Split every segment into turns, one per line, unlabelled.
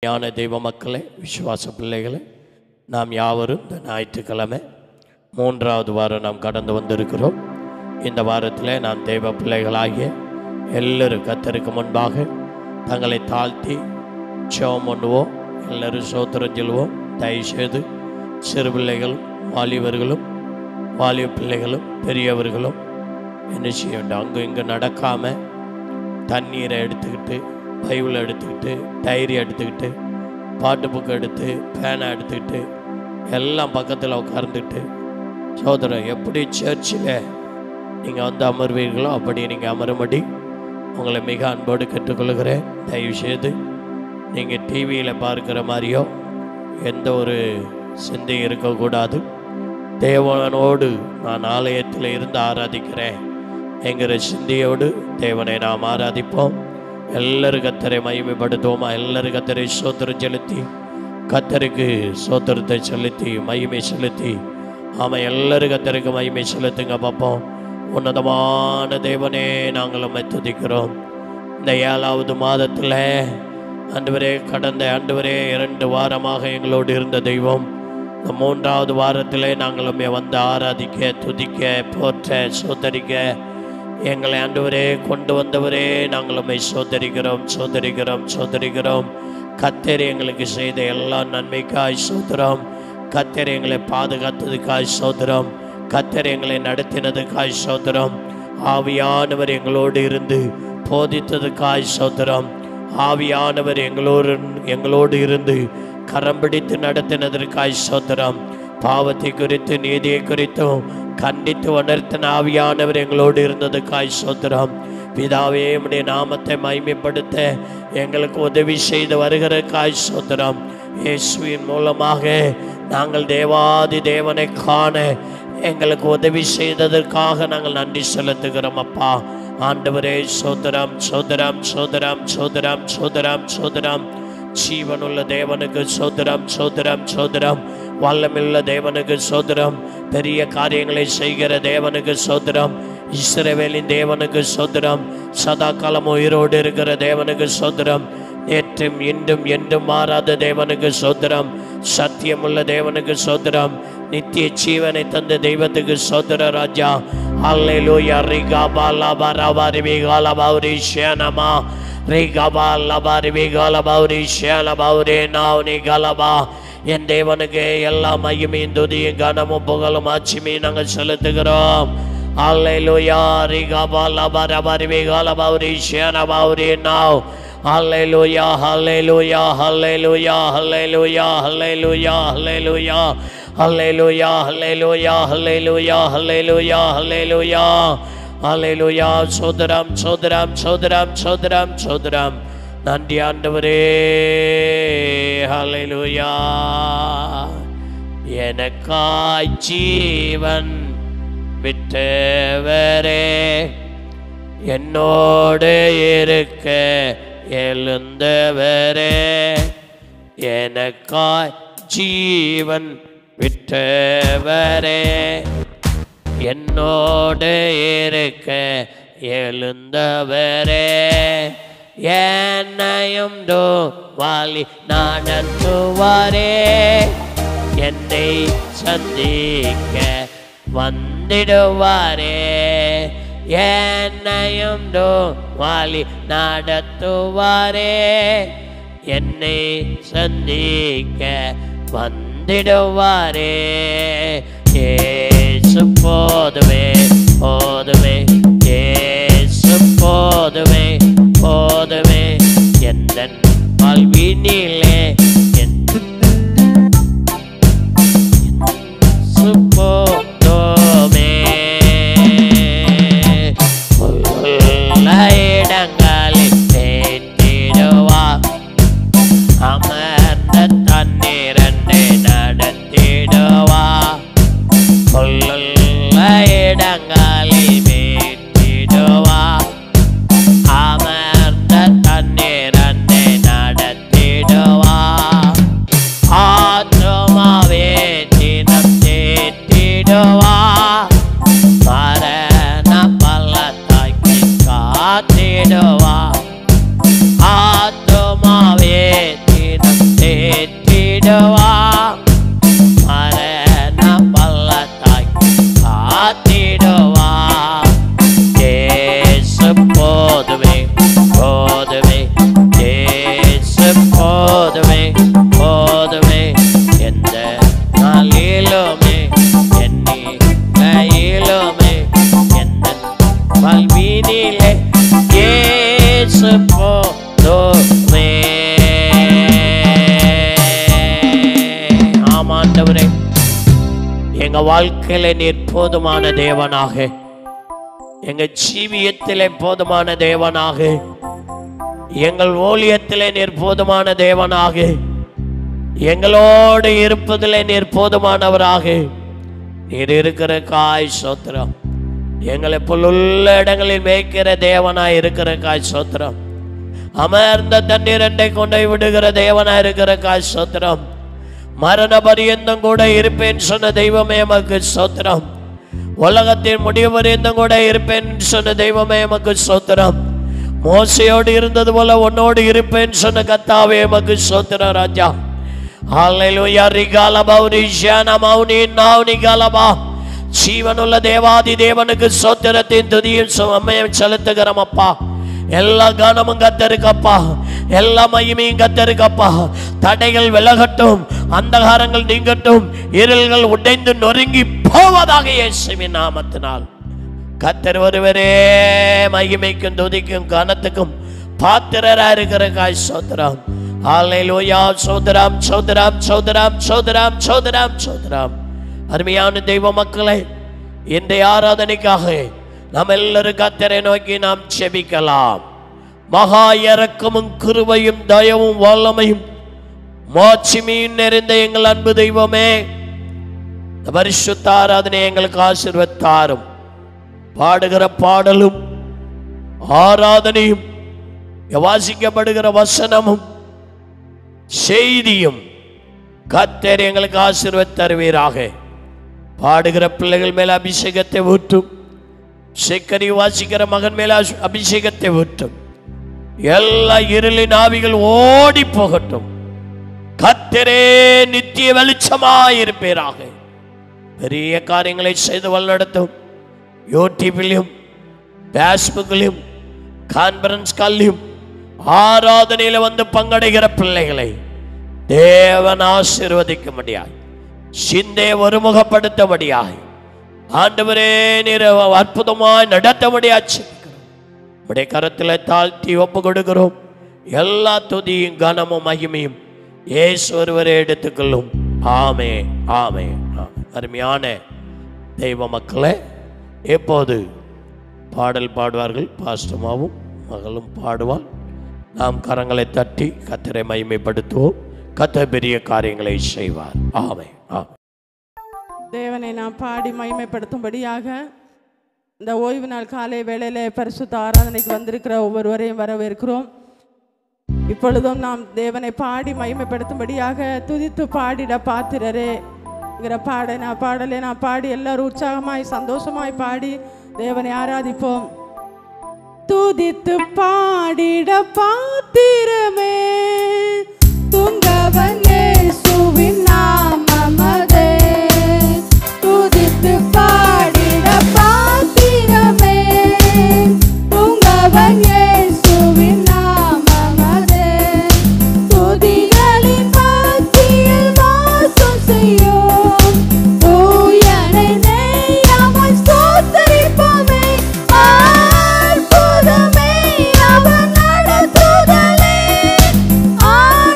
ஞான தெய்வ மக்களே விசுவாச பிள்ளைகளே நாம் யாவரும் இந்த ஞாயிற்றுக்கிழமை மூன்றாவது வாரம் நாம் கடந்து வந்திருக்கிறோம் இந்த வாரத்தில் நாம் தெய்வ பிள்ளைகளாகிய எல்லோரும் கத்தருக்கு முன்பாக தங்களை தாழ்த்தி ஜெபம் பண்ணுவோம் எல்லோரும் சோத்திரம் சொல்லுவோம் தயவுசெய்து சிறு பிள்ளைகளும் வாலிபர்களும் வாலிப பிள்ளைகளும் பெரியவர்களும் என்ன செய்ய வேண்டும் அங்கு இங்கு நடக்காமல் தண்ணீரை எடுத்துக்கிட்டு பைபிள் எடுத்துக்கிட்டு டைரி எடுத்துக்கிட்டு பாட்டு புக்கு எடுத்து பேனை எடுத்துக்கிட்டு எல்லாம் பக்கத்தில் உட்கார்ந்துட்டு சோதரன் எப்படி சர்ச்சில் நீங்கள் வந்து அமர்வீர்களோ அப்படி நீங்கள் அமரும்படி உங்களை மிக அன்போடு கேட்டுக்கொள்கிறேன் தயவுசெய்து நீங்கள் டிவியில் பார்க்குற மாதிரியோ எந்த ஒரு சிந்தை இருக்கக்கூடாது தேவனோடு நான் ஆலயத்தில் இருந்து ஆராதிக்கிறேன் என்கிற சிந்தையோடு தேவனை நாம் ஆராதிப்போம் எல்லாரும் கத்தரை மகிமைப்படுத்துவோமா எல்லாரும் கத்தரை சோத்திரம் செலுத்தி கத்தருக்கு சோத்திரத்தை செலுத்தி மகிமை செலுத்தி ஆமாம் எல்லாரும் கத்தருக்கு மகிமை செலுத்துங்க பார்ப்போம் உன்னதமான தேவனே நாங்கள் உம்மை துதிக்கிறோம் இந்த ஏழாவது மாதத்தில் ஆண்டவரே கடந்த ஆண்டவரே இரண்டு வாரமாக எங்களோடு இருந்த தெய்வம் இந்த மூன்றாவது வாரத்திலே நாங்கள் உம்மை வந்து ஆராதிக்க துதிக்க போற்ற சோதரிக்க எங்களை ஆண்டவரே கொண்டு வந்தவரே நாங்கள் உம்மை சோதரிக்கிறோம் சோதரிக்கிறோம் சோதரிக்கிறோம் கத்தர் எங்களுக்கு செய்த எல்லா நன்மைக்காய் சோதரம் கத்தர் எங்களை பாதுகாத்ததுக்காய் சோதரம் கத்தர் எங்களை நடத்தினதுக்காய் சோதரம் ஆவியானவர் எங்களோடு இருந்து போதித்ததுக்காய் சோதரம் ஆவியானவர் எங்களோடு எங்களோடு இருந்து கரம் பிடித்து நடத்தினதற்காய் சோதரம் பாவத்தை குறித்து நீதியை குறித்தும் கண்டித்து உணர்த்தின ஆவியானவர் எங்களோடு இருந்ததுக்காய் சோதரம் பிதாவே உம்முடைய நாமத்தை மைமைப்படுத்த எங்களுக்கு உதவி செய்து வருகிற காய் சோதரம் இயேசுவின் மூலமாக நாங்கள் தேவாதி தேவனை காண எங்களுக்கு உதவி செய்ததற்காக நாங்கள் நன்றி செலுத்துகிறோம் அப்பா ஆண்டவரே சோதரம் சோதரம் சோதரம் சோதரம் சோதரம் சோதரம் ஜீவனுள்ள தேவனுக்கு சோதரம் சோதரம் சோதரம் வல்லமில்ல தேவனுக்கு சோதரம் பெரிய காரியங்களை செய்கிற தேவனுக்கு சோதரம் இஸ்ரவேலின் தேவனுக்கு சோதரம் சதா காலம் உயிரோடு இருக்கிற தேவனுக்கு சோதரம் நேற்றும் இன்றும் என்றும் மாறாத தேவனுக்கு சோதரம் சத்தியமுள்ள தேவனுக்கு சோதரம் நித்திய ஜீவனை தந்த தெய்வத்துக்கு சோதர ராஜா அல்லேலூயா ரிகாபா லபா ரபா ரிபிகா லபௌரி ஷேனமா ரிகாபா லபா ரிபிகா லபௌரி ஷேலபௌரி நாவ்னி கலபா என் தேவனுக்கு எல்லா மகிமையும் துதியும் கனமும் புகழும் ஆட்சிமையும் நாங்கள் செலுத்துகிறோம் அல்லேலூயா ரிகாபா லபா ரபா ரிபிகா லபௌரி ஷேனபௌரி நாவ் Hallelujah, hallelujah, hallelujah, hallelujah, hallelujah, hallelujah, hallelujah, hallelujah, hallelujah, hallelujah, hallelujah, hallelujah, சோதரம் சோதரம் சோதரம் சோதரம் சோதரம் நன்றி ஆண்டவரே ஹalleluya எனக்காய் ஜீவன் விட்டவரே என்னோடு இருக்க எழுந்தவரே எனக்காய் ஜீவன் விட்டவரே என்னோடு இருக்க எழுந்தவரே என்னையும் தோ வாலி நடத்துவாரே என்னை சந்திக்க வந்திடுவாரே என்னையும் தோ வாலி நடத்துவாரே என்னை சந்திக்க வந்திடுவாரே ஏசு போதுமே போதுமே ஏசு போதுமே போதுமே எந்த வாழ்வினிலே என் சுப்போதோமே உள்ள இடங்களில் தேற்றிடுவா அமர்ந்த தண்ணீரண்டை நடத்திடுவா உள்ள இடங்களில் வேற்றிடுவா அமர்ந்த தண்ணீரண்டை நடத்திடுவா காத்திடுவா மரண பள்ளத்தாய் காத்திடுவா தேசு போதுமே போதுமே தேசு போதுமே போதுமே எந்த நாளிலுமே எண்ணி கையிலுமே எந்த பல்வீனிலே இயேசு போதுமே ஆமாண்டவரே எங்க வாழ்க்கையில நீர் போதுமான தேவனாக எங்க ஜீவியத்திலே போதுமான தேவனாக எங்கள் ஊழியத்திலே நீர் போதுமான தேவனாக எங்களோடு இருப்பதிலே நீர் போதுமானவராக நீர் இருக்கிற காய் சோத்திரம் எங்களை புல்லுள்ள இடங்களில் மேய்க்கிற தேவனாய் இருக்கிற காய் சோத்திரம் அமர்ந்த தண்ணீரண்டை கொண்டு போய் விடுகிற தேவனாய் இருக்கிற காய் சோத்திரம் மரண பரியந்தம் கூட இருப்பேன் சொன்ன தெய்வமே எமக்கு சோத்திரம் உலகத்தின் முடிவு பரியந்தம் கூட இருப்பேன் சொன்ன தெய்வமே எமக்கு சோத்திரம் மோசையோடு இருந்தது போல உன்னோடு இருப்பேன் சொன்ன கத்தாவே எமக்கு சோத்திரம் ராஜா ஹalleluya ரிகாலபா ரிஷானா மௌனி நௌனி கலபா ஜீவனுள்ள தேவாதி தேவனுக்கு சோத்திரத்தின் துதியும் சுமையும் செலுத்துகிறோம் அப்பா எல்லா கனமும் கத்தருக்கப்பா எல்லா மகிமையும் கத்தருக்கப்பா தடைகள் விலகட்டும் அந்தகாரங்கள் நீங்கட்டும் இருள்கள் உடைந்து நொறுங்கி போவதாக இயேசுவின் நாமத்தினால் கத்தர் ஒருவரே மகிமைக்கும் துதிக்கும் கனத்துக்கும் பாத்திரரா இருக்கிற காய் சோதரம் ஹalleluya சோதரம் சோதரம் சோதரம் சோதரம் சோதரம் சோதரம் அருமையான தெய்வ மக்களே இந்த ஆராதனைக்காக நாம் எல்லாரும் கத்தரை நோக்கி நாம் செபிக்கலாம் மகா இறக்கமும் கிருபையும் தயவும் வல்லமையும் மாட்சிமையும் நிறைந்த எங்கள் அன்பு தெய்வமே இந்த பரிசுத்த ஆராதனை எங்களுக்கு ஆசீர்வத்தாரும் பாடுகிற பாடலும் ஆராதனையும் வாசிக்கப்படுகிற வசனமும் செய்தியும் கத்தர் எங்களுக்கு ஆசீர்வத் தருவீராக பாடுகிற பிள்ளைகள் மேல அபிஷேகத்தை ஊற்றும் செக்கரி வாசிக்கிற மகன் மேல அசு- அபிஷேகத்தை ஊற்றும் எல்லா இருளின் ஆவிகள் ஓடி போகட்டும் கத்தரே நித்திய வெளிச்சமாயிருப்பீராக பெரிய காரியங்களை செய்து வழிநடத்தும் யூடியூபிலும் ஃபேஸ்புக்கிலும் கான்ஃபரன்ஸ் காலிலும் ஆராதனையில வந்து பங்கடைகிற பிள்ளைகளை தேவன் ஆசீர்வதிக்க முடியாது சிந்தை ஒருமுகப்படுத்த முடியாது ஆண்டவரே நீர் அற்புதமாய் நடத்த முடியாச்சு உடைய கரத்தில் தாழ்த்தி ஒப்பு கொடுக்கிறோம் எல்லா துதியும் கனமும் மகிமையும் இயேசு ஒருவரே எடுத்துக்கொள்ளும் ஆமே ஆமே ஆமே. அருமையான தெய்வ மக்களே எப்போது பாடல் பாடுவார்கள் பாஸ்டமாவும் மகளும் பாடுவாள் நாம் கரங்களை தட்டி கத்தரை மகிமைப்படுத்துவோம் கத்த பெரிய காரியங்களை செய்வார் ஆமே ஆமே
தேவனை நாம் பாடி மகிமைப்படுத்தும்படியாக இந்த ஓய்வு நாள் காலை வேளையிலே பரிசுத்த ஆராதனைக்கு வந்திருக்கிற ஒவ்வொருவரையும் வரவேற்கிறோம் இப்பொழுதும் நாம் தேவனை பாடி மகிமைப்படுத்தும்படியாக துதித்து பாடிட பாத்திரரே என்கிற பாட நான் பாடலை நான் பாடி எல்லாரும் உற்சாகமாய் சந்தோஷமாய் பாடி தேவனை ஆராதிப்போம் துதித்து பாடிட பாத்திரமே துங்கவன் இயேசுவின் நாமமதே துதித்து பாடிட பாத்திரமே துங்கவன் இயேசுவின் நாமமதே துதிகளின் மத்தியில் வாசம் செய்யும் தூயனை நெய்யாமல் ஸ்தோத்தரிப்போமே அற்புதமே அவர் நடத்துதலே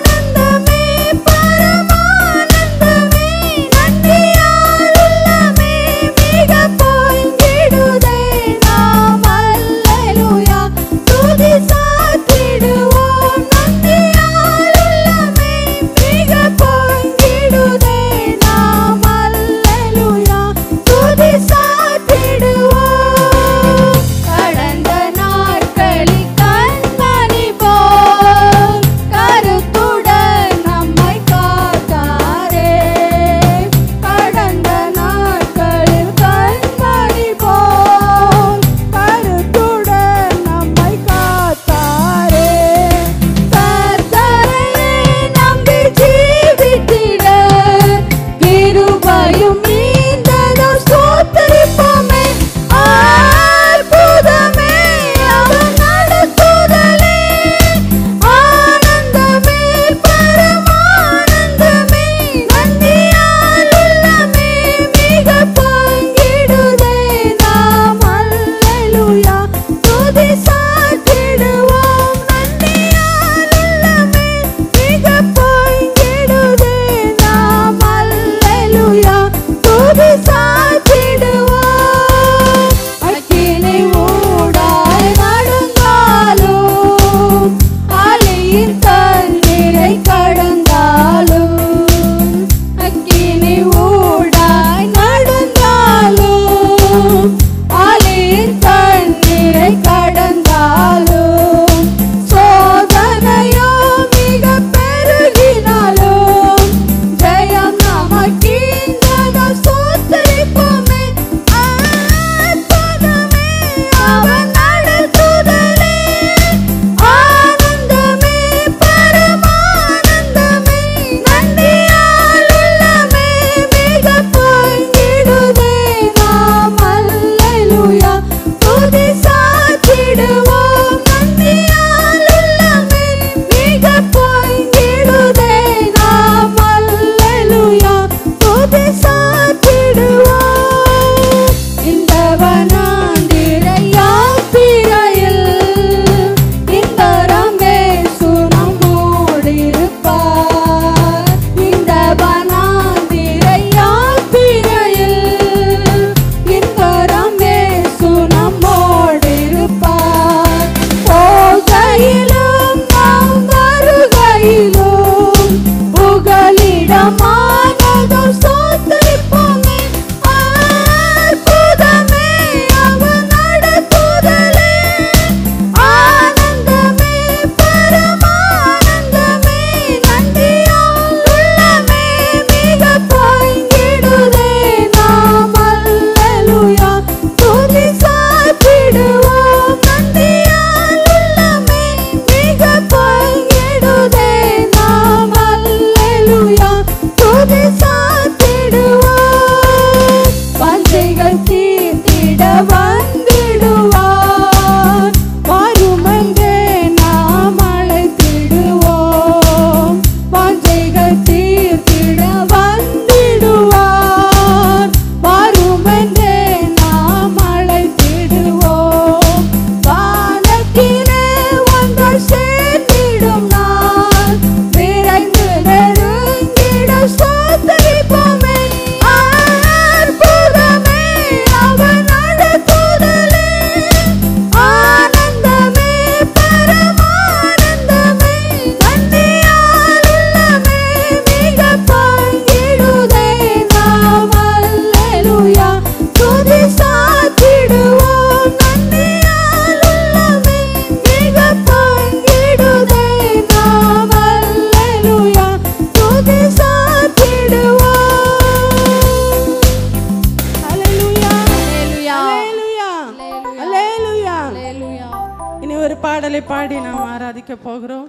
பாடி நாம் ஆராதிக்க போகிறோம்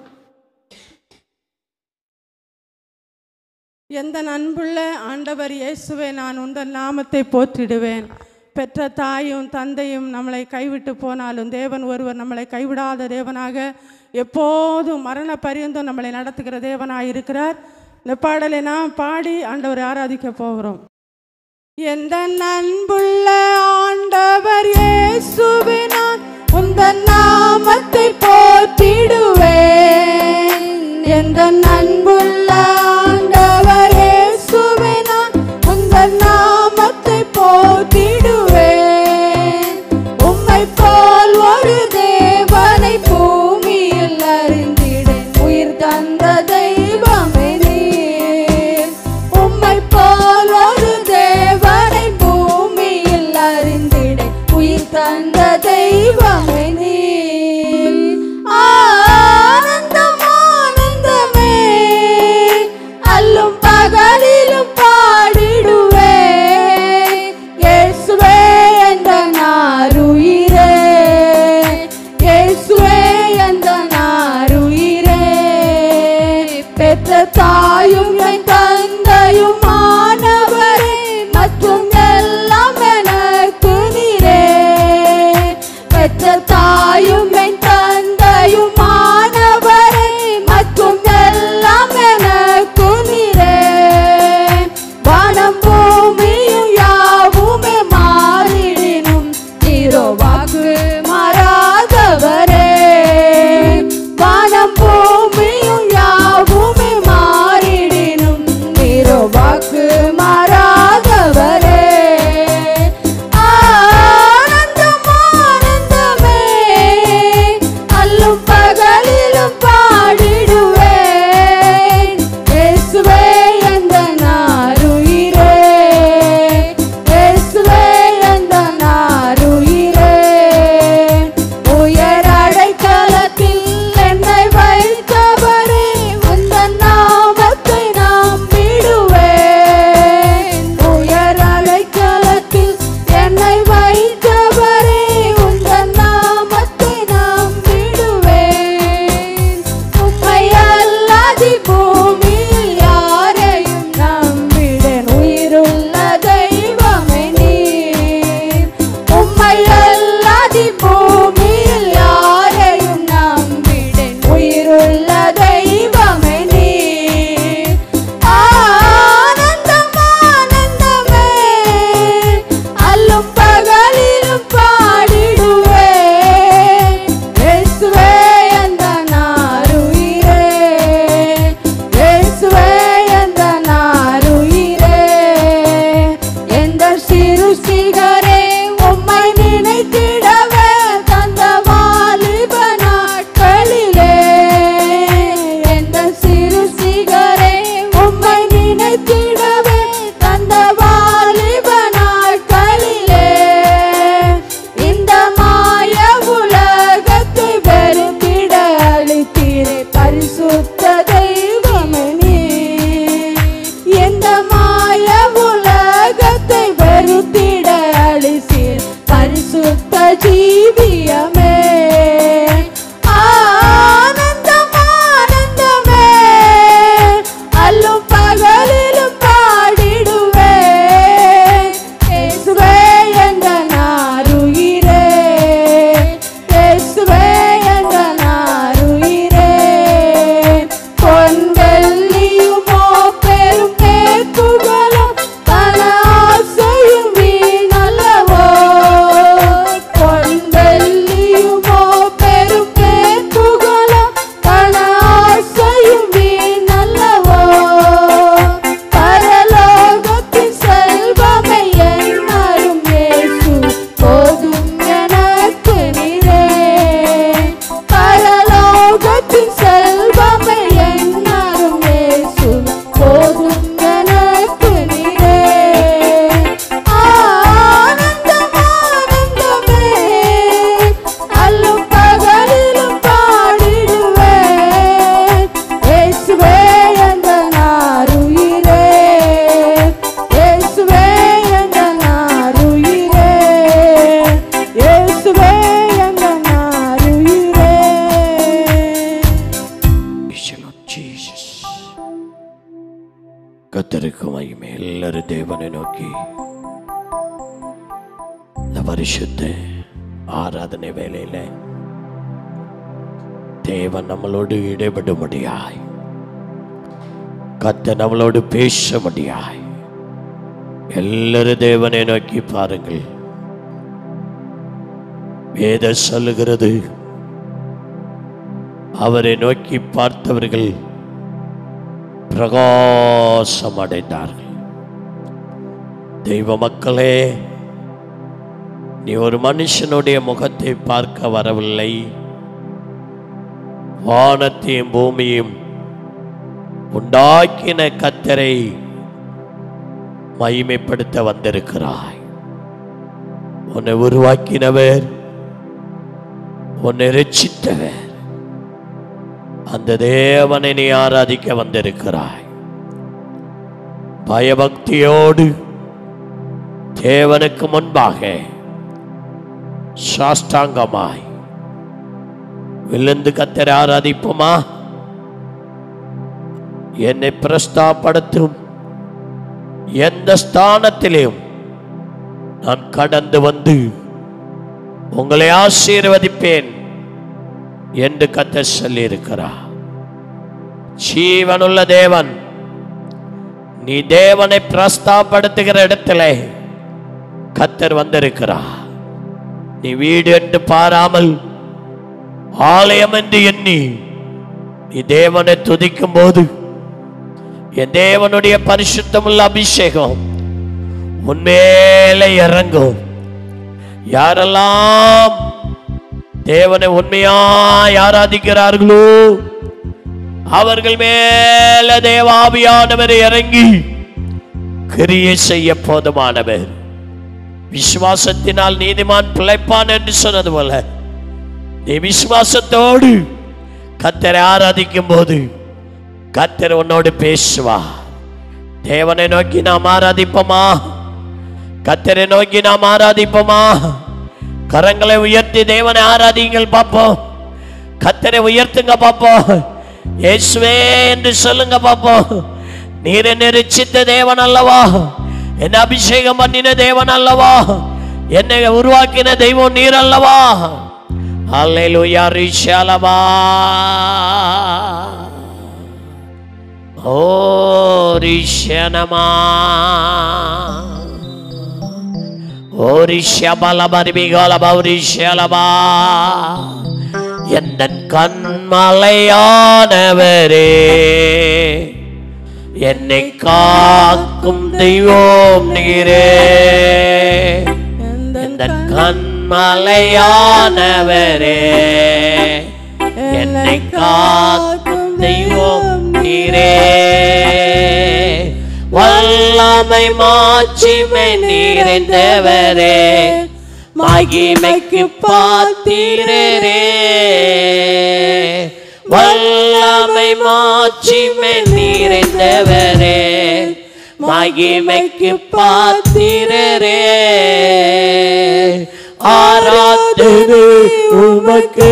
எந்த அன்புள்ள ஆண்டவர் இயேசுவே நான் உந்தன் நாமத்தை போற்றிடுவேன் பெற்ற தாயும் தந்தையும் நம்மளை கைவிட்டு போனாலும் தேவன் ஒருவர் நம்மளை கைவிடாத தேவனாக எப்போதும் மரண பரியந்தம் நம்மளை நடத்துகிற தேவனாக இருக்கிறார் இந்த பாடலை நாம் பாடி ஆண்டவரை ஆராதிக்க போகிறோம் எந்த அன்புள்ள ஆண்டவர் இயேசுவே நான் உந்தன் நாமத்தை போற்றிடுவேன் எந்த அன்புள்ள ஆண்டவர் இயேசுவே நான் உந்தன் நாமத்தை போற்றிடுவேன் உம்மை போல் ஒரு தேவனை பூமியில் அறிந்திடேன் உயிர் தந்த தெய்வமே நீர் உம்மை போல் ஒரு தேவனை பூமியில் அறிந்திடேன் உயிர் தந்த தெய்வமே நீர் ஆனந்தம் ஆனந்தமே அல்லும் பகலிலும் பாடிடுவேன் இயேசுவே என்ற நாருயிரே இயேசுவே என்ற நாருயிரே பெற்ற தாயும் என் தந்தையும் ஆனவரே மற்றும் எல்லாம் எனக்கு நீரே பெற்ற தாயும் என் தந்தையும் ஆனவரே மற்றும் எல்லாம் எனக்கு நீரே வானம் பூமியும் யாவுமே மாறிடினும் தீரோவாக்கு மாறாதவரே வானம் பூமியும் யாவுமே மாறிடினும் தீரோவாக்கு மாறாதவரே ஆனந்தம் ஆனந்தமே அல்லும் பகலிலும் பாடிடுவேன் இயேசுவே எந்த நாருயிரே இயேசுவே எந்த நாருயிரே உயர் அடைக்கலத்தில் என்னை வைத்தவரே உந்தன் நாமத்தை நம்பிடுவேன் உயர் அடைக்கலத்தில் என்னை வைத்தவரே உந்தன் நாமத்தை நம்பிடுவேன் உம்மை அல்லாதி பூமியில் யாரையும் நம்பிடேன் உயிருள்ள தெய்வமே நீர் உம்மை அல்லாதி பூமியில் யாரையும் நம்பிடேன் உயிருள்ள தெய்வமே நீர் ஆனந்தம் ஆனந்தமே அல்லும் பகலிலும் பாடிடுவேன் இயேசுவே எந்த நாருயிரே இயேசுவே எந்த நாருயிரே எந்த சிறு சிகரே உம்மை நினைத்திடவே தந்த வாலிப நாட்களிலே எந்த சிறு சிகரே உம்மை நினைத்திடவே தந்த வாலிப நாட்களிலே இந்த மாய உலகத்தை வெறுத்திட அளித்தீரே பரிசுத்த தெய்வமே நீ இந்த மாய உலகத்தை வெறுத்திட அளித்தீர் பரிசுத்த ஜீவியமே ஆனந்தம் ஆனந்தமே அல்லும் பகலிலும் பாடிடுவேன் இயேசுவே என்ற நாருயிரே இயேசுவே என்ற நாருயிரே பொன் வெள்ளியுமோ பெரும் பேக்குகளும் பல ஆசையும் வீணல்லவோ பொன்
கத்தருக்கு மகிமை எல்லாரும் தேவனை நோக்கி இந்த பரிசுத்த ஆராதனை வேலையில தேவன் நம்மளோடு இடைபடும்படியாய் கத்த நம்மளோடு பேச முடியாய் எல்லாரும் தேவனை நோக்கி பாருங்கள் வேத சொல்லுகிறது அவரை நோக்கி பார்த்தவர்கள் பிரகாசம் அடைந்தார்கள் தெய்வ மக்களே நீ ஒரு மனுஷனுடைய முகத்தை பார்க்க வரவில்லை வானத்தையும் பூமியும் உண்டாக்கின கத்தரை மகிமைப்படுத்த வந்திருக்கிறாய் உன்னை உருவாக்கினவர் உன்னை ரட்சித்தவர் அந்த தேவனை நீ ஆராதிக்க வந்திருக்கிறாய் பயபக்தியோடு தேவனுக்கு முன்பாக சாஷ்டாங்கமாய் விழுந்து கத்தரை ஆராதிப்போமா என்னை பிரஸ்தாப்படுத்தும் எந்த ஸ்தானத்திலும் நான் கடந்து வந்து உங்களை ஆசீர்வதிப்பேன் என்று கத்த சொல்லியிருக்கிறார் ஜீவனுள்ள தேவன் நீ தேவனை பிரஸ்தாப்படுத்துகிற இடத்துல கத்தர் வந்திருக்கிறார் நீ வீடு என்று பாராமல் ஆலயம் என்று எண்ணி நீ தேவனை துதிக்கும் போது என் தேவனுடைய பரிசுத்தமுள்ள அபிஷேகம் உன்மேலே இறங்கும் யாரெல்லாம் தேவனை உண்மையாய் ஆராதிக்கிறார்களோ அவர்கள் மேல தேவாபியானவர் இறங்கி கிரியை செய்ய போதுமானவர் விசுவாசத்தினால் நீதிமான் பிழைப்பான் என்று சொன்னது போல நீ விசுவாசத்தோடு கத்தரை ஆராதிக்கும் போது கத்தர் உன்னோடு பேசுவா தேவனை நோக்கி நாம் ஆராதிப்போமா கத்தரை நோக்கி நாம் ஆராதிப்போமா கரங்களை உயர்த்தி தேவனை ஆராதிங்கள் பார்ப்போம் கத்தரை உயர்த்துங்க பார்ப்போம் இயேசுவே என்று சொல்லுங்க பார்ப்போம் நீர் என்னை ரட்சித்த தேவன் அல்லவா என்னை அபிஷேகம் பண்ணின தேவன் அல்லவா என்னை உருவாக்கின தெய்வம் நீர் அல்லவா அல்லேலூயா ரிஷாலபா ஓ ரிஷனமா ஓரிஷபலபரிபிகோலபௌரிஷலபா எந்த கண்மலையானவரே என்னை காக்கும் தெய்வம் நீரே எந்த கண்மலையானவரே என்னை காக்கும் தெய்வம் நீரே வல்லமை மாட்சிமை நிறைந்தவரே மகிமைக்கு பாத்திரரே வல்லமை மாட்சிமை நிறைந்தவரே மகிமைக்கு பாத்திரரே ஆராதனை உமக்கு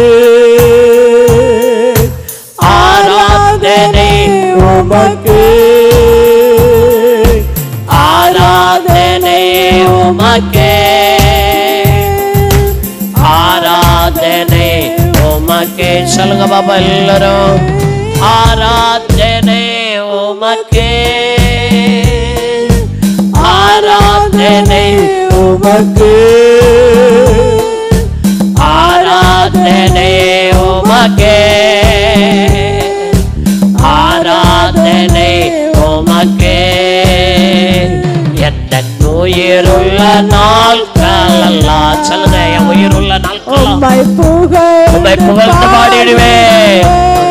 ஆராதனை உமக்கு ஆராதனை உமக்கே ஆராதனை உமக்கே சொல்லுங்க பாப்பா எல்லாரும் ஆராதனை உமக்கே ஆராதனை உமக்கு ஆராதனை உமக்கே ஆராதனை உமக்கே எந்த உயிருள்ள நாட்களெல்லாம் சொல்லுங்க என் உயிருள்ள நாட்கள்
உம்மை புகழ்
உம்மை புகழ்ந்து பாடிடுவேன்.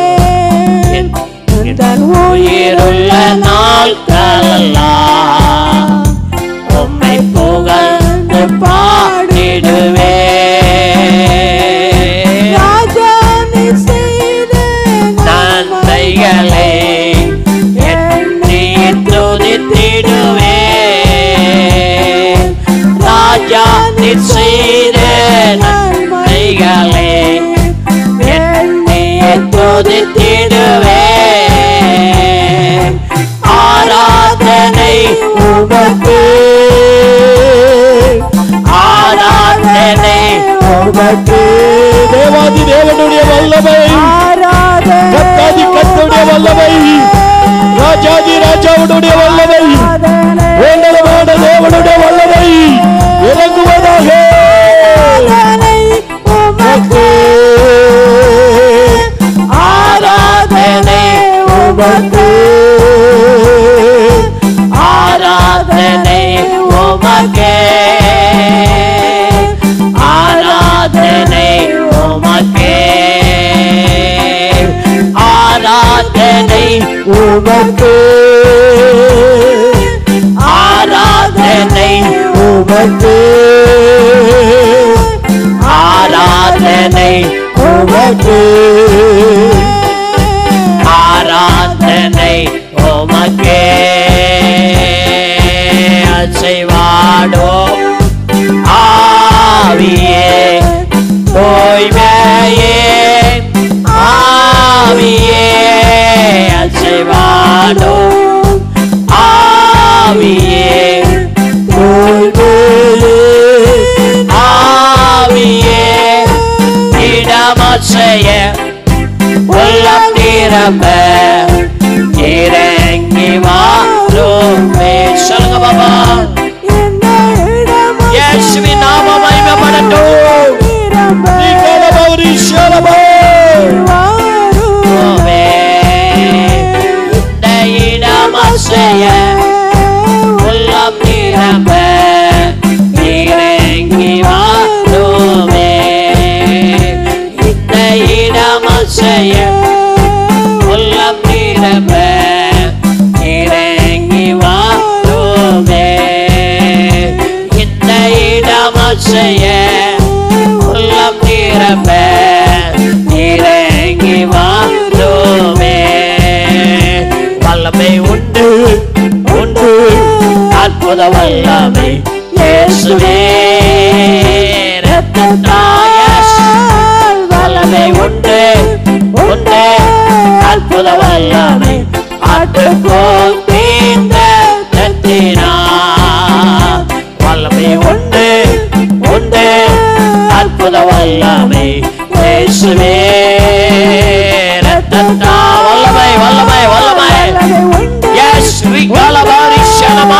தன்
உயிருள்ள நாட்களெல்லாம் உம்மை புகழ்ந்து பாடிடுவே
ராஜா நீ செய்த
நன்மைகளை எண்ணி துதித்திடுவே ராஜா நீ செய்த நன்மைகளை எண்ணி துதித்திடுவே ஆராதனை தேவனுடைய வல்லமை உன்னதமான தேவனுடைய வல்லமை இறங்குவதாக உமக்கு ஆராதனை உமக்கு ஆராதனை உமக்கு ஆராதனை உமக்கு ஆராதனை உமக்கு ஆராதனை உமக்கு ஆராதனை உமக்கு ஆராதனை உமக்கே அசைவாடோ ஆவியே தூய்மையே ஆவியே அசைவாடோ ஆவியே தூய்மையே ஆவியே இடமசைய உள்ளம் நிரம்ப இறங்கி வாருமே சொல்லுங்க பாபா இயேசுவின் நாமம் மகிமைப்படட்டும் நீங்களபௌரி ஷலபோ ஓவே இந்த இடம் அசைய உள்ளம் நிரம்ப இறங்கி வாருமே இந்த இடம் அசைய உள்ளம் நிரம்ப இறங்கி வாருமே இந்த இடம் அசைய உள்ளம் நிரம்ப இறங்கி வாருமே வல்லமை உண்டு உண்டு அற்புத வல்லமை இயேசுவே இரத்தத்தாய வல்லமை உண்டு உண்டு அற்புத வல்லமை ஆட்டுக்கோள் தீர்ந்த தத்தினா வல்லமை உண்டு உண்டு அற்புத வல்லமை இயேசுவே இரத்தத்தா வல்லமை வல்லமை வல்லமை Yes, we call about it, Shanama.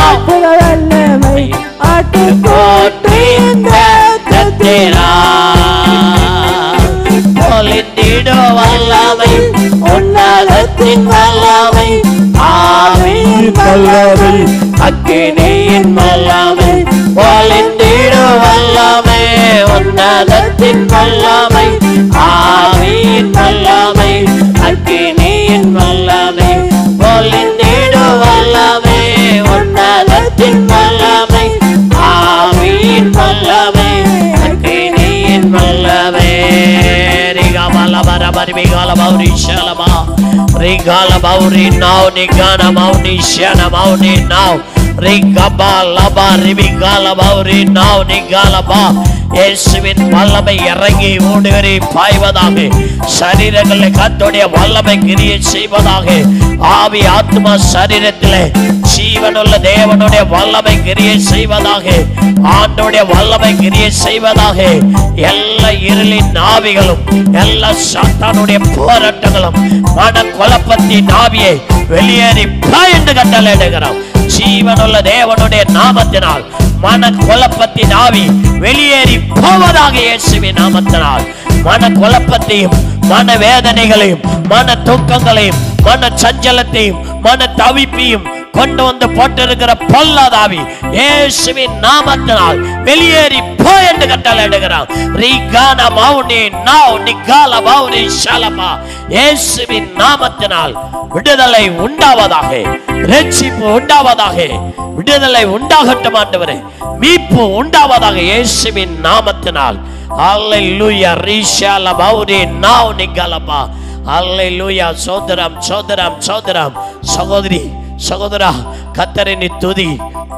ஒளிந்திடோ வல்லமை உன்னதத்தின் வல்லமை ஆவியின் வல்லமை அக்கினியின் வல்லமை ஒளிந்திடோ வல்லமை உன்னதத்தின் வல்லமை ஆவியின் வல்லமை அக்கினியின் வல்லமை ஒளிந்திடோ வல்லமை உன்னதத்தின் வல்லமை ஆவியின் வல்லமை அக்கினியின் வல்லமை ரிகாமல பரபரி விகால பௌரி ஷலமா ரிகால பௌரி நாவ் நிகான மௌனி ஷன மௌனி நாவ் ரிகபா லபா ரிபிகால பௌரி நாவ் நிகாலபா இயேசுவின் வல்லமை இறங்கி ஊடுகறி பாய்வதாக சரீரங்களை கத்தோடைய வல்லமை கிரியை செய்வதாக ஆவி ஆத்மா சரீரத்திலே ஜீவனுள்ள தேவனுடைய வல்லமை கிரியை செய்வதாக ஆண்டோடைய வல்லமை கிரியை செய்வதாக எல்லா இருளின் ஆவிகளும் எல்லா சாத்தானுடைய போராட்டங்களும் மன குழப்பத்தின் ஆவியை வெளியேறி பாய்ந்து கட்டளையிடுகிறோம் ஜீவனுள்ள தேவனுடைய நாமத்தினால் மன குழப்பத்தின் ஆவி வெளியேறி போவதாக இயேசுவின் நாமத்தினால் மன குழப்பத்தையும் மன வேதனைகளையும் மன துக்கங்களையும் மன சஞ்சலத்தையும் மன தவிப்பையும் கொண்டு வந்து போட்டிருக்கிற பொல்லாதாவி இயேசுவின் நாமத்தினால் வெளியேறி போ என்று கட்டளையிடுகிறான் ரீகான மௌனி நாவ் நிகால மௌனி ஷலமா இயேசுவின் நாமத்தினால் விடுதலை உண்டாவதாக ரட்சிப்பு உண்டாவதாக விடுதலை உண்டாகட்டும் ஆண்டவரே மீட்பு உண்டாவதாக இயேசுவின் நாமத்தினால் அல்லேலூயா ரீஷால மௌனி நாவ் நிகாலமா அல்லேலூயா சோதரம் சோதரம் சோதரம் சகோதரி சகோதரா கத்தரின் துதி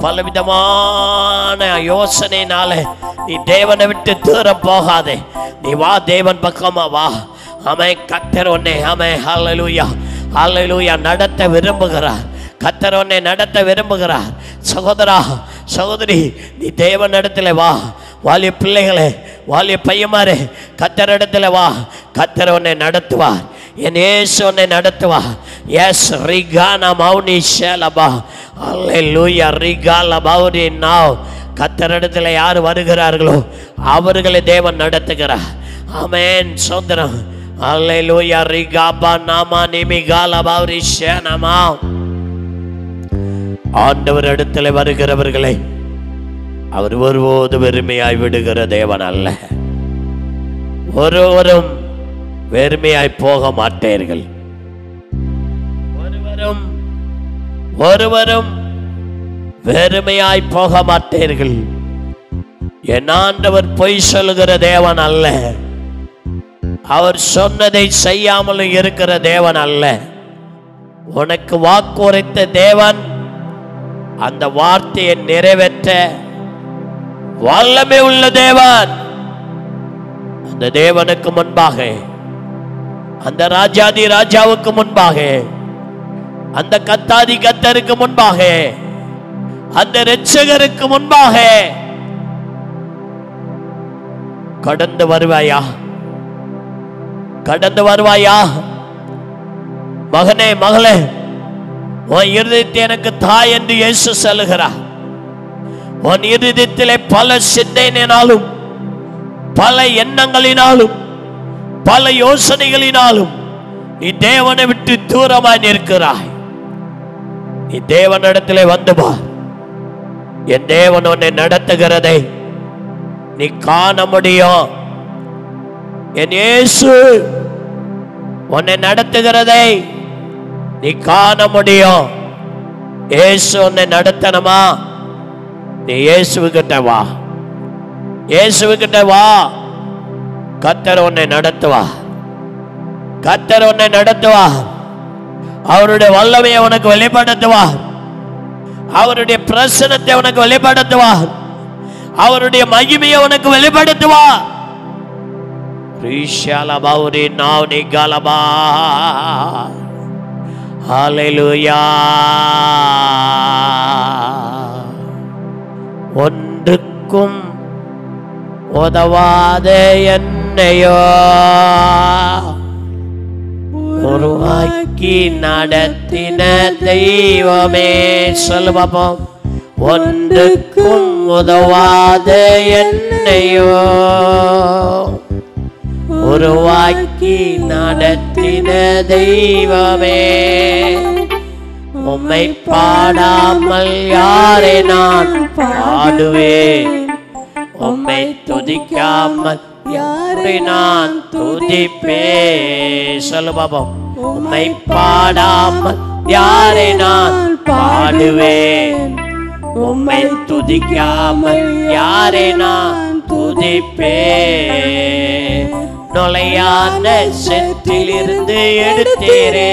பலவிதமான யோசனைனால நீ தேவனை விட்டு தூரம் போகாதே நீ வா தேவன் பக்கமா வா அமை கத்தர் உன்னை அமை ஹalleluya ஹalleluya நடத்த விரும்புகிறார் கத்தர் உன்னை நடத்த விரும்புகிறார் சகோதரா சகோதரி நீ தேவன் இடத்துல வா வாலிய பிள்ளைகளே வாலிய பையமாரே கத்தர் இடத்துல வா கத்தர் உன்னை நடத்துவார் என் இயேசு உன்னை நடத்துவா எஸ் ரிகான மௌனி ஷேலபா அல்லேலூயா ரிகால மௌனி நாவ் கத்தரிடத்தில் யார் வருகிறார்களோ அவர்களை தேவன் நடத்துகிறார் ஆமென் சோதரம் அல்லேலூயா ரிகாபா நாமா நிமிகால மௌரி ஷேனமா ஆண்டவர் இடத்துல வருகிறவர்களை அவர் ஒருபோது வெறுமையாய் விடுகிற தேவன் அல்ல ஒருவரும் வெறுமையாய் போக மாட்டீர்கள் ஒருவரும் ஒருவரும் வெறுமையாய் போக மாட்டீர்கள் என் ஆண்டவர் பொய் சொல்லுகிற தேவன் அல்ல அவர் சொன்னதை செய்யாமலும் இருக்கிற தேவன் அல்ல உனக்கு வாக்குரைத்த தேவன் அந்த வார்த்தையை நிறைவேற்ற வல்லமை உள்ள தேவன் அந்த தேவனுக்கு முன்பாக அந்த ராஜாதி ராஜாவுக்கு முன்பாக அந்த கத்தாதி கத்தருக்கு முன்பாக அந்த இரட்சகருக்கு முன்பாக கடந்து வருவாயா கடந்து வருவாயா மகனே மகளே உன் இருதயத்தை எனக்கு தாய் என்று இயேசு சொல்லுகிறார் உன் இருதயத்திலே பல சிந்தனையினாலும் பல எண்ணங்களினாலும் பல யோசனைகளினாலும் நீ தேவனை விட்டு தூரமாய் நிற்கிறாய் நீ தேவனிடத்திலே வந்து வா என் தேவன் உன்னை நடத்துகிறதை நீ காண முடியும் என் இயேசு உன்னை நடத்துகிறதை நீ காண முடியும் இயேசு உன்னை நடத்தணுமா நீ இயேசுகிட்ட வா இயேசுகிட்ட வா கத்தர் உன்னை நடத்துவா கத்தர் உன்னை நடத்துவா அவருடைய வல்லமையை உனக்கு வெளிப்படுத்துவா அவருடைய பிரசனத்தை உனக்கு வெளிப்படுத்துவா அவருடைய மகிமையை உனக்கு வெளிப்படுத்துவா ரீஷாலபௌரி நாவ்னி கலபா ஹalleluya ஒன்றுக்கும் உதவாத என்னையோ உருவாக்கி நடத்தின தெய்வமே சொல்லு பாப்போம் ஒன்றுக்கும் உதவாத என்னையோ உருவாக்கி நடத்தின தெய்வமே உம்மை பாடாமல் யாரை நான் பாடுவேன் உம்மை துதிக்காமல் யாரை நான் துதிப்பேன் சொல்லு பாப்போம் உம்மை பாடாமல் யாரை நான் பாடுவேன் உம்மை துதிக்காமல் யாரை நான் துதிப்பேன் நுழையான செத்திலிருந்து எடுத்தீரே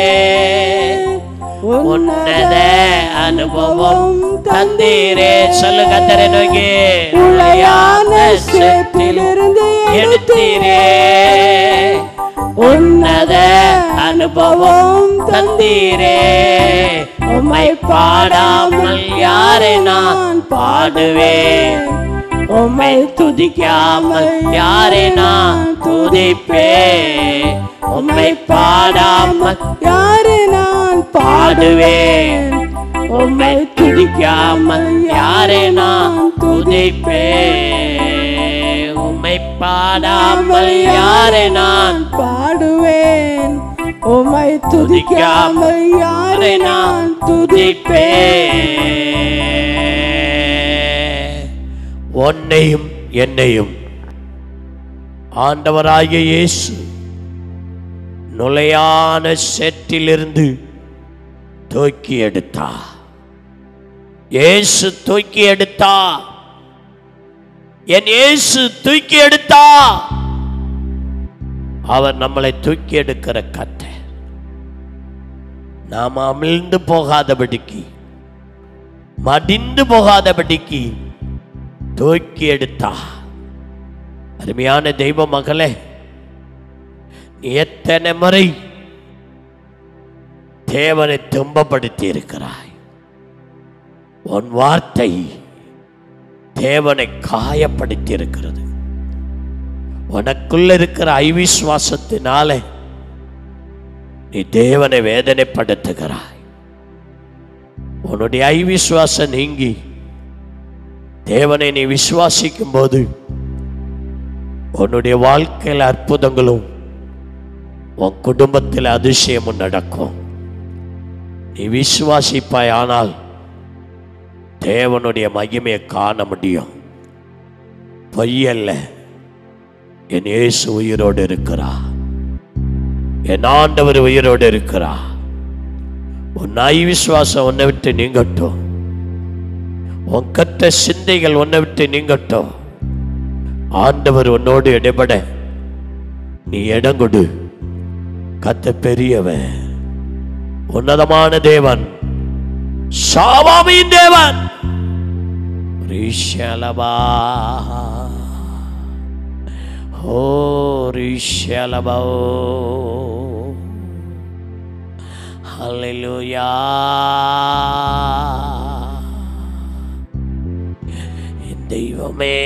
உன்னத அனுபவம் தந்தீரே சொல்லு கத்தரை நோக்கி நுழையான செத்திலிருந்து எடுத்தீரே உன்னத அனுபவம் தந்தீரே உம்மை பாடாமல் யாரை நான் பாடுவேன் உம்மை துதிக்காமல் யாரை நான் துதிப்பேன் உம்மை பாடாமல்
யாரை நான்
பாடுவேன் உம்மை துதிக்காமல் யாரை நான் துதிப்பேன் உம்மை பாடாமல் யாரை நான்
பாடுவேன் உம்மை துதிக்காமல் யாரை நான்
துதிப்பேன் உன்னையும் என்னையும் ஆண்டவராகிய இயேசு நுழையான சேற்றிலிருந்து தூக்கி எடுத்தா இயேசு தூக்கி எடுத்தா என் இயேசு தூக்கி எடுத்தா அவர் நம்மளை தூக்கி எடுக்கிற கத்தை நாம் அமிழ்ந்து போகாதபடிக்கு மடிந்து போகாதபடிக்கு தூக்கி எடுத்தா அருமையான தெய்வ மகளே நீ எத்தனை முறை தேவனை துன்பப்படுத்தி இருக்கிறாய் உன் வார்த்தை தேவனை காயப்படுத்தி இருக்கிறது உனக்குள்ள இருக்கிற ஐவிசுவாசத்தினாலே நீ தேவனை வேதனைப்படுத்துகிறாய் உன்னுடைய ஐவிசுவாசம் நீங்கி தேவனை நீ விசுவாசிக்கும் போது உன்னுடைய வாழ்க்கையில் அற்புதங்களும் உன் குடும்பத்தில் அதிசயமும் நடக்கும் நீ விசுவாசிப்பாய் ஆனால் தேவனுடைய மகிமையை காண முடியும் பொய்யல்ல என் இயேசு உயிரோடு இருக்கிறா என் ஆண்டவர் உயிரோடு இருக்கிறா உன் நாய் விசுவாசம் உன்னை விட்டு நீங்கட்டும் உன் கற்ற சிந்தைகள் உன்னை விட்டு நீங்கட்டும் ஆண்டவர் உன்னோடு இடைபட நீ இடம் கொடு கத்த பெரியவன் உன்னதமான தேவன் சாவாமியின் தேவன் ரிஷலபா ஓ ரிஷலபா ஹalleluya என் தெய்வமே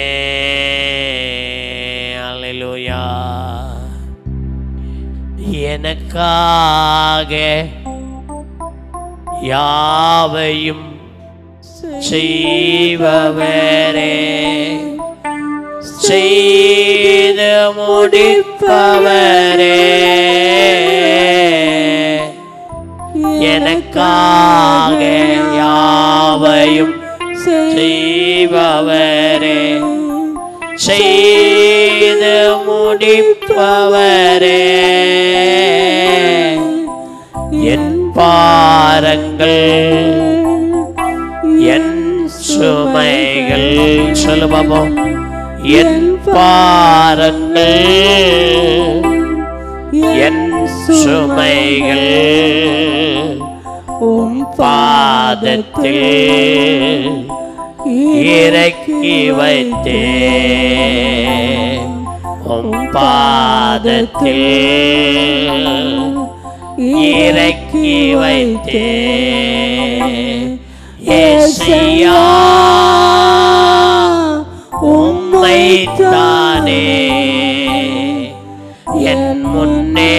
ஹalleluya எனக்காக யாவையும் செய்பவரே செய்து முடிப்பவரே எனக்காக யாவையும் செய்பவரே செய்து முடிப்பவரே என் பாரங்கள் என் சுமைகள் சொல்லு பாப்போம் என் பாரங்கள் என் சுமைகள்
உம்
பாதத்தில் இறக்கி வைத்தே உம் பாதத்தில் இறக்கி வைத்தே ஏசையா உம்மை தானே என் முன்னே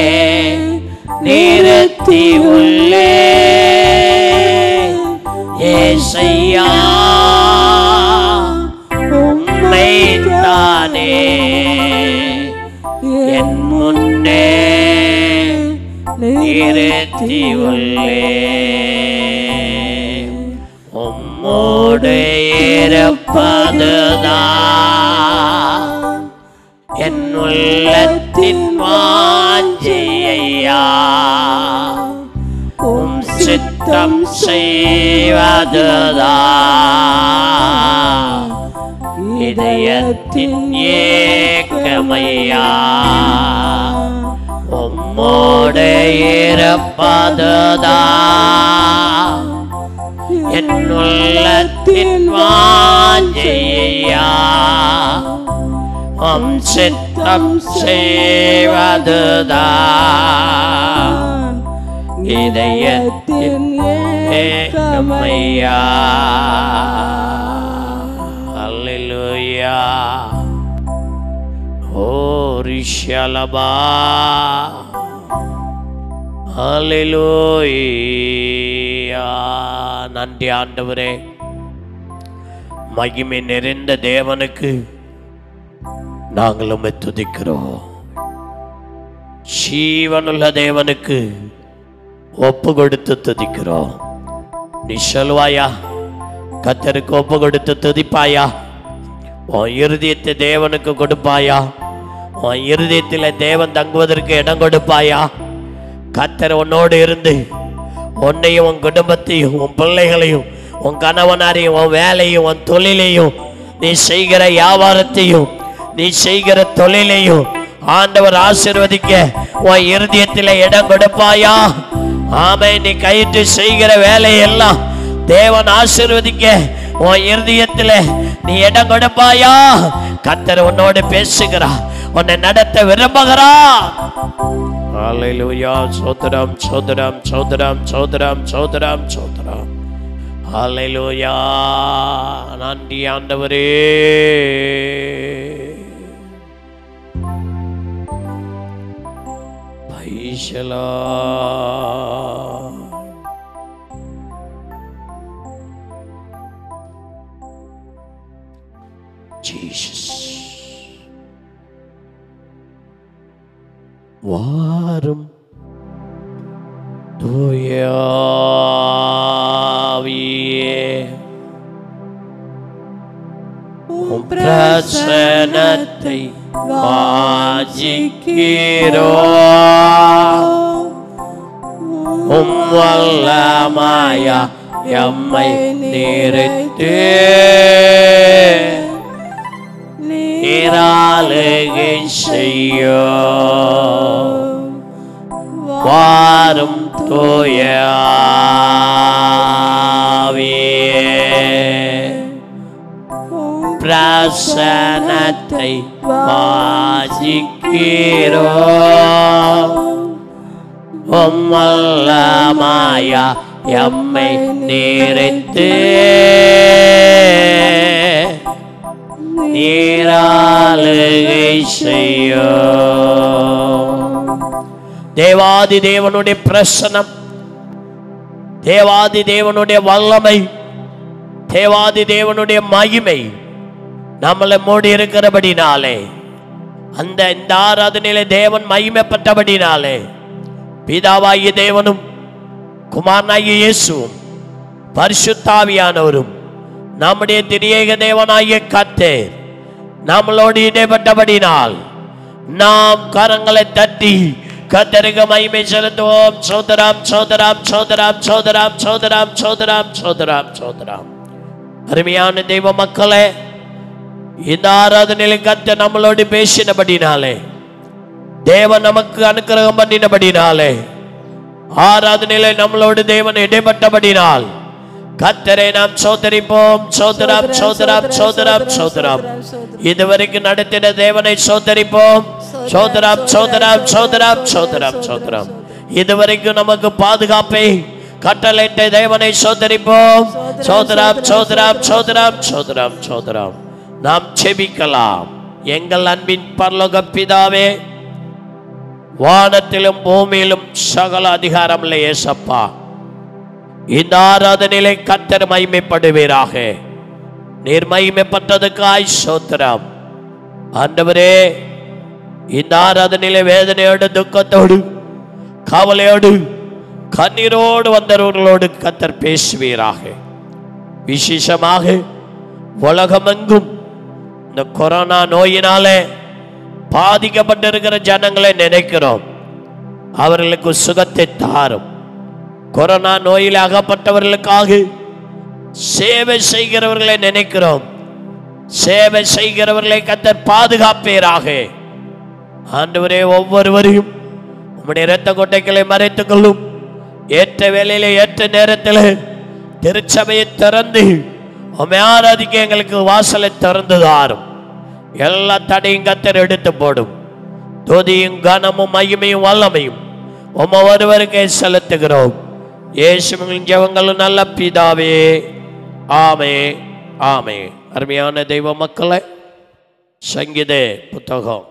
நிறுத்தி உள்ளே ஏசையா உம்மை தானே என் முன்னே நிறுத்தி உள்ளே உம்மோடு இருப்பதுதான் என் உள்ளத்தின் வாஞ்சையா உம் சித்தம் செய்வதுதான் இதயத்தின் ஏக்கமையா உம்மோடு இருப்பதுதான் என் உள்ளத்தின் வாஞ்சையா உம் சித்தம் செய்வதுதான் இதயத்தின் ஏக்கமையா அல்லேலூயா ஓ ரிஷலபா அல்லேலூயா நன்றி ஆண்டவரே மகிமை நிறைந்த தேவனுக்கு நாங்கள் உம்மை துதிக்கிறோம் ஜீவனுள்ள தேவனுக்கு ஒப்பு கொடுத்து துதிக்கிறோம் நீ சொல்வாயா கத்தருக்கு ஒப்பு கொடுத்து துதிப்பாயா உன் இருதயத்தை தேவனுக்கு கொடுப்பாயா உன் இருதயத்தில் தேவன் தங்குவதற்கு இடம் கொடுப்பாயா கத்தர் உன்னோடு இருந்து உன்னையும் உன் குடும்பத்தையும் உன் பிள்ளைகளையும் உன் கணவனாரையும் உன் வேலையும் உன் தொழிலையும் நீ செய்கிற வியாபாரத்தையும் நீ செய்கிற தொழிலையும் ஆண்டவர் ஆசீர்வதிக்க உன் இருதயத்தில் இடம் கொடுப்பாயா ஆமை நீ கையிட்டு செய்கிற வேலையெல்லாம் தேவன் ஆசீர்வதிக்க உன் இருதயத்தில் நீ இடம் கொடுப்பாயா கத்தர் உன்னோடு பேசுகிறா உன்னை நடத்த விரும்புகிறா ஹalleluya சோதரம் சோதரம் சோதரம் சோதரம் சோதரம் சோதரம் ஹalleluya நன்றி ஆண்டவரே you, Lord. Jesus. வாரும் தூயாவியே உம் பிரசனத்தை வாஞ்சிக்கிறோ உம் வல்லமாயா எம்மை நிறுத்து நீராளுகை செய்யோ வாரும் தூயாவியே பிரசனத்தை வாசிக்கிறோ உம்மல்லமாயா எம்மை நிறைத்து நீராளுகை செய்யோ தேவாதி தேவனுடைய பிரசனம் தேவாதி தேவனுடைய வல்லமை தேவாதி தேவனுடைய மகிமை நம்மளை மூடி இருக்கிறபடினாலே அந்த இந்த ஆராதனையில தேவன் மகிமைப்பட்டபடினாலே பிதாவாகிய தேவனும் குமாரனாகிய இயேசுவும் பரிசுத்தாவியானவரும் நம்முடைய திரியேக தேவனாகிய கத்தேர் நம்மளோடு இடைப்பட்டபடினால் நாம் கரங்களை தட்டி கத்தருக்கு மகிமை செலுத்துவோம் சோதராம் சோதராம் சோதராம் சோதராம் சோதராம் சோதராம் சோதராம் சோதராம் அருமையான தெய்வ மக்களே இந்த ஆராதனையில் கத்த நம்மளோடு பேசினபடினாலே தேவன் நமக்கு அனுக்கிரகம் பண்ணினபடினாலே ஆராதனையில நம்மளோடு தேவன் இடைப்பட்டபடினால் கத்தரை நாம் சோதரிப்போம் சோதராம் சோதராம் சோதராம் சோதராம் இதுவரைக்கும் நடத்தின தேவனை சோதரிப்போம் சோதராம் சோதராம் சோதராம் சோதராம் சோதராம் இதுவரைக்கும் நமக்கு பாதுகாப்பை கட்டளையிட்ட தேவனை சோதரிப்போம் சோதராம் சோதராம் சோதராம் சோதராம் சோதராம் நாம் செபிக்கலாம் எங்கள் அன்பின் பரலோக பிதாவே வானத்திலும் பூமியிலும் சகல அதிகாரம் இல்லை ஏசப்பா இந்த ஆராதனையிலே கத்தர் மகிமைப்படுவீராக நீர் மகிமைப்பட்டதுக்காய் சோத்திரம் ஆண்டவரே இந்த ஆராதனையிலே வேதனையோடு துக்கத்தோடு கவலையோடு கண்ணீரோடு வந்தவர்களோடு கத்தர் பேசுவீராக விசேஷமாக உலகமெங்கும் இந்த கொரோனா நோயினாலே பாதிக்கப்பட்டிருக்கிற ஜனங்களை நினைக்கிறோம் அவர்களுக்கு சுகத்தை தாரும் கொரோனா நோயில் அகப்பட்டவர்களுக்காக சேவை செய்கிறவர்களை நினைக்கிறோம் சேவை செய்கிறவர்களை கத்தர் பாதுகாப்பீராக ஆண்டவரே ஒவ்வொருவரையும் உம்முடைய இரத்த கொட்டைகளை மறைத்துக் கொள்ளும் ஏற்ற வேளையில ஏற்ற நேரத்தில் திருச்சபையை திறந்து உம்மை ஆராதிக்க எங்களுக்கு வாசலை திறந்து தாரும் எல்லா தடையும் கத்தர் எடுத்து போடும் துதியும் கனமும் மகிமையும் வல்லமையும் உம்ம ஒருவருக்கே செலுத்துகிறோம் இயேசுவின் ஜெபங்களும் நல்ல பிதாவே ஆமே ஆமே அருமையான தெய்வ மக்களை சங்கீத புத்தகம்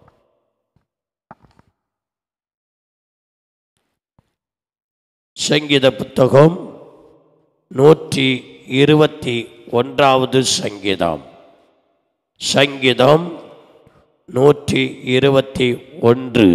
சங்கீத புத்தகம் நூற்றி இருபத்தி ஒன்றாவது சங்கீதம் சங்கீதம் நூற்றி இருபத்தி ஒன்று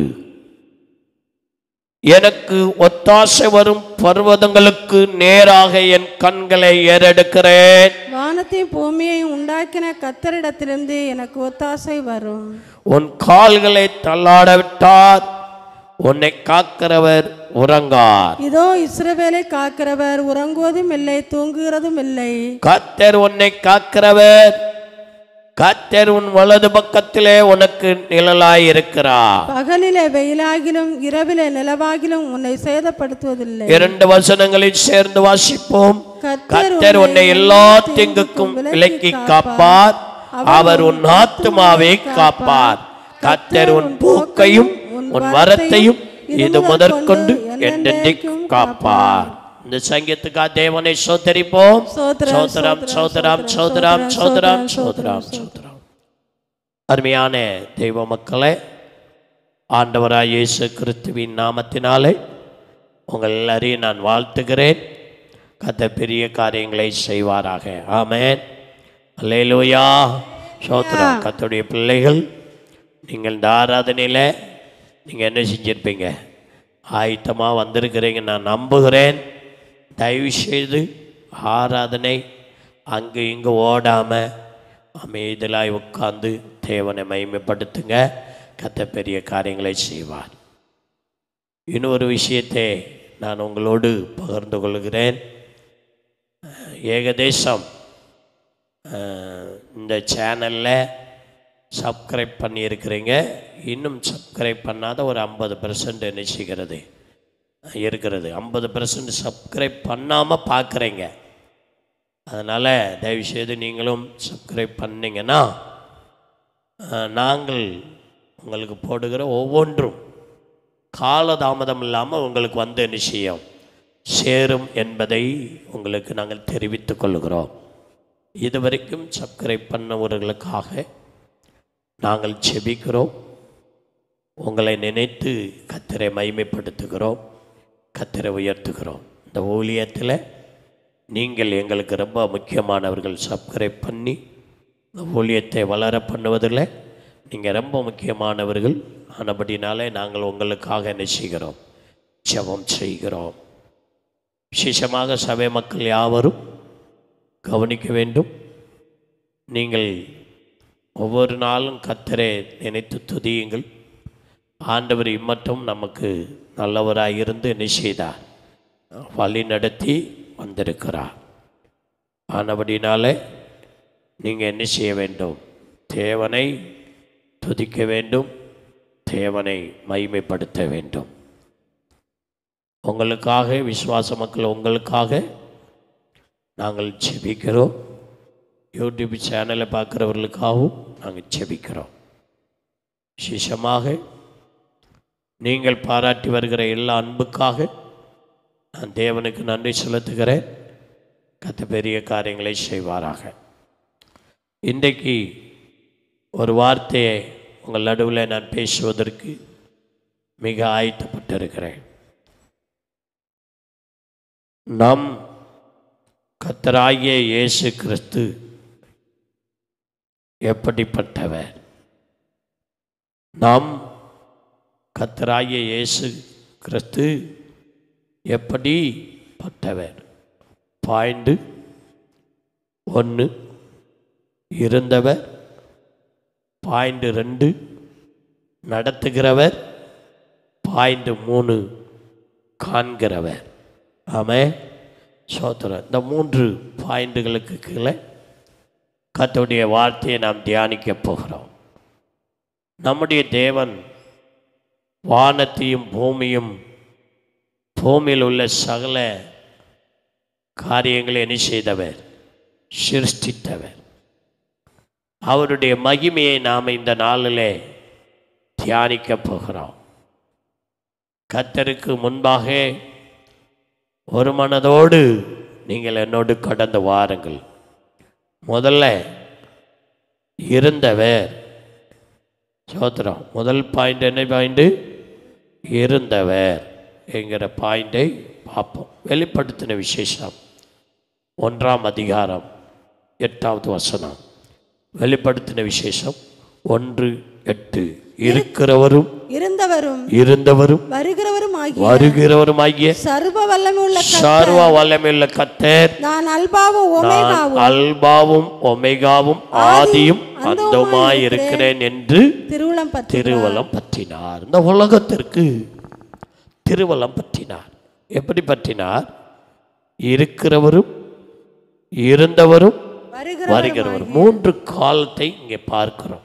எனக்கு ஒத்தாசை வரும் பர்வதங்களுக்கு நேராக என் கண்களை ஏறெடுக்கிறேன்
வானத்தையும் பூமியையும் உண்டாக்கின கத்தரிடத்திலிருந்து எனக்கு ஒத்தாசை வரும்
உன் கால்களை தள்ளாட விட்டார் உன்னை காக்கிறவர் உறங்கார்
இதோ இஸ்ரவேலை காக்கிறவர் உறங்குவதும் இல்லை தூங்குகிறதும் இல்லை
கத்தர் உன்னை காக்கிறவர் கத்தர் உன் வலது பக்கத்திலே உனக்கு நிழலாய் இருக்கிறார்
பகலிலே வெயிலாகிலும் இரவிலே நிலவாகிலும் உன்னை சேதப்படுத்துவதில்லை
இரண்டு வசனங்களில் சேர்ந்து வாசிப்போம்
கர்த்தர்
கத்தர் உன்னை எல்லா திங்குக்கும் விலக்கி காப்பார் அவர் உன் ஆத்துமாவை காப்பார் கத்தர் உன் போக்கையும் உன் வரத்தையும் இது முதற்கொண்டு என்றென்றைக்கும் காப்பார் இந்த சங்கீதத்துக்கா தேவனை சோதரிப்போம்
சோதரம்,
சோதரம் சோதரம் சோதரம் சோதரம் சோதரம் சோதரம் அருமையான தெய்வ மக்களே ஆண்டவராய் இயேசு கிறிஸ்துவின் நாமத்தினாலே உங்கள் எல்லாரையும் நான் வாழ்த்துகிறேன் கத்த பெரிய காரியங்களை செய்வாராக ஆமென் அல்லேலூயா சோத்ரம் கத்துடைய பிள்ளைகள் நீங்கள் இந்த ஆராதனையில் நீங்கள் என்ன செஞ்சிருப்பீங்க ஆயத்தமாக வந்திருக்கிறீங்க நான் நம்புகிறேன் தயவு செய்து ஆராதனை அங்கே இங்கே ஓடாமல் அமைதலாய் உட்கார்ந்து தேவனை மகிமைப்படுத்துங்க கத்த பெரிய காரியங்களை செய்வார் இன்னொரு விஷயத்தை நான் உங்களோடு பகிர்ந்து கொள்கிறேன் ஏகதேசம் அஹ், இந்த சேனலில் சப்ஸ்கிரைப் பண்ணியிருக்கிறீங்க இன்னும் சப்ஸ்கிரைப் பண்ணாத ஒரு ஐம்பது பர்சன்ட் என்ன செய்கிறது இருக்கிறது ஐம்பது பர்சன்ட் சப்ஸ்கிரைப் பண்ணாமல் பார்க்குறீங்க அதனால் தயவுசெய்து நீங்களும் சப்ஸ்கிரைப் பண்ணீங்கன்னா அஹ், நாங்கள் உங்களுக்கு போடுகிற ஒவ்வொன்றும் காலதாமதம் இல்லாமல் உங்களுக்கு வந்து நிச்சயம் சேரும் என்பதை உங்களுக்கு நாங்கள் தெரிவித்துக் கொள்கிறோம் இதுவரைக்கும் சப்ஸ்கிரைப் பண்ணவர்களுக்காக நாங்கள் செபிக்கிறோம் உங்களை நினைத்து கத்தரை மைமைப்படுத்துகிறோம் கத்தரை உயர்த்துகிறோம் இந்த ஊழியத்தில் நீங்கள் எங்களுக்கு ரொம்ப முக்கியமானவர்கள் சப்ஸ்கிரைப் பண்ணி இந்த ஊழியத்தை வளர பண்ணுவதில் நீங்கள் ரொம்ப முக்கியமானவர்கள் ஆனபடினாலே நாங்கள் உங்களுக்காக என்ன செய்கிறோம் ஜெபம் செய்கிறோம் விசேஷமாக சபை மக்கள் யாவரும் கவனிக்க வேண்டும் நீங்கள் ஒவ்வொரு நாளும் கத்தரை நினைத்து துதியுங்கள் ஆண்டவர் இம்மட்டும் நமக்கு நல்லவராக இருந்து என்ன செய்தார் வழி நடத்தி வந்திருக்கிறார் ஆனபடினாலே நீங்கள் என்ன செய்ய வேண்டும் தேவனை துதிக்க வேண்டும் தேவனை மகிமைப்படுத்த வேண்டும் உங்களுக்காக விசுவாச மக்கள் உங்களுக்காக நாங்கள் செபிக்கிறோம் யூடியூப் சேனலை பார்க்குறவர்களுக்காகவும் நாங்கள் செபிக்கிறோம் விசேஷமாக நீங்கள் பாராட்டி வருகிற எல்லா அன்புக்காக நான் தேவனுக்கு நன்றி செலுத்துகிறேன் கத்த பெரிய காரியங்களை செய்வாராக இன்றைக்கு ஒரு வார்த்தையை உங்கள் நடுவில் நான் பேசுவதற்கு மிக ஆயத்தப்பட்டிருக்கிறேன் நம் கத்தராகிய இயேசு கிறிஸ்து எப்படிப்பட்டவர் நாம் கத்தராகிய இயேசு கிறிஸ்து எப்படிப்பட்டவர் பாயிண்ட் ஒன்று இருந்தவர் பாயிண்ட் ரெண்டு நடத்துகிறவர் பாயிண்ட் மூணு காண்கிறவர் ஆமே சோத்திரம் இந்த மூன்று பாயிண்டுகளுக்கு கீழே கர்த்தருடைய வார்த்தையை நாம் தியானிக்க போகிறோம் நம்முடைய தேவன் வானத்தையும் பூமியும் பூமியில் உள்ள சகல காரியங்களை என்ன செய்தவர் சிருஷ்டித்தவர் அவருடைய மகிமையை நாம் இந்த நாளிலே தியானிக்க போகிறோம் கத்தருக்கு முன்பாக ஒரு மனதோடு நீங்கள் என்னோடு கடந்து வாருங்கள் முதல்ல இருந்தவர் சோத்திரம் முதல் பாயிண்ட் என்ன பாயிண்ட்டு இருந்தவர் என்கிற பாயிண்டை பார்ப்போம் வெளிப்படுத்தின விசேஷம் ஒன்றாம் அதிகாரம் எட்டாவது வசனம் வெளிப்படுத்தின விசேஷம் ஒன்று எட்டு இருக்கிறவரும்
இருந்தவரும்
இருந்தவரும்
வருகிறவரும் ஆகிய
வருகிறவருமாகிய
சர்வ வல்லமையுள்ள க-
சர்வ வல்லமையுள்ள கத்தர்
நான் அல்பாவும்
நான்
ஒமேகாவும்
அல்பாவும் ஒமேகாவும் ஆதியும் அந்தமாய் இருக்கிறேன் என்று
திருவுளம் பற்றி
திருவலம் பற்றினார் இந்த உலகத்திற்கு திருவலம் பற்றினார் எப்படி பற்றினார் இருக்கிறவரும் இருந்தவரும்
வருகிற
வருகிறவர் மூன்று காலத்தை இங்கே பார்க்கிறோம்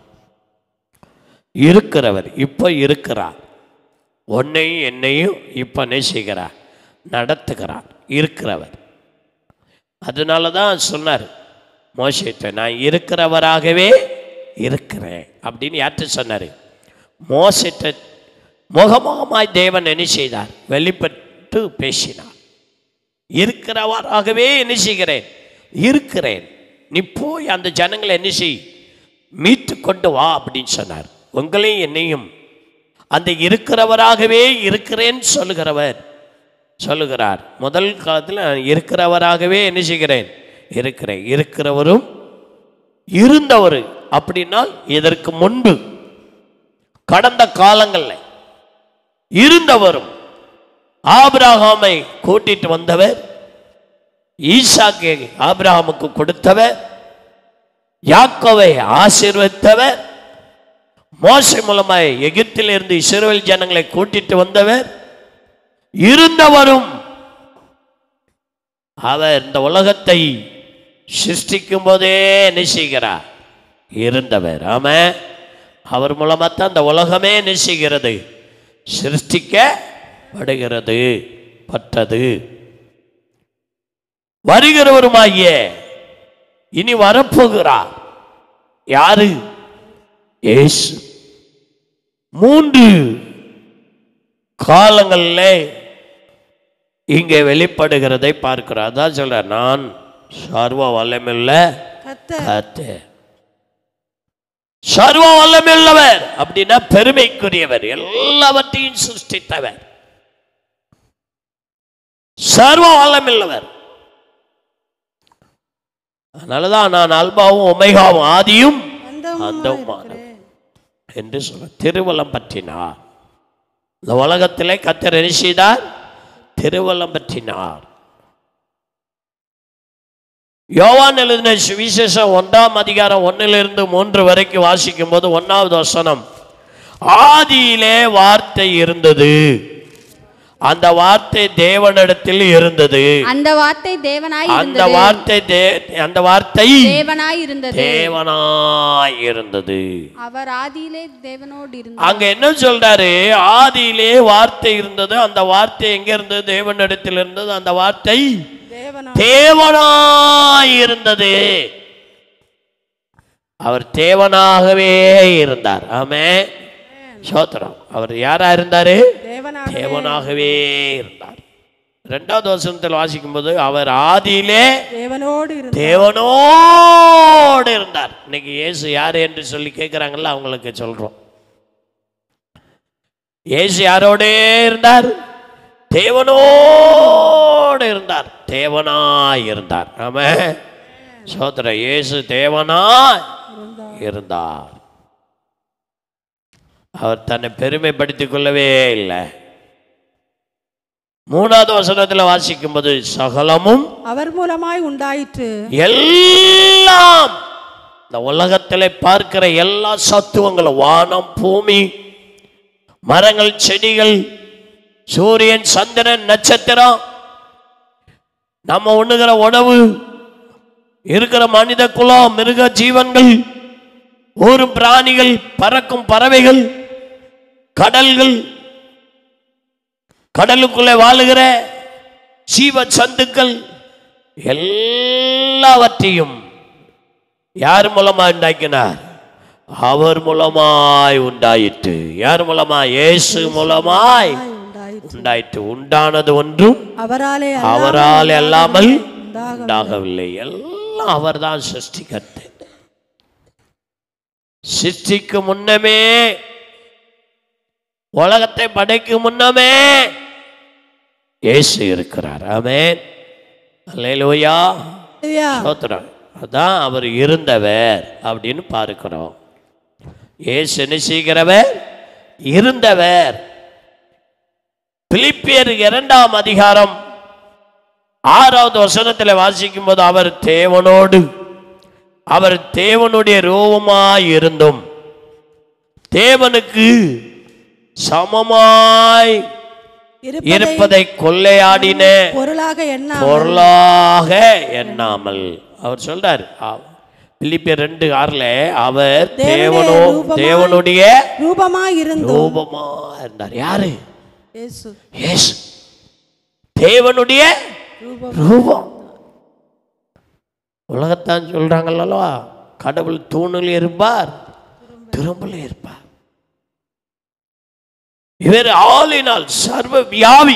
இருக்கிறவர் இப்போ இருக்கிறார் உன்னையும் என்னையும் இப்போ என்ன செய்கிறார் நடத்துகிறார் இருக்கிறவர் அதனால தான் சொன்னார் மோசத்தை நான் இருக்கிறவராகவே இருக்கிறேன் அப்படின்னு யார்கிட்ட சொன்னார் மோசத்தை முகமுகமாய் தேவன் என்ன செய்தார் வெளிப்பட்டு பேசினார் இருக்கிறவராகவே என்ன செய்கிறேன் இருக்கிறேன் நீ போய் அந்த ஜனங்களை என்ன செய் மீட்டு கொண்டு வா அப்படின்னு சொன்னார் உங்களையும் என்னையும் அந்த இருக்கிறவராகவே இருக்கிறேன் சொல்லுகிறவர் சொல்லுகிறார் முதல் காலத்தில் நான் இருக்கிறவராகவே என்ன செய்கிறேன் இருக்கிறேன் இருக்கிறவரும் இருந்தவர் அப்படின்னா இதற்கு முன்பு கடந்த காலங்களில் இருந்தவரும் ஆபிரகாமை கூட்டிட்டு வந்தவர் ஈசாக்கை ஆபிரகாமுக்கு கொடுத்தவர் யாக்கோவை ஆசீர்வதித்தவர் மோசை மூலமாய் எகிப்திலிருந்து இஸ்ரவேல் ஜனங்களை கூட்டிட்டு வந்தவர் இருந்தவரும் அவர் இந்த உலகத்தை சிருஷ்டிக்கும் போதே என்ன செய்கிறார் இருந்தவர் ஆமா அவர் மூலமாக தான் இந்த உலகமே என்ன செய்கிறது சிருஷ்டிக்கப்படுகிறது பட்டது வருகிறவருமாகிய இனி வரப்போகிறார் யாரு இயேசு மூன்று காலங்களில் இங்கே வெளிப்படுகிறதை பார்க்கிறோம் அதான் சொல்ற நான் சர்வ வல்லமில்ல
கத்தர்
கர்த்தர் சர்வ வல்லமையுள்ளவர் அப்படின்னா பெருமைக்குரியவர் எல்லாவற்றையும் சிருஷ்டித்தவர் சர்வ வல்லமையுள்ளவர் அதனாலதான் நான் அல்பாவும் ஒமைகாவும் ஆதியும் அந்தவுமானவர் என்று சொல்ல திருவலம் பற்றினார் இந்த உலகத்திலே கத்தர் என்ன செய்தார் திருவலம் பற்றினார் யோவான் எழுதின சுவிசேஷம் ஒன்றாம் அதிகாரம் ஒன்னிலிருந்து மூன்று வரைக்கும் வாசிக்கும் போது ஒன்னாவது வசனம் ஆதியிலே வார்த்தை இருந்தது அந்த வார்த்தை தேவனிடத்தில் இருந்தது
அந்த வார்த்தை தேவனாய்
அந்த
இருந்தது
வார்த்தை தே- அந்த வார்த்தை
தேவனாய் இருந்தது
தேவனாய் இருந்தது
அவர் ஆதியிலே தேவனோடு இருந்தார்
அங்க என்ன சொல்றாரு ஆதியிலே வார்த்தை இருந்தது அந்த வார்த்தை எங்க இருந்தது தேவனிடத்தில் இருந்தது அந்த வார்த்தை
தேவனா
தேவனாய் இருந்தது அவர் தேவனாகவே இருந்தார் ஆமே சோத்திரம் அவர் யாரா இருந்தாரு
தேவனா
தேவனாகவே இருந்தார் ரெண்டாவது வசனத்தில் வாசிக்கும்போது அவர் ஆதியிலே
தேவனோடு இருந்து
தேவனோடு இருந்தார் இன்னைக்கு இயேசு யார் என்று சொல்லி கேட்குறாங்கல்ல அவங்களுக்கு சொல்றோம் இயேசு யாரோடே இருந்தார் தேவனோடு இருந்தார் தேவனாய் இருந்தார் ஆமா சோதர இயேசு தேவனாய் இருந்தார் அவர் தன்னை பெருமைப்படுத்திக் கொள்ளவே இல்லை மூணாவது வசனத்தில் வாசிக்கும்போது சகலமும்
அவர் மூலமாய் உண்டாயிற்று
எல்லாம் இந்த உலகத்தில் பார்க்கிற எல்லா சத்துவங்களும் வானம் பூமி மரங்கள் செடிகள் சூரியன் சந்திரன் நட்சத்திரம் நம்ம உண்ணுகிற உணவு இருக்கிற மனித குலம் மிருக ஜீவன்கள் ஊரும் பிராணிகள் பறக்கும் பறவைகள் கடல்கள் கடலுக்குள்ளே வாழுகிற ஜீவ சந்துக்கள் எல்லாவற்றையும் யார் மூலமா உண்டாக்கினார் அவர் மூலமாய் உண்டாயிற்று யார் மூலமாய் இயேசு மூலமாய்
உண்டாயிற்று
உண்டாயிற்று உண்டானது ஒன்றும்
அவராலே
அவரால் அல்லாமல்
உண்டாக
உண்டாகவில்லை எல்லாம் அவர்தான் சிருஷ்டிகர்த்தை சிருஷ்டிக்கு முன்னமே உலகத்தை படைக்கும் முன்னமே இயேசு இருக்கிறார் ஆமென் அல்லேலூயா
ஐயா,
ஸ்தோத்திரம் அதான் அவர் இருந்தவர் அப்படின்னு பார்க்கிறோம் இயேசு என்ன செய்கிறவர் இருந்தவர் பிலிப்பியர் இரண்டாம் அதிகாரம் ஆறாவது வசனத்தில் வாசிக்கும் போது அவர் தேவனோடு அவர் தேவனுடைய ரூபமாய் இருந்தும் தேவனுக்கு சமமாய்
இருப்பதை
இருப்பதை கொள்ளையாடின
பொருளாக என்ன
பொருளாக எண்ணாமல் அவர் சொல்றார் ஆ- பிலிப்பியர் ரெண்டு ஆறுல அவர் தேவனோ
ரூபமாய்
தேவனுடைய
ரூபமாய் இருந்து
ரூபமா இருந்தார் யாரு
இயேசு
இயேசு தேவனுடைய ரூபம் உலகத்தான் சொல்றாங்கல்லவா கடவுள் தூணில் இருப்பார் திரும்பல இருப்பார் இவர் ஆளினால் சர்வ வியாபி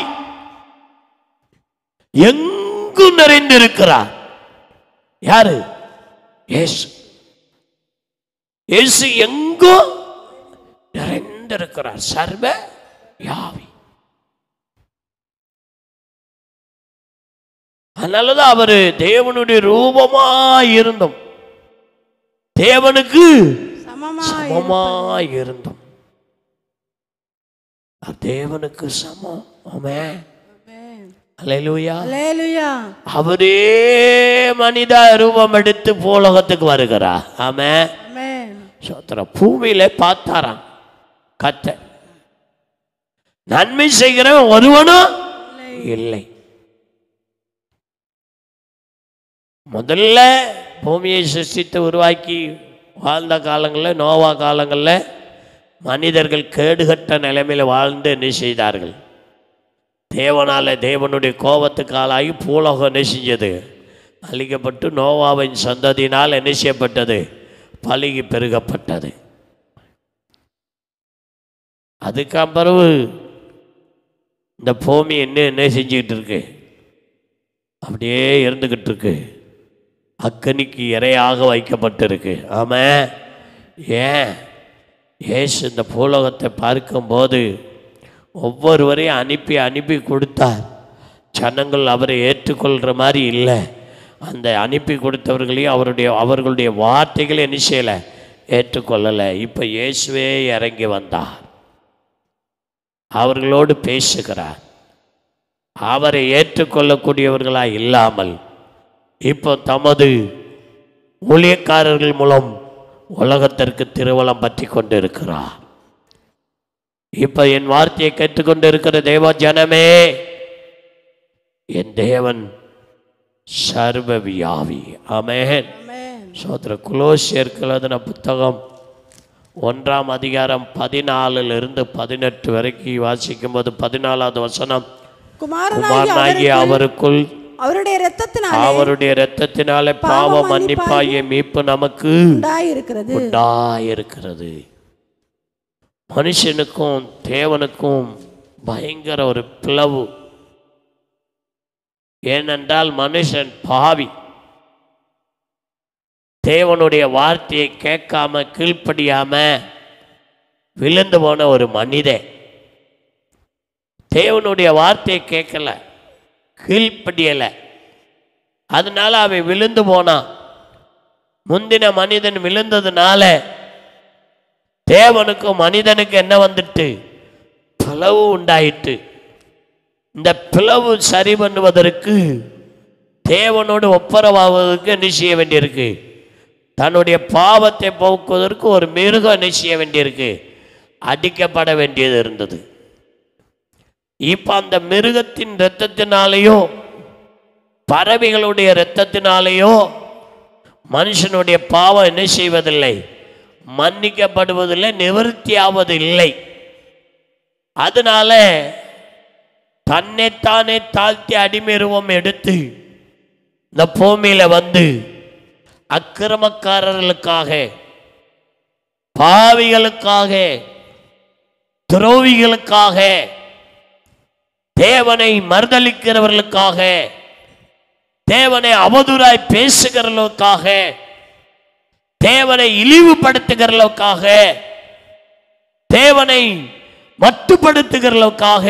எங்கும் நிறைந்திருக்கிறார் யாரு இயேசு இயேசு எங்கும் நிறைந்திருக்கிறார் இருந்திருக்கிறார் சர்வ யாவி அதனாலதான் அவரு தேவனுடைய ரூபமா இருந்தோம் தேவனுக்கு
சமமா
சமமா இருந்தோம் அவர் தேவனுக்கு சமம் ஆமே அல்லேலூயா
அல்லேலூயா
அவரே மனித ரூபம் எடுத்து பூலோகத்துக்கு வருகிறார் ஆமே
ஆமென்
சோத்திரம் பூமியில பார்த்தாராம் கத்த நன்மை செய்கிறவன் ஒருவனும் இல்லை முதல்ல பூமியை சிருஷ்டித்து உருவாக்கி வாழ்ந்த காலங்களில் நோவா காலங்களில் மனிதர்கள் கேடுகட்ட நிலைமையில் வாழ்ந்து என்ன செய்தார்கள் தேவனால தேவனுடைய கோபத்துக்கு ஆளாகி பூலோகம் என்ன செஞ்சது அழிக்கப்பட்டு நோவாவின் சந்ததியினால் என்ன செய்யப்பட்டது பழுகி பெருகப்பட்டது அதுக்கப்புறம் இந்த பூமி என்ன என்ன செஞ்சுக்கிட்டு இருக்கு அப்படியே இருந்துக்கிட்டு இருக்கு அக்கனிக்கு இரையாக வைக்கப்பட்டிருக்கு ஆமா ஏன் ஏசு இந்த பூலோகத்தை பார்க்கும்போது ஒவ்வொருவரையும் அனுப்பி அனுப்பி கொடுத்தார் ஜனங்கள் அவரை ஏற்றுக்கொள்கிற மாதிரி இல்லை அந்த அனுப்பி கொடுத்தவர்களையும் அவருடைய அவர்களுடைய வார்த்தைகளை என்ன செய்யலை ஏற்றுக்கொள்ளலை இப்போ இயேசுவே இறங்கி வந்தார் அவர்களோடு பேசுகிறார் அவரை ஏற்றுக்கொள்ளக்கூடியவர்களாய் இல்லாமல் இப்போ தமது ஊழியக்காரர்கள் மூலம் உலகத்திற்கு திருவலம் பற்றி கொண்டிருக்கிறார் இப்ப என் வார்த்தையை கேட்டுக்கொண்டு இருக்கிற தேவ ஜனமே என் தேவன் சர்வ வியாவி ஆமென் சோதர குலோசியருக்கு எழுதின புத்தகம் ஒன்றாம் அதிகாரம் பதினாலிலிருந்து பதினெட்டு வரைக்கும் வாசிக்கும்போது பதினாலாவது வசனம்
குமாரனாகிய
குமாரனாகிய அவருக்குள்
அவருடைய இரத்தத்தினால்
அவருடைய இரத்தத்தினாலே பாவ மன்னிப்பாகிய மீட்பு நமக்கு
உண்டாயிருக்கிறது
உண்டாயிருக்கிறது மனுஷனுக்கும் தேவனுக்கும் பயங்கர ஒரு பிளவு ஏனென்றால் மனுஷன் பாவி தேவனுடைய வார்த்தையை கேட்காம கீழ்ப்படியாம விழுந்து போன ஒரு மனிதன் தேவனுடைய வார்த்தையை கேட்கல கீழ்ப்படியலை அதனால அவன் விழுந்து போனான் முந்தின மனிதன் விழுந்ததுனால தேவனுக்கும் மனிதனுக்கு என்ன வந்துட்டு பிளவு உண்டாயிட்டு இந்த பிளவு சரி பண்ணுவதற்கு தேவனோடு ஒப்புரவாவதற்கு என்ன செய்ய வேண்டியிருக்கு தன்னுடைய பாவத்தை போக்குவதற்கு ஒரு மிருகம் என்ன செய்ய வேண்டியிருக்கு அடிக்கப்பட வேண்டியது இருந்தது இப்போ அந்த மிருகத்தின் இரத்தத்தினாலேயோ பறவைகளுடைய இரத்தத்தினாலேயோ மனுஷனுடைய பாவம் என்ன செய்வதில்லை மன்னிக்கப்படுவதில்லை நிவர்த்தியாவது இல்லை அதனால தன்னைத்தானே தாழ்த்தி அடிமைருவம் எடுத்து இந்த பூமியில வந்து அக்கிரமக்காரர்களுக்காக பாவிகளுக்காக துரோவிகளுக்காக தேவனை மறுதளிக்கிறவர்களுக்காக தேவனை அவதூறாய் பேசுகிறவர்களுக்காக தேவனை இழிவுபடுத்துகிறவர்களுக்காக தேவனை மட்டுப்படுத்துகிறவர்களுக்காக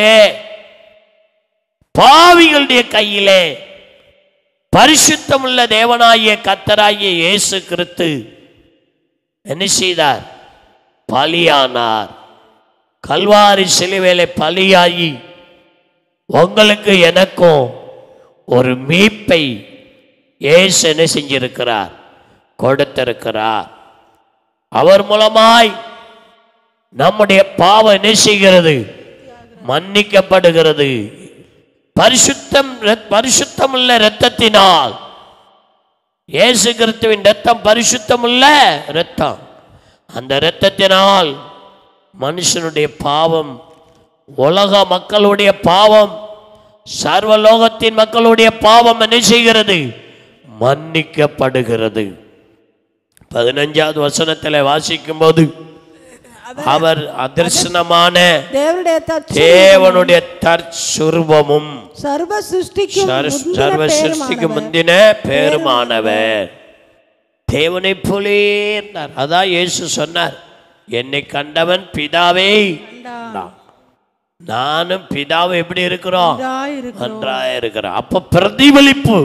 பாவிகளுடைய கையிலே பரிசுத்தமுள்ள தேவனாகிய கத்தராகிய இயேசு கிறிஸ்து என்ன செய்தார் பலியானார் கல்வாரி சிலுவையிலே பலியாகி உங்களுக்கு எனக்கும் ஒரு மீட்பை இயேசு என்ன செஞ்சிருக்கிறார் கொடுத்திருக்கிறார் அவர் மூலமாய் நம்முடைய பாவம் என்ன செய்கிறது மன்னிக்கப்படுகிறது பரிசுத்தம் பரிசுத்தமுள்ள இரத்தத்தினால் இயேசு கிறிஸ்துவின் இரத்தம் பரிசுத்தமுள்ள இரத்தம் அந்த இரத்தத்தினால் மனுஷனுடைய பாவம் உலக மக்களுடைய பாவம் சர்வலோகத்தின் மக்களுடைய பாவம் என்ன செய்கிறது மன்னிக்கப்படுகிறது பதினஞ்சாவது வசனத்தில் வாசிக்கும் போது அவர் அதர்சனமான
தேவனுடைய தற்சு-
தேவனுடைய தற்சுரூபமும்
சர்வ சிருஷ்டிக்கும்
சர்-
முந்தின
சர்வ
பேருமானவர்.
சிருஷ்டிக்கு முந்தின பேருமானவர் தேவனை போலே இருந்தார் அதான் இயேசு சொன்னார் என்னை கண்டவன் பிதாவே கண்டான். நானும் பிதாவும் எப்படி இருக்கிறோம்
இதாயிருக்கு
நன்றாக இருக்கிறோம் அப்ப பிரதிபலிப்பு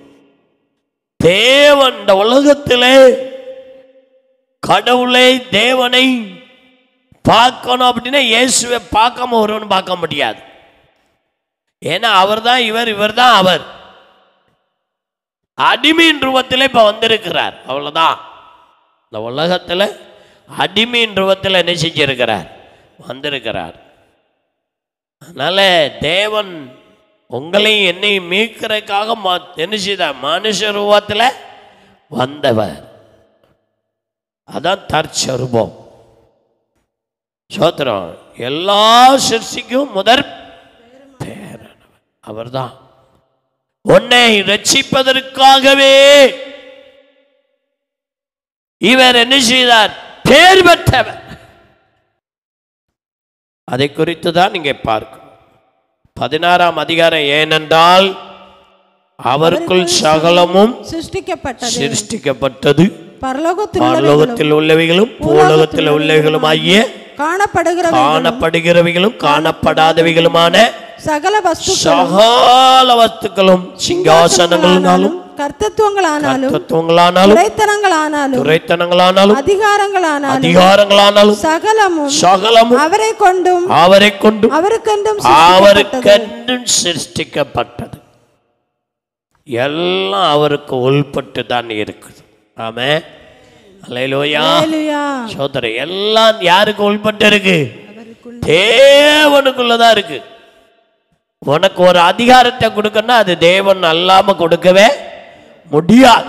தேவன் இந்த உலகத்திலே கடவுளை தேவனை பார்க்கணும் அப்படின்னா இயேசுவை பார்க்காம ஒருவன் பார்க்க முடியாது ஏன்னா அவர் தான் இவர் இவர் தான் அவர் அடிமையின் ரூபத்தில் இப்போ வந்திருக்கிறார் அவ்வளோதான் இந்த உலகத்தில் அடிமையின் ரூபத்தில் என்ன செஞ்சிருக்கிறார் வந்திருக்கிறார் அதனால தேவன் உங்களையும் என்னையும் மீட்கிறதுக்காக மா என்ன செய்தார் மனுஷ ரூபத்தில் வந்தவர் அதான் தற்சருபம் சோத்திரம் எல்லா சிருஷ்டிக்கும் முதற் பேரானவர் அவர்தான் உன்னை ரட்சிப்பதற்காகவே இவர் என்ன செய்தார் பேர் பெற்றவர் அதை குறித்து தான் நீங்க பார்க்கணும் பதினாறாம் அதிகாரம் ஏனென்றால் அவருக்குள் சகலமும்
சிருஷ்டிக்கப்பட்டது
சிருஷ்டிக்கப்பட்டது
பரலோகத்தில்
பரலோகத்தில் உள்ளவைகளும் பூலோகத்தில் உள்ளவைகளும் ஆகிய
காணப்படுகிற
காணப்படுகிறவைகளும் காணப்படாதவைகளுமான
சகல வஸ்து
சகல வஸ்துக்களும் சிங்காசனங்களாலும்
கர்த்தத்துவங்களானாலும்
தத்துவங்களானாலும்
துரைத்தனங்களானாலும்
துரைத்தனங்களானாலும்
அதிகாரங்களானாலும்
அதிகாரங்களானாலும்
சகலமும்
சகலமும்
அவரை கொண்டும்
அவரை கொண்டு
அவருக்கென்றும்
அவருக்கென்றும் சிருஷ்டிக்கப்பட்டது எல்லாம் அவருக்கு உள்பட்டு தான் இருக்குது ஆமே அலையிலோயா
ஹalleluya.
சோதரன் எல்லாம் யாருக்கு உள்பட்டு இருக்கு தேவனுக்குள்ளதான் இருக்கு உனக்கு ஒரு அதிகாரத்தை கொடுக்கணும்னா அது தேவன் அல்லாம கொடுக்கவே முடியாது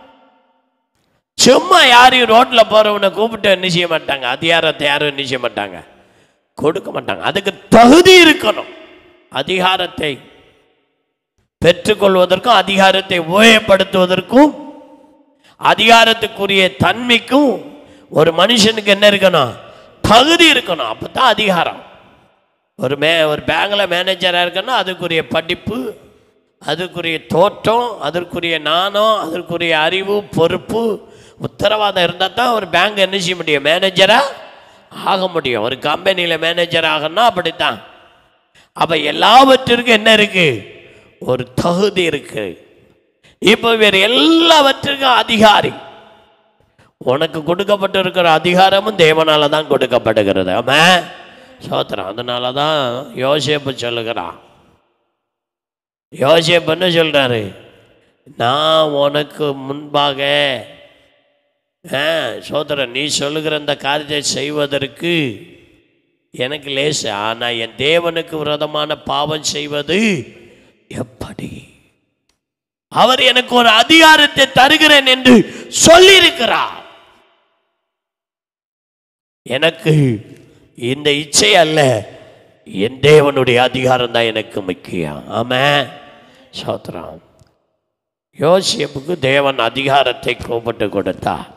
சும்மா யாரையும் ரோட்ல போறவனை கூப்பிட்டு என்ன செய்ய மாட்டாங்க அதிகாரத்தை யாரும் என்ன செய்ய மாட்டாங்க கொடுக்க மாட்டாங்க அதுக்கு தகுதி இருக்கணும் அதிகாரத்தை பெற்றுக்கொள்வதற்கும் அதிகாரத்தை உபயோகப்படுத்துவதற்கும் அதிகாரத்துக்குரிய தன்மைக்கும் ஒரு மனுஷனுக்கு என்ன இருக்கணும் தகுதி இருக்கணும் அப்போ தான் அதிகாரம் ஒரு மே ஒரு பேங்கில் மேனேஜராக இருக்கணும்னா அதுக்குரிய படிப்பு அதுக்குரிய தோற்றம் அதற்குரிய நாணம் அதற்குரிய அறிவு பொறுப்பு உத்தரவாதம் இருந்தால் தான் ஒரு பேங்க் என்ன செய்ய முடியும் மேனேஜராக ஆக முடியும் ஒரு கம்பெனியில் மேனேஜர் ஆகணும்னா அப்படித்தான் அப்போ எல்லாவற்றிற்கும் என்ன இருக்கு ஒரு தகுதி இருக்கு இப்போ வேறு எல்லாவற்றிற்கும் அதிகாரி உனக்கு கொடுக்கப்பட்டிருக்கிற அதிகாரமும் தேவனால தான் கொடுக்கப்படுகிறது ஆமா சோத்திரம் அதனால தான் யோசேப்பு சொல்லுகிறான் யோசேப்பு என்ன சொல்றாரு நான் உனக்கு முன்பாக ஆ, சோதரன் நீ சொல்லுகிற அந்த காரியத்தை செய்வதற்கு எனக்கு லேசு ஆனால் என் தேவனுக்கு விரோதமான பாவம் செய்வது எப்படி அவர் எனக்கு ஒரு அதிகாரத்தை தருகிறேன் என்று சொல்லியிருக்கிறார் எனக்கு இந்த இச்சை அல்ல என் தேவனுடைய அதிகாரம் தான் எனக்கு முக்கியம் ஆமா சோத்ரம் யோசிப்புக்கு தேவன் அதிகாரத்தை கூப்பிட்டு கொடுத்தார்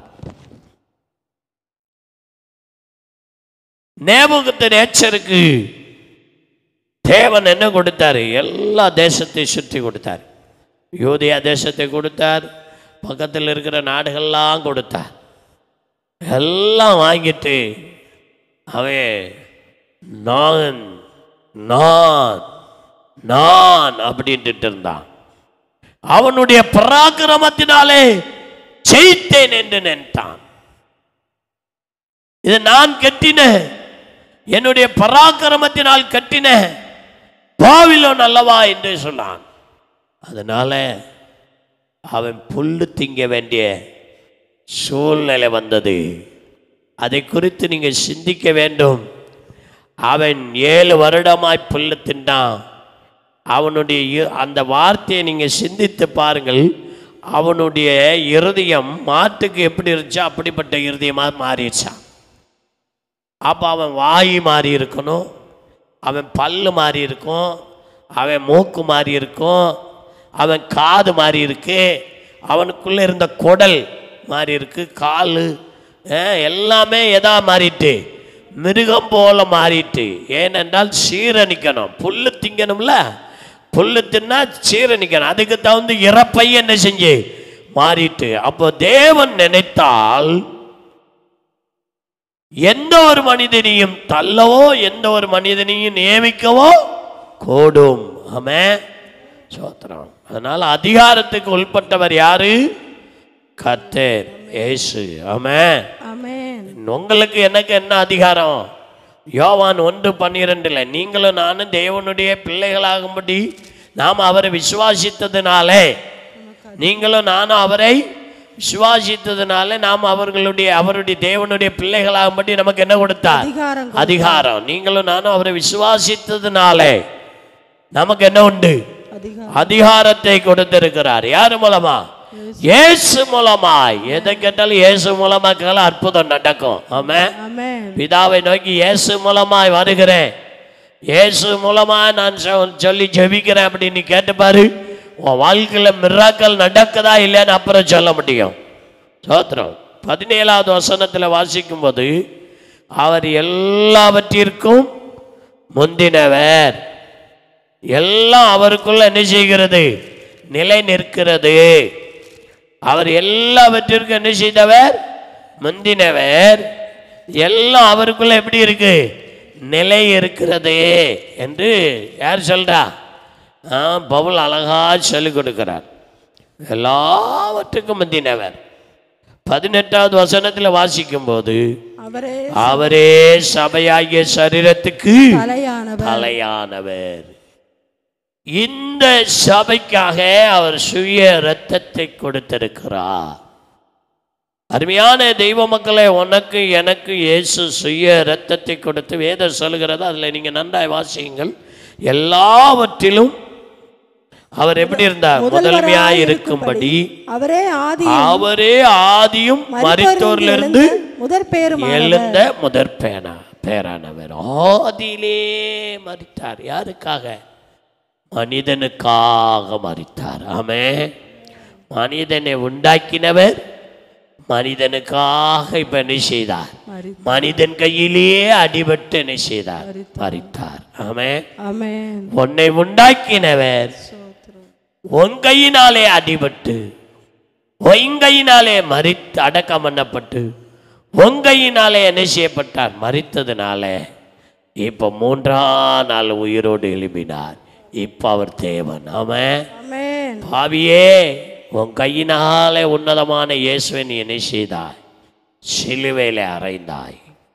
நேபுகத்து நேச்சருக்கு தேவன் என்ன கொடுத்தாரு எல்லா தேசத்தையும் சுற்றி கொடுத்தார் யூதியா தேசத்தை கொடுத்தார் பக்கத்தில் இருக்கிற நாடுகள்லாம் கொடுத்தார் எல்லாம் வாங்கிட்டு அவன் நான் நான் நான் அப்படின்ட்டு இருந்தான் அவனுடைய பராக்கிரமத்தினாலே ஜெயித்தேன் என்று நினைத்தான் இது நான் கட்டின என்னுடைய பராக்கிரமத்தினால் கட்டின பாவிலோன் அல்லவா என்று சொன்னான் அதனால அவன் புல்லு திங்க வேண்டிய சூழ்நிலை வந்தது அதை குறித்து நீங்கள் சிந்திக்க வேண்டும் அவன் ஏழு வருடமாய் புல்லு தின்னான் அவனுடைய இ- அந்த வார்த்தையை நீங்கள் சிந்தித்து பாருங்கள் அவனுடைய இருதயம் மாட்டுக்கு எப்படி இருந்துச்சோ அப்படிப்பட்ட இருதயமாக மாறிடுச்சான் அப்போ அவன் வாய் மாறி இருக்கணும் அவன் பல்லு மாறி இருக்கும் அவன் மூக்கு மாறி இருக்கும் அவன் காது மாறி இருக்கு அவனுக்குள்ளே இருந்த குடல் மாறி இருக்கு கால் எல்லாமே எதா மாறிட்டு மிருகம் போல மாறிட்டு ஏனென்றால் சீரணிக்கணும் புல்லு திங்கணும்ல புல்லு தின்னா சீரணிக்கணும் அதுக்கு தகுந்த இறப்பை என்ன செஞ்சு மாறிட்டு அப்போ தேவன் நினைத்தால் எந்த ஒரு மனிதனையும் தள்ளவோ எந்த ஒரு மனிதனையும் நியமிக்கவோ கூடும் ஆமே சோத்திரம் அதனால அதிகாரத்துக்கு உட்பட்டவர் யாரு கர்த்தர் இயேசு ஆமே
ஆமென்
உங்களுக்கு எனக்கு என்ன அதிகாரம் யோவான் ஒன்று பன்னிரெண்டுல நீங்களும் நானும் தேவனுடைய பிள்ளைகளாகும்படி நாம் அவரை விசுவாசித்ததுனாலே நீங்களும் நானும் அவரை விசுவாசித்ததுனால நாம் அவர்களுடைய அவருடைய தேவனுடைய பிள்ளைகளாகும்படி நமக்கு என்ன கொடுத்தார்
அதிகாரம்
அதிகாரம் நீங்களும் நானும் அவரை விசுவாசித்ததுனாலே நமக்கு என்ன உண்டு
அதிகாரம்
அதிகாரத்தை கொடுத்திருக்கிறார் யார் மூலமா இயேசு மூலமாய் எதை கேட்டாலும் இயேசு மூலமா கேட்டாலும் அற்புதம் நடக்கும் ஆமே
ஆமென்
பிதாவை நோக்கி இயேசு மூலமாய் வருகிறேன் இயேசு மூலமா நான் சொ- சொல்லி ஜெபிக்கிறேன் அப்படின்னு கேட்டு பாரு உன் வாழ்க்கையில மிராக்கள் நடக்குதா இல்லையான்னு அப்புறம் சொல்ல முடியும் சோத்திரம் பதினேழாவது வசனத்துல வாசிக்கும் போது அவர் எல்லாவற்றிற்கும் முந்தினவர் எல்லாம் அவருக்குள்ள என்ன செய்கிறது நிலை நிற்கிறது அவர் எல்லாவற்றிற்கும் என்ன செய்தவர் முந்தினவர் எல்லாம் அவருக்குள்ள எப்படி இருக்கு நிலை இருக்கிறது என்று யார் சொல்றா ஆ, பவுல் அழகா சொல்லிக் கொடுக்கிறார் எல்லாவற்றுக்கும் முந்தினவர் பதினெட்டாவது வசனத்தில் வாசிக்கும் போது
அவரே
அவரே சபையாகிய சரீரத்துக்கு
தலையானவர்
தலையானவர் இந்த சபைக்காக அவர் சுய இரத்தத்தை கொடுத்திருக்கிறார் அருமையான தெய்வ மக்களே உனக்கு எனக்கு இயேசு சுய இரத்தத்தை கொடுத்து வேதம் சொல்கிறது அதில் நீங்கள் நன்றாய் வாசியுங்கள் எல்லாவற்றிலும் அவர் எப்படி இருந்தார் முதன்மையாய் இருக்கும்படி
அவரே ஆதி
அவரே ஆதியும் மரித்தோரிலிருந்து
முதற் பேரும்
எழுந்த முதற் பேனா பேரானவர் ஆதியிலே மரித்தார் யாருக்காக மனிதனுக்காக மரித்தார் ஆமே மனிதனை உண்டாக்கினவர் மனிதனுக்காக இப்ப என்ன செய்தார் மனிதன் கையிலேயே அடிபட்டு என்ன செய்தார் மரித்தார் ஆமே
ஆமென்
உன்னை உண்டாக்கினவர் உன் கையினாலே அடிபட்டு உன் கையினாலே மறித்து அடக்கம் பண்ணப்பட்டு உன் கையினாலே என்ன செய்யப்பட்டார் மறித்ததுனால இப்போ மூன்றாம் நாள் உயிரோடு எழுப்பினார் இப்போ அவர் தேவன் ஆமென்
ஆமென்
பாவியே உன் கையினாலே உன்னதமான இயேசுவை நீ என்ன செய்தாய் சிலுவையில் அறைந்தாய்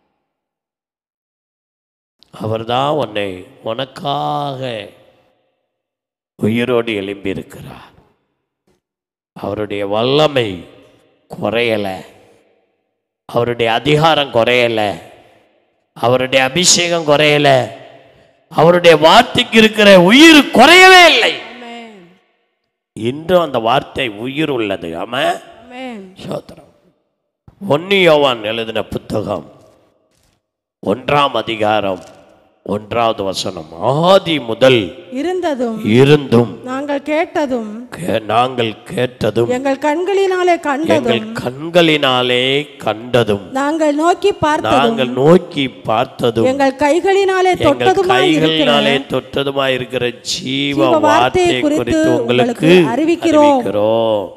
அவர்தான் உன்னை உனக்காக உயிரோடு எழும்பியிருக்கிறார் அவருடைய வல்லமை குறையலை அவருடைய அதிகாரம் குறையலை அவருடைய அபிஷேகம் குறையலை அவருடைய வார்த்தைக்கு இருக்கிற உயிர் குறையவே இல்லை
ஆமென்
இன்றும் அந்த வார்த்தை உயிர் உள்ளது ஆமா
ஆமென்
சோத்திரம் ஒன்னு யோவான் எழுதின புத்தகம் ஒன்றாம் அதிகாரம் ஒன்றாவது வசனம் ஆதி முதல்
இருந்ததும்
இருந்தும்
நாங்கள் கேட்டதும்
கே- நாங்கள் கேட்டதும்
எங்கள் கண்களினாலே கண்டதும்
எங்கள் கண்களினாலே கண்டதும்
நாங்கள் நோக்கி பார்த்ததும்
நாங்கள் நோக்கி பார்த்ததும்
எங்கள் கைகளினாலே
எங்கள்
தொட்டதுமாய் இருக்கிற
கைகளினாலே தொட்டதுமாய் இருக்கிற ஜீவ
ஜீவ வார்த்தையை
வார்த்தையை
குறித்து
குறித்து உங்களுக்கு
உங்களுக்கு அறிவிக்கிறோம்.
அறிவிக்கிறோம்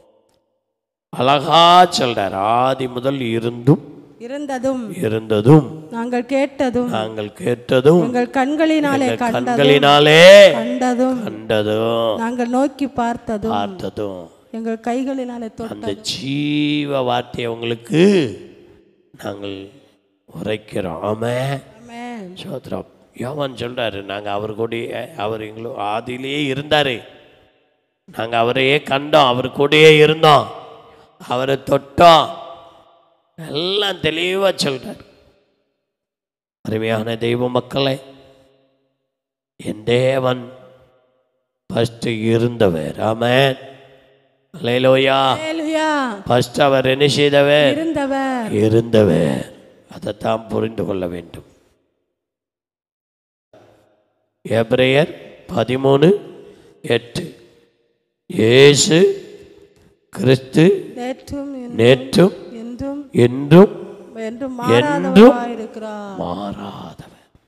அழகா சொல்றார் ஆதி முதல் இருந்தும்
இருந்ததும்
இருந்ததும்
நாங்கள் கேட்டதும்
நாங்கள் கேட்டதும்
எங்கள் கண்களினாலே
எங்கள்
கண்டதும்
கண்களினாலே
கண்டதும்
கண்டதும்
நாங்கள் நோக்கி பார்த்ததும்
பார்த்ததும்
எங்கள் கைகளினாலே தொட்ட
அந்த ஜீவ வார்த்தையை உங்களுக்கு நாங்கள் உரைக்கிறோம் ஆமே
ஆமென்.
சோத்ரம் யோவான் சொல்றாரு நாங்க அவர் கூடயே அவர் எங்களோ ஆதியிலேயே இருந்தாரு நாங்க அவரையே கண்டோம் அவர் கூடயே இருந்தோம் அவரை தொட்டோம் எல்லாம் தெளிவா சொல்றார் அருமையான தெய்வ மக்களே என் தேவன் ஃபர்ஸ்ட் இருந்தவர் ஆமென் அல்லேலூயா
ஹalleluya.
ஃபர்ஸ்ட் அவர் என்ன செய்தவர்
இருந்தவர்
இருந்தவர் அதைத்தான் புரிந்து கொள்ள வேண்டும் எபிரேயர் பதிமூணு எட்டு இயேசு கிறிஸ்து
நேற்றும் இன்றும்
நேற்றும்
என்றும்
என்றும்
என்றும்
என்றும்
மாறாதவராயிருக்கிறார்
மாறாதவர்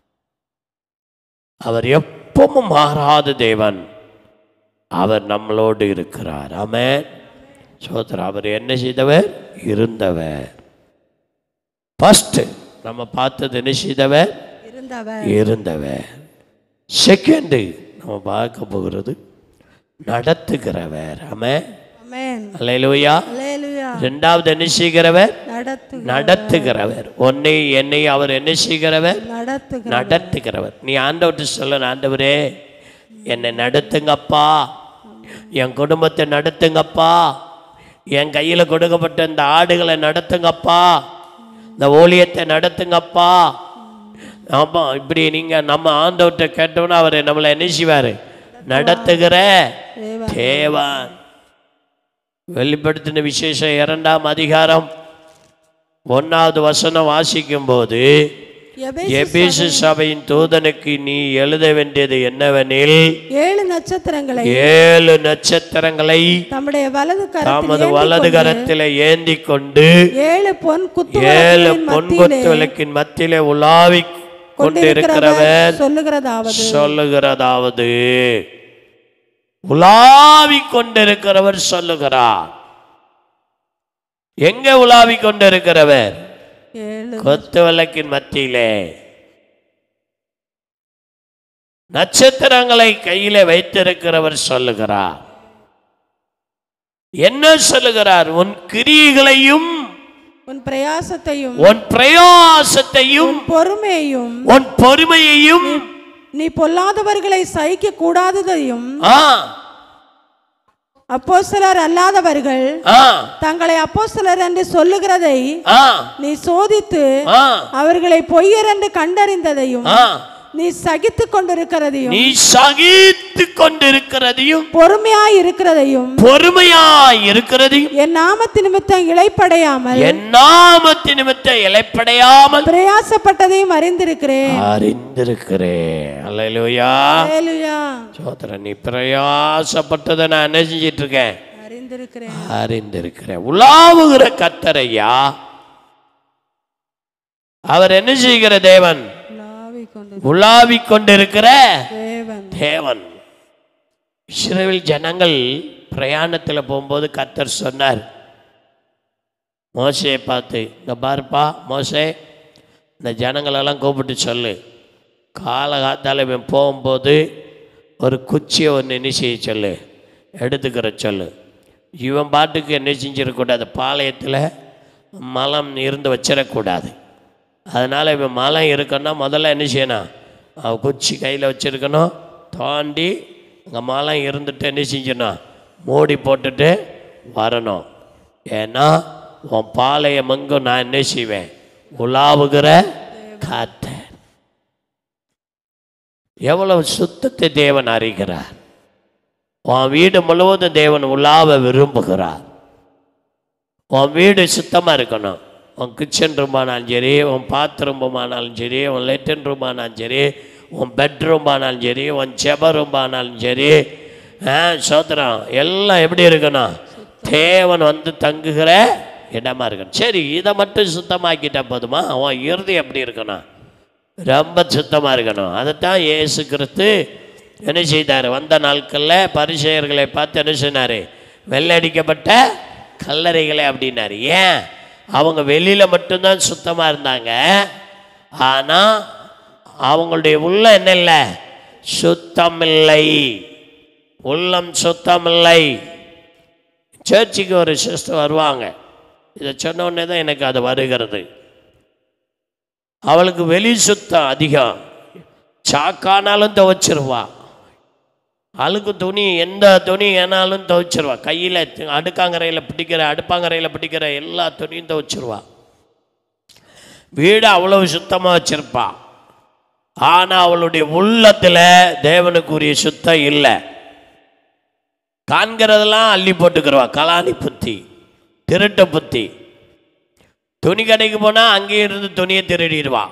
அவர் எப்பவும் மாறாத தேவன் அவர் நம்மளோடு இருக்கிறார் ஆமென் சோதரர் அவர் என்ன செய்தவர் இருந்தவர் ஃபர்ஸ்ட் நம்ம பார்த்தது என்ன செய்தவர்
இருந்தவர்
இருந்தவர் செகண்டு நம்ம பார்க்க போகிறது நடத்துகிறவர் ஆமே
அமேன்
அல்லேலூயா
அல்லேலூயா
ரெண்டாவது என்ன செய்கிறவர்
நடத்து
நடத்துகிறவர் உன்னை என்னை அவர் என்ன செய்கிறவர்
நடத்துக
நடத்துகிறவர் நீ ஆண்டவர்கிட்ட சொல்ல ஆண்டவரே என்னை நடத்துங்கப்பா என் குடும்பத்தை நடத்துங்கப்பா என் கையில் கொடுக்கப்பட்ட இந்த ஆடுகளை நடத்துங்கப்பா இந்த ஊழியத்தை நடத்துங்கப்பா ஆமாம் இப்படி நீங்கள் நம்ம ஆண்டவர்கிட்ட கேட்டோன்னா அவர் நம்மளை என்ன செய்வார் நடத்துகிற தேவன் வெளிப்படுத்தின விசேஷம் இரண்டாம் அதிகாரம் ஒன்றாவது வசனம் வாசிக்கும்போது
எபேசு
எபேசு சபையின் தூதனுக்கு நீ எழுத வேண்டியது என்னவெனில்
ஏழு நட்சத்திரங்களை
ஏழு நட்சத்திரங்களை
தம்முடைய வலது
தமது
கரத்தில்
வலது கரத்தில் ஏந்தி கொண்டு
ஏழு பொன் குத்து
ஏழு
விளக்குகளின்
பொன்குத்து
மத்தியிலே
விளக்கின் மத்தியிலே உலாவி கொண்டிருக்கிறவர்
சொல்லுகிறதாவது
சொல்லுகிறதாவது உலாவி கொண்டிருக்கிறவர் சொல்லுகிறார் எங்க உலாவி கொண்டிருக்கிறவர்
ஏழு
கொத்து விளக்கின் மத்தியிலே நட்சத்திரங்களை கையிலே வைத்திருக்கிறவர் சொல்லுகிறார் என்ன சொல்லுகிறார் உன் கிரியைகளையும்
உன் பிரயாசத்தையும்
உன் பிரயாசத்தையும்
பொறுமையையும்
உன் பொறுமையையும்
நீ பொல்லாதவர்களை சகிக்க கூடாததையும்
ஆ
அப்போஸ்தலர் அல்லாதவர்கள்
ஆ
தங்களை அப்போஸ்தலர் என்று சொல்லுகிறதை
ஆ
நீ சோதித்து
ஆ
அவர்களை பொய்யர் என்று கண்டறிந்ததையும்
ஆ
நீ சகித்து கொண்டிருக்கிறதையும்
நீ சகித்து கொண்டிருக்கிறதையும்
பொறுமையாய் இருக்கிறதையும்
பொறுமையாய் இருக்கிறதையும்
என் நாமத்து நிமித்தம் இளைப்படையாமல்
என் நாமத்து நிமித்த இலைப்படையாமல்
பிரயாசப்பட்டதையும் அறிந்திருக்கிறேன்
அறிந்திருக்கிறேன் அல்லையா
ஹalleluya.
சோதர நீ பிரயாசப்பட்டதை நான் என்ன செஞ்சிட்டு இருக்கேன்
அறிந்திருக்கிறேன்
அறிந்திருக்கிறேன் உலாவுகிற கத்தரையா அவர் என்ன செய்கிற தேவன்
உலாவிக் கொண்டு
உலாவிக் கொண்டிருக்கிற
தேவன்
தேவன் இஸ்ரேல் ஜனங்கள் பிரயாணத்தில் போகும்போது கத்தர் சொன்னார் மோசையை பார்த்து இங்கே பாருப்பா மோசே இந்த ஜனங்களெல்லாம் கூப்பிட்டு சொல்லு காலகாத்தால இவன் போகும்போது ஒரு குச்சியை ஒன்று என்ன செய்ய சொல்லு எடுத்துக்கிற சொல்லு இவன் பாட்டுக்கு என்ன செஞ்சிடக்கூடாது பாளையத்தில் மலம் இருந்து வச்சிடக்கூடாது அதனால் இவன் மலம் இருக்குன்னா முதல்ல என்ன செய்யணும் அவன் குச்சி கையில் வச்சுருக்கணும் தாண்டி அங்கே மலம் இருந்துட்டு என்ன செஞ்சணும் மூடி போட்டுட்டு வரணும் ஏன்னா உன் பாளையம் எங்கும் நான் என்ன செய்வேன் உலாவுகிற காத்த எவ்வளவு சுத்தத்தை தேவன் அறிகிறார் உன் வீடு முழுவதும் தேவன் உலாவ விரும்புகிறார் உன் வீடு சுத்தமாக இருக்கணும் உன் கிச்சன் ரூமானாலும் சரி உன் பாத்ரூம் ரூமானாலும் சரி உன் லெட்டின் ரூமானாலும் சரி உன் பெட்ரூம் ஆனாலும் சரி உன் செப ரூம் ஆனாலும் சரி ஆ சோத்திரம் எல்லாம் எப்படி இருக்கணும் தேவன் வந்து தங்குகிற இடமா இருக்கணும் சரி இதை மட்டும் சுத்தமாக்கிட்டா போதுமா உன் இறுதி எப்படி இருக்கணும் ரொம்ப சுத்தமாக இருக்கணும் அதைத்தான் இயேசு கிறிஸ்து என்ன செய்தார் வந்த நாட்களில் பரிசெயர்களை பார்த்து என்ன சொன்னார் வெள்ளடிக்கப்பட்ட கல்லறைகளை அப்படின்னாரு ஏன் அவங்க வெளியில் மட்டும்தான் சுத்தமாக இருந்தாங்க ஆனால் அவங்களுடைய உள்ளம் என்ன இல்லை சுத்தமில்லை உள்ளம் சுத்தமில்லை சர்ச்சுக்கு ஒரு சிஸ்டர் வருவாங்க இதை சொன்ன உடனே தான் எனக்கு அது வருகிறது அவளுக்கு வெளி சுத்தம் அதிகம் சாக்கானாலும் துவைச்சிருவா அழுக்கு துணி எந்த துணி ஏனாலும் துவைச்சிருவா கையில் அடுக்காங்கரையில் பிடிக்கிற அடுப்பாங்கரையில் பிடிக்கிற எல்லா துணியும் துவைச்சிருவா வீடு அவ்வளவு சுத்தமாக வச்சிருப்பா ஆனால் அவளுடைய உள்ளத்தில் தேவனுக்குரிய சுத்தம் இல்லை காண்கிறதெல்லாம் அள்ளி போட்டுக்கிறவா கலாணி புத்தி திருட்டு புத்தி துணி கடைக்கு போனால் அங்கேயும் இருந்து துணியை திருடிடுவா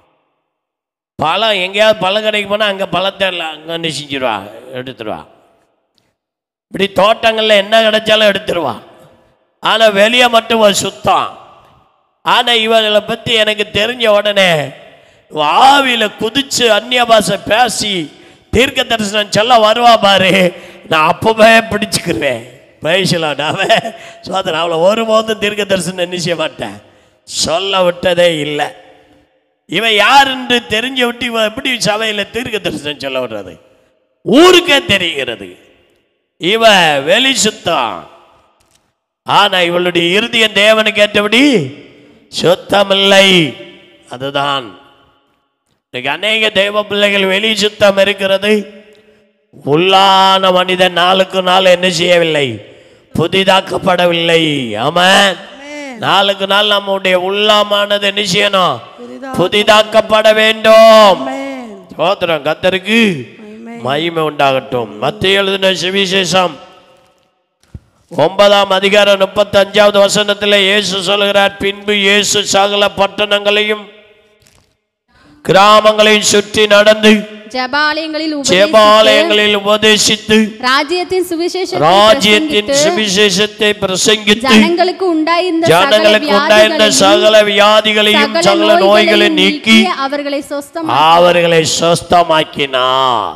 பழம் எங்கேயாவது பழம் கடைக்கு போனால் அங்கே பழத்தை எல்லாம் அங்கே நெசிஞ்சிடுவா எடுத்துருவா இப்படி தோட்டங்களில் என்ன கிடைச்சாலும் எடுத்துருவா ஆனால் வெளியே மட்டும் ஒரு சுத்தம் ஆனால் இவங்களை பற்றி எனக்கு தெரிஞ்ச உடனே ஆவியில் குதிச்சு அந்நிய பாஷை பேசி தீர்க்க தரிசனம் சொல்ல வருவா பாரு நான் அப்பவே பிடிச்சுக்கிறேன் பேசலாம் அவன் சோதனை அவளை ஒருபோதும் தீர்க்க தரிசனம் என்ன செய்ய மாட்டேன் சொல்ல விட்டதே இல்லை இவன் யார் என்று தெரிஞ்ச விட்டு இவன் எப்படி சபையில் தீர்க்க தரிசனம் சொல்ல வர்றது ஊருக்கே தெரிகிறது இவ வெளி சுத்தம் ஆனா இவளுடைய இருதயம் தேவனுக்கு ஏற்றபடி சுத்தமில்லை அதுதான் இன்னைக்கு அநேக தெய்வ பிள்ளைகள் வெளி சுத்தம் இருக்கிறது உள்ளான மனிதன் நாளுக்கு நாள் என்ன செய்யவில்லை புதிதாக்கப்படவில்லை ஆமாம் நாளுக்கு நாள் நம்முடைய உள்ளாமானது என்ன செய்யணும் புதிதாக்கப்பட வேண்டும்
ஆமென்.
சோத்திரம் கத்தருக்கு மகிமை உண்டாகட்டும் மத்திய எழுதின சுவிசேஷம் ஒன்பதாம் அதிகாரம் முப்பத்தி அஞ்சாவது வசனத்தில் இயேசு சொல்கிறார் பின்பு இயேசு சகல பட்டணங்களையும் கிராமங்களையும் சுற்றி நடந்து
ஜபாலயங்களில் உபதேசித்து,
ஜெபாலயங்களில் உபதேசித்து
ராஜ்யத்தின் சுவிசேஷத்தை
ராஜ்யத்தின்
பிரசங்கித்து,
சுவிசேஷத்தை பிரசங்கித்து
ஜனங்களுக்கு உண்டாயிருந்த சகல
ஜனங்களுக்கு உண்டாயிருந்த
வியாதிகளையும்,
சகல வியாதிகளையும்
சகல
சகல நோய்களை நீக்கி
அவர்களை சொஸ்தம்
அவர்களை சொஸ்தமாக்கினார்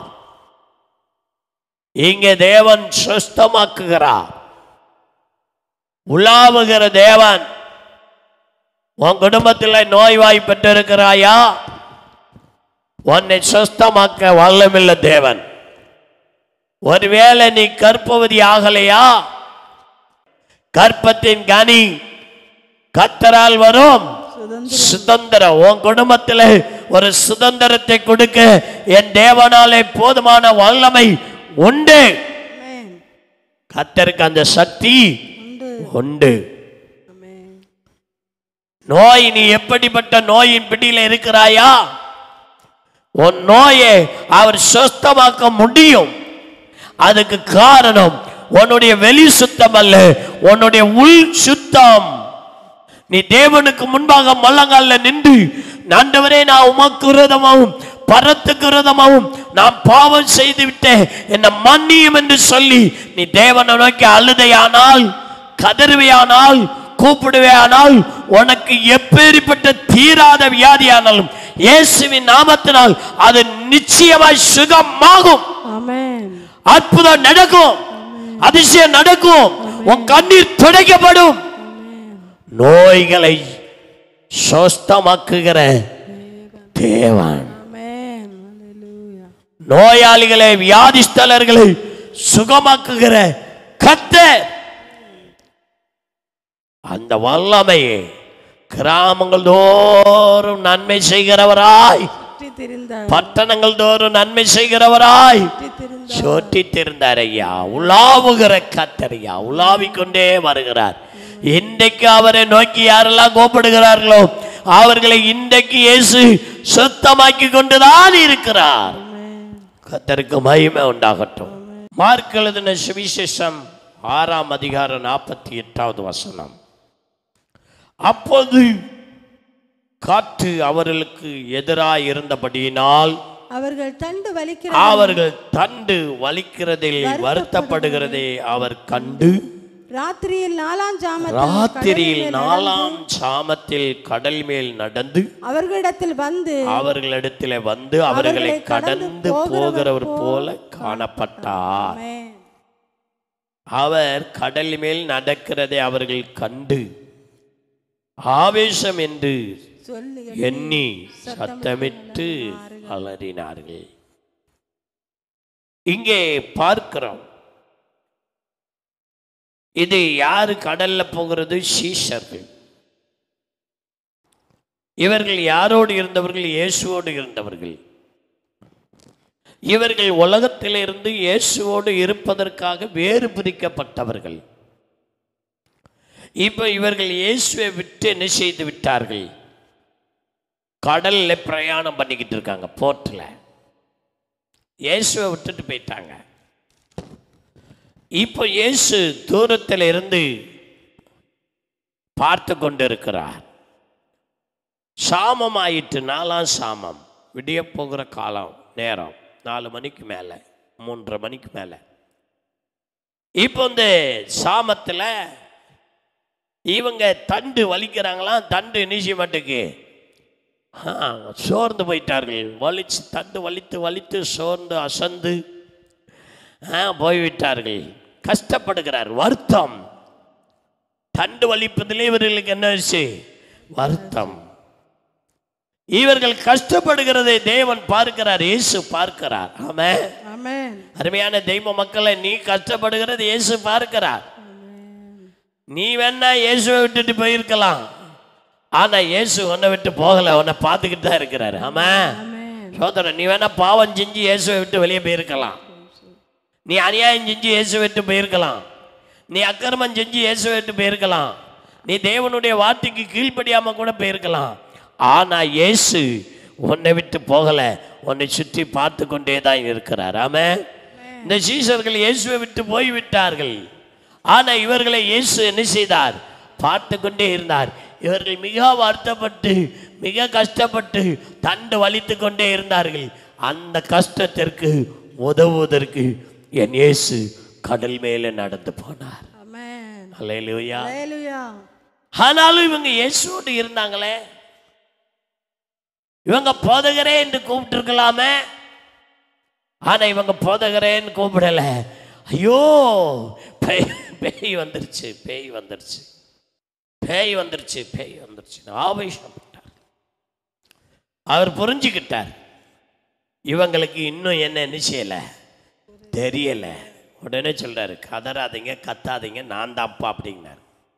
இங்கே தேவன் சொஸ்தமாக்குகிறார் உலாவுகிற தேவன் உன் குடும்பத்தில் நோய்வாய் பெற்றிருக்கிறாயா உன்னை சொஸ்தமாக்க வல்லமில்ல தேவன் ஒருவேளை நீ கற்பவதி ஆகலையா கற்பத்தின் கனி கத்தரால் வரும் சுதந்திரம் உன் குடும்பத்தில் ஒரு சுதந்திரத்தை கொடுக்க என் தேவனாலே போதுமான வல்லமை உண்டு
ஆமென்.
கத்தருக்கு அந்த சக்தி
உண்டு
உண்டு
ஆமென்.
நோய் நீ எப்படிப்பட்ட நோயின் பிடியில இருக்கிறாயா உன் நோயை அவர் சுத்தமாக்க முடியும் அதுக்கு காரணம் உன்னுடைய வெளி சுத்தம் அல்ல உன்னுடைய உள் சுத்தம் நீ தேவனுக்கு முன்பாக மல்லங்கால நின்று ஆண்டவரே நான் உமக்கு விரோதமாகவும் பரத்துக்கு விரோதமாகவும் நான் பாவம் செய்து விட்டேன் என்ன மன்னியும் என்று சொல்லி நீ தேவனை நோக்கி அழுதையானால் கதறுவையானால் கூப்பிடுவையானால் உனக்கு எப்பேறிப்பட்ட தீராத வியாதியானாலும் இயேசுவின் நாமத்தினால் அது நிச்சயமாய் சுகமாகும்
ஆமென்.
அற்புதம் நடக்கும் அதிசயம் நடக்கும் உன் கண்ணீர் துடைக்கப்படும் நோய்களை சொஸ்தமாக்குகிற தேவன்
ஆமென். ஹalleluya.
நோயாளிகளை வியாதிஸ்தலர்களை சுகமாக்குகிற கர்த்தர் அந்த வல்லமையை கிராமங்கள் தோறும் நன்மை செய்கிறவராய்
சுற்றி திரிந்தார்
பட்டணங்கள் தோறும் நன்மை செய்கிறவராய்
சுற்றி திரிந்தார்
சோட்டி திருந்தார் ஐயா உலாவுகிற கத்தரையா உலாவிக் கொண்டே வருகிறார் இன்றைக்கு அவரை நோக்கி யாரெல்லாம் கூப்பிடுகிறார்களோ அவர்களை இன்றைக்கு இயேசு சுத்தமாக்கி கொண்டுதான் இருக்கிறார் கத்தருக்கு மகிமை உண்டாகட்டும் மார்க் எழுதின சுவிசேஷம் ஆறாம் அதிகாரம் நாற்பத்தி எட்டாவது வசனம் அப்போது காற்று அவர்களுக்கு எதிராய் இருந்தபடியினால்
அவர்கள் தண்டு வலிக்கிற
அவர்கள் தண்டு வலிக்கிறதில் வருத்தப்படுகிறதை அவர் கண்டு
ராத்திரியில் நாலாம் ஜாமத்தில்
ராத்திரியில் நாலாம் சாமத்தில் கடல் மேல் நடந்து
அவர்களிடத்தில் வந்து
அவர்களிடத்தில் வந்து அவர்களை கடந்து போகிறவர் போல காணப்பட்டார்
ஆமென்.
அவர் கடல் மேல் நடக்கிறதை அவர்கள் கண்டு ஆவேசம் என்று
சொல்லி
எண்ணி சத்தமிட்டு அலறினார்கள் இங்கே பார்க்கிறோம் இது யாரு கடல்ல போகிறது சீஷர்கள் இவர்கள் யாரோடு இருந்தவர்கள் இயேசுவோடு இருந்தவர்கள் இவர்கள் உலகத்திலிருந்து இயேசுவோடு இருப்பதற்காக வேறு பிரிக்கப்பட்டவர்கள் இப்போ இவர்கள் இயேசுவை விட்டு என்ன செய்து விட்டார்கள் கடல்ல பிரயாணம் பண்ணிக்கிட்டு இருக்காங்க போர்ட்டில் இயேசுவை விட்டுட்டு போயிட்டாங்க இப்போ இயேசு தூரத்தில் இருந்து பார்த்து கொண்டிருக்கிறார் சாமம் ஆயிட்டு நாலாம் சாமம் விடிய போகிற காலம் நேரம் நாலு மணிக்கு மேலே மூன்றரை மணிக்கு மேலே இப்போ இந்த சாமத்தில் இவங்க தண்டு வலிக்கிறாங்களாம் தண்டு நிச்சய மாட்டுக்கு ஆ, சோர்ந்து போயிட்டார்கள் வலிச்சு தண்டு வலித்து வலித்து சோர்ந்து அசந்து ஆ, போய்விட்டார்கள் கஷ்டப்படுகிறார் வருத்தம் தண்டு வலிப்பதிலே இவர்களுக்கு என்ன ஆச்சு வருத்தம் இவர்கள் கஷ்டப்படுகிறதை தேவன் பார்க்கிறார் இயேசு பார்க்கிறார் ஆமென்
ஆமென்
அருமையான தெய்வ மக்களை நீ கஷ்டப்படுகிறது இயேசு பார்க்கிறார் நீ வேணா இயேசுவை விட்டுட்டு போயிருக்கலாம் ஆனா இயேசு உன்னை விட்டு போகல உன்னை பார்த்துக்கிட்டு தான் இருக்கிறாரு ஆமா சோதரன் நீ வேணா பாவம் செஞ்சு இயேசுவை விட்டு வெளியே போயிருக்கலாம் நீ அநியாயம் செஞ்சு இயேசுவை விட்டு போயிருக்கலாம் நீ அக்கிரமம் செஞ்சு இயேசுவை விட்டு போயிருக்கலாம் நீ தேவனுடைய வார்த்தைக்கு கீழ்ப்படியாம கூட போயிருக்கலாம் ஆனா இயேசு உன்னை விட்டு போகல உன்னை சுற்றி பார்த்து கொண்டே தான் இருக்கிறார் ஆமே இந்த சீசர்கள் இயேசுவை விட்டு போய் விட்டார்கள் ஆனா இவர்களை இயேசு என்ன செய்தார் பார்த்து கொண்டே இருந்தார் இவர்கள் மிக வருத்தப்பட்டு மிக கஷ்டப்பட்டு தண்டு வலித்து கொண்டே இருந்தார்கள் அந்த கஷ்டத்திற்கு உதவுவதற்கு என் இயேசு கடல் மேலே நடந்து போனார்
ஆமென்
அல்லேலூயா
ஹalleluya
ஆனாலும் இவங்க இயேசுவோடு இருந்தாங்களே இவங்க போதகரே என்று கூப்பிட்டுருக்கலாமே ஆனா இவங்க போதகரேன்னு கூப்பிடல ஐயோ பேய் பேய் வந்துருச்சு பேய் வந்துருச்சு பேய் வந்துருச்சு பேய் வந்துருச்சு ஆவேசப்பட்டார் அவர் புரிஞ்சுக்கிட்டார் இவங்களுக்கு இன்னும் என்ன என்ன செய்யல தெரியல உடனே சொல்றாரு கதறாதீங்க கத்தாதீங்க நான் தான்ப்பா அப்படின்னாரு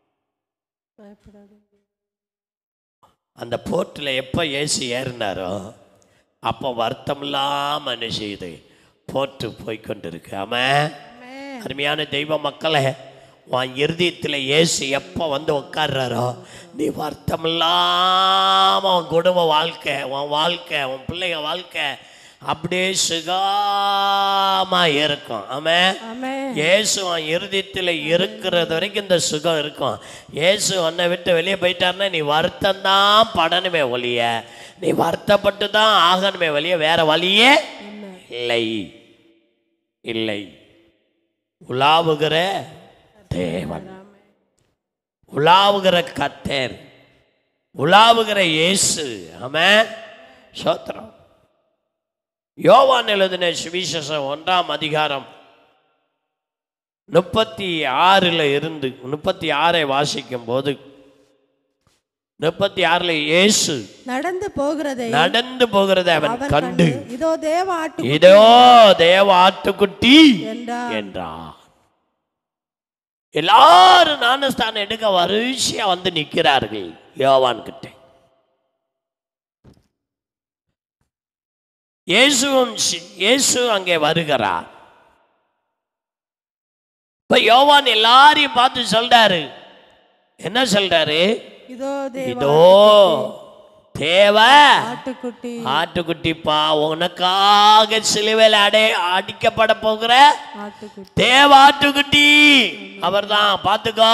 அந்த போட்டில் எப்போ இயேசு ஏறினாரோ அப்போ வருத்தம் இல்லாமல் என்ன செய்யுது போட்டு போய்க்கொண்டிருக்கு ஆமாம் அருமையான தெய்வ மக்களே உன் இருதயத்தில் இயேசு எப்போ வந்து உட்கார்றாரோ நீ வருத்தம் இல்லாமல் உன் குடும்ப வாழ்க்கை உன் வாழ்க்கை உன் பிள்ளைங்க வாழ்க்கை அப்படியே சுகமா இருக்கும் ஆமாம்
ஆமென்
இயேசு அவன் இருதயத்தில் இருக்கிறது வரைக்கும் இந்த சுகம் இருக்கும் இயேசு உன்னை விட்டு வெளியே போயிட்டாருன்னா நீ வருத்தம் தான் படணுமே ஒழிய நீ வருத்தப்பட்டு தான் ஆகணுமே ஒழிய வேற வழியே இல்லை இல்லை உலாவுகிற தேவன் உலாவுகிற கத்தேர் உலாவுகிற இயேசு ஆமென் சோத்திரம் யோவான் எழுதின சுவிசேஷம் ஒன்றாம் அதிகாரம் முப்பத்தி ஆறில் இருந்து முப்பத்தி ஆறை வாசிக்கும் போது முப்பத்தி ஆறில் இயேசு
நடந்து போகிறதை
நடந்து போகிறதை அவன்
அவன்
கண்டு
கண்டு இதோ தேவ ஆட்டு
இதோ தேவ ஆட்டுக்குட்டி
என்றார்
என்றார் எல்லாரும் ஞானஸ்தானம் எடுக்க வரிசையா வந்து நிற்கிறார்கள் யோவான் கிட்ட இயேசுவும் சி- இயேசு அங்கே வருகிறார் இப்ப யோவான் எல்லாரையும் பார்த்து சொல்றாரு என்ன சொல்றாரு
இதோ தேவ
இதோ தேவ
ஆட்டுக்குட்டி
ஆட்டுக்குட்டிப்பா உனக்காக சிலுவையில் அடை அடிக்கப்பட போகிற
ஆட்டுக்குட்டி
தேவ ஆட்டுக்குட்டி அவர்தான் பார்த்துக்கோ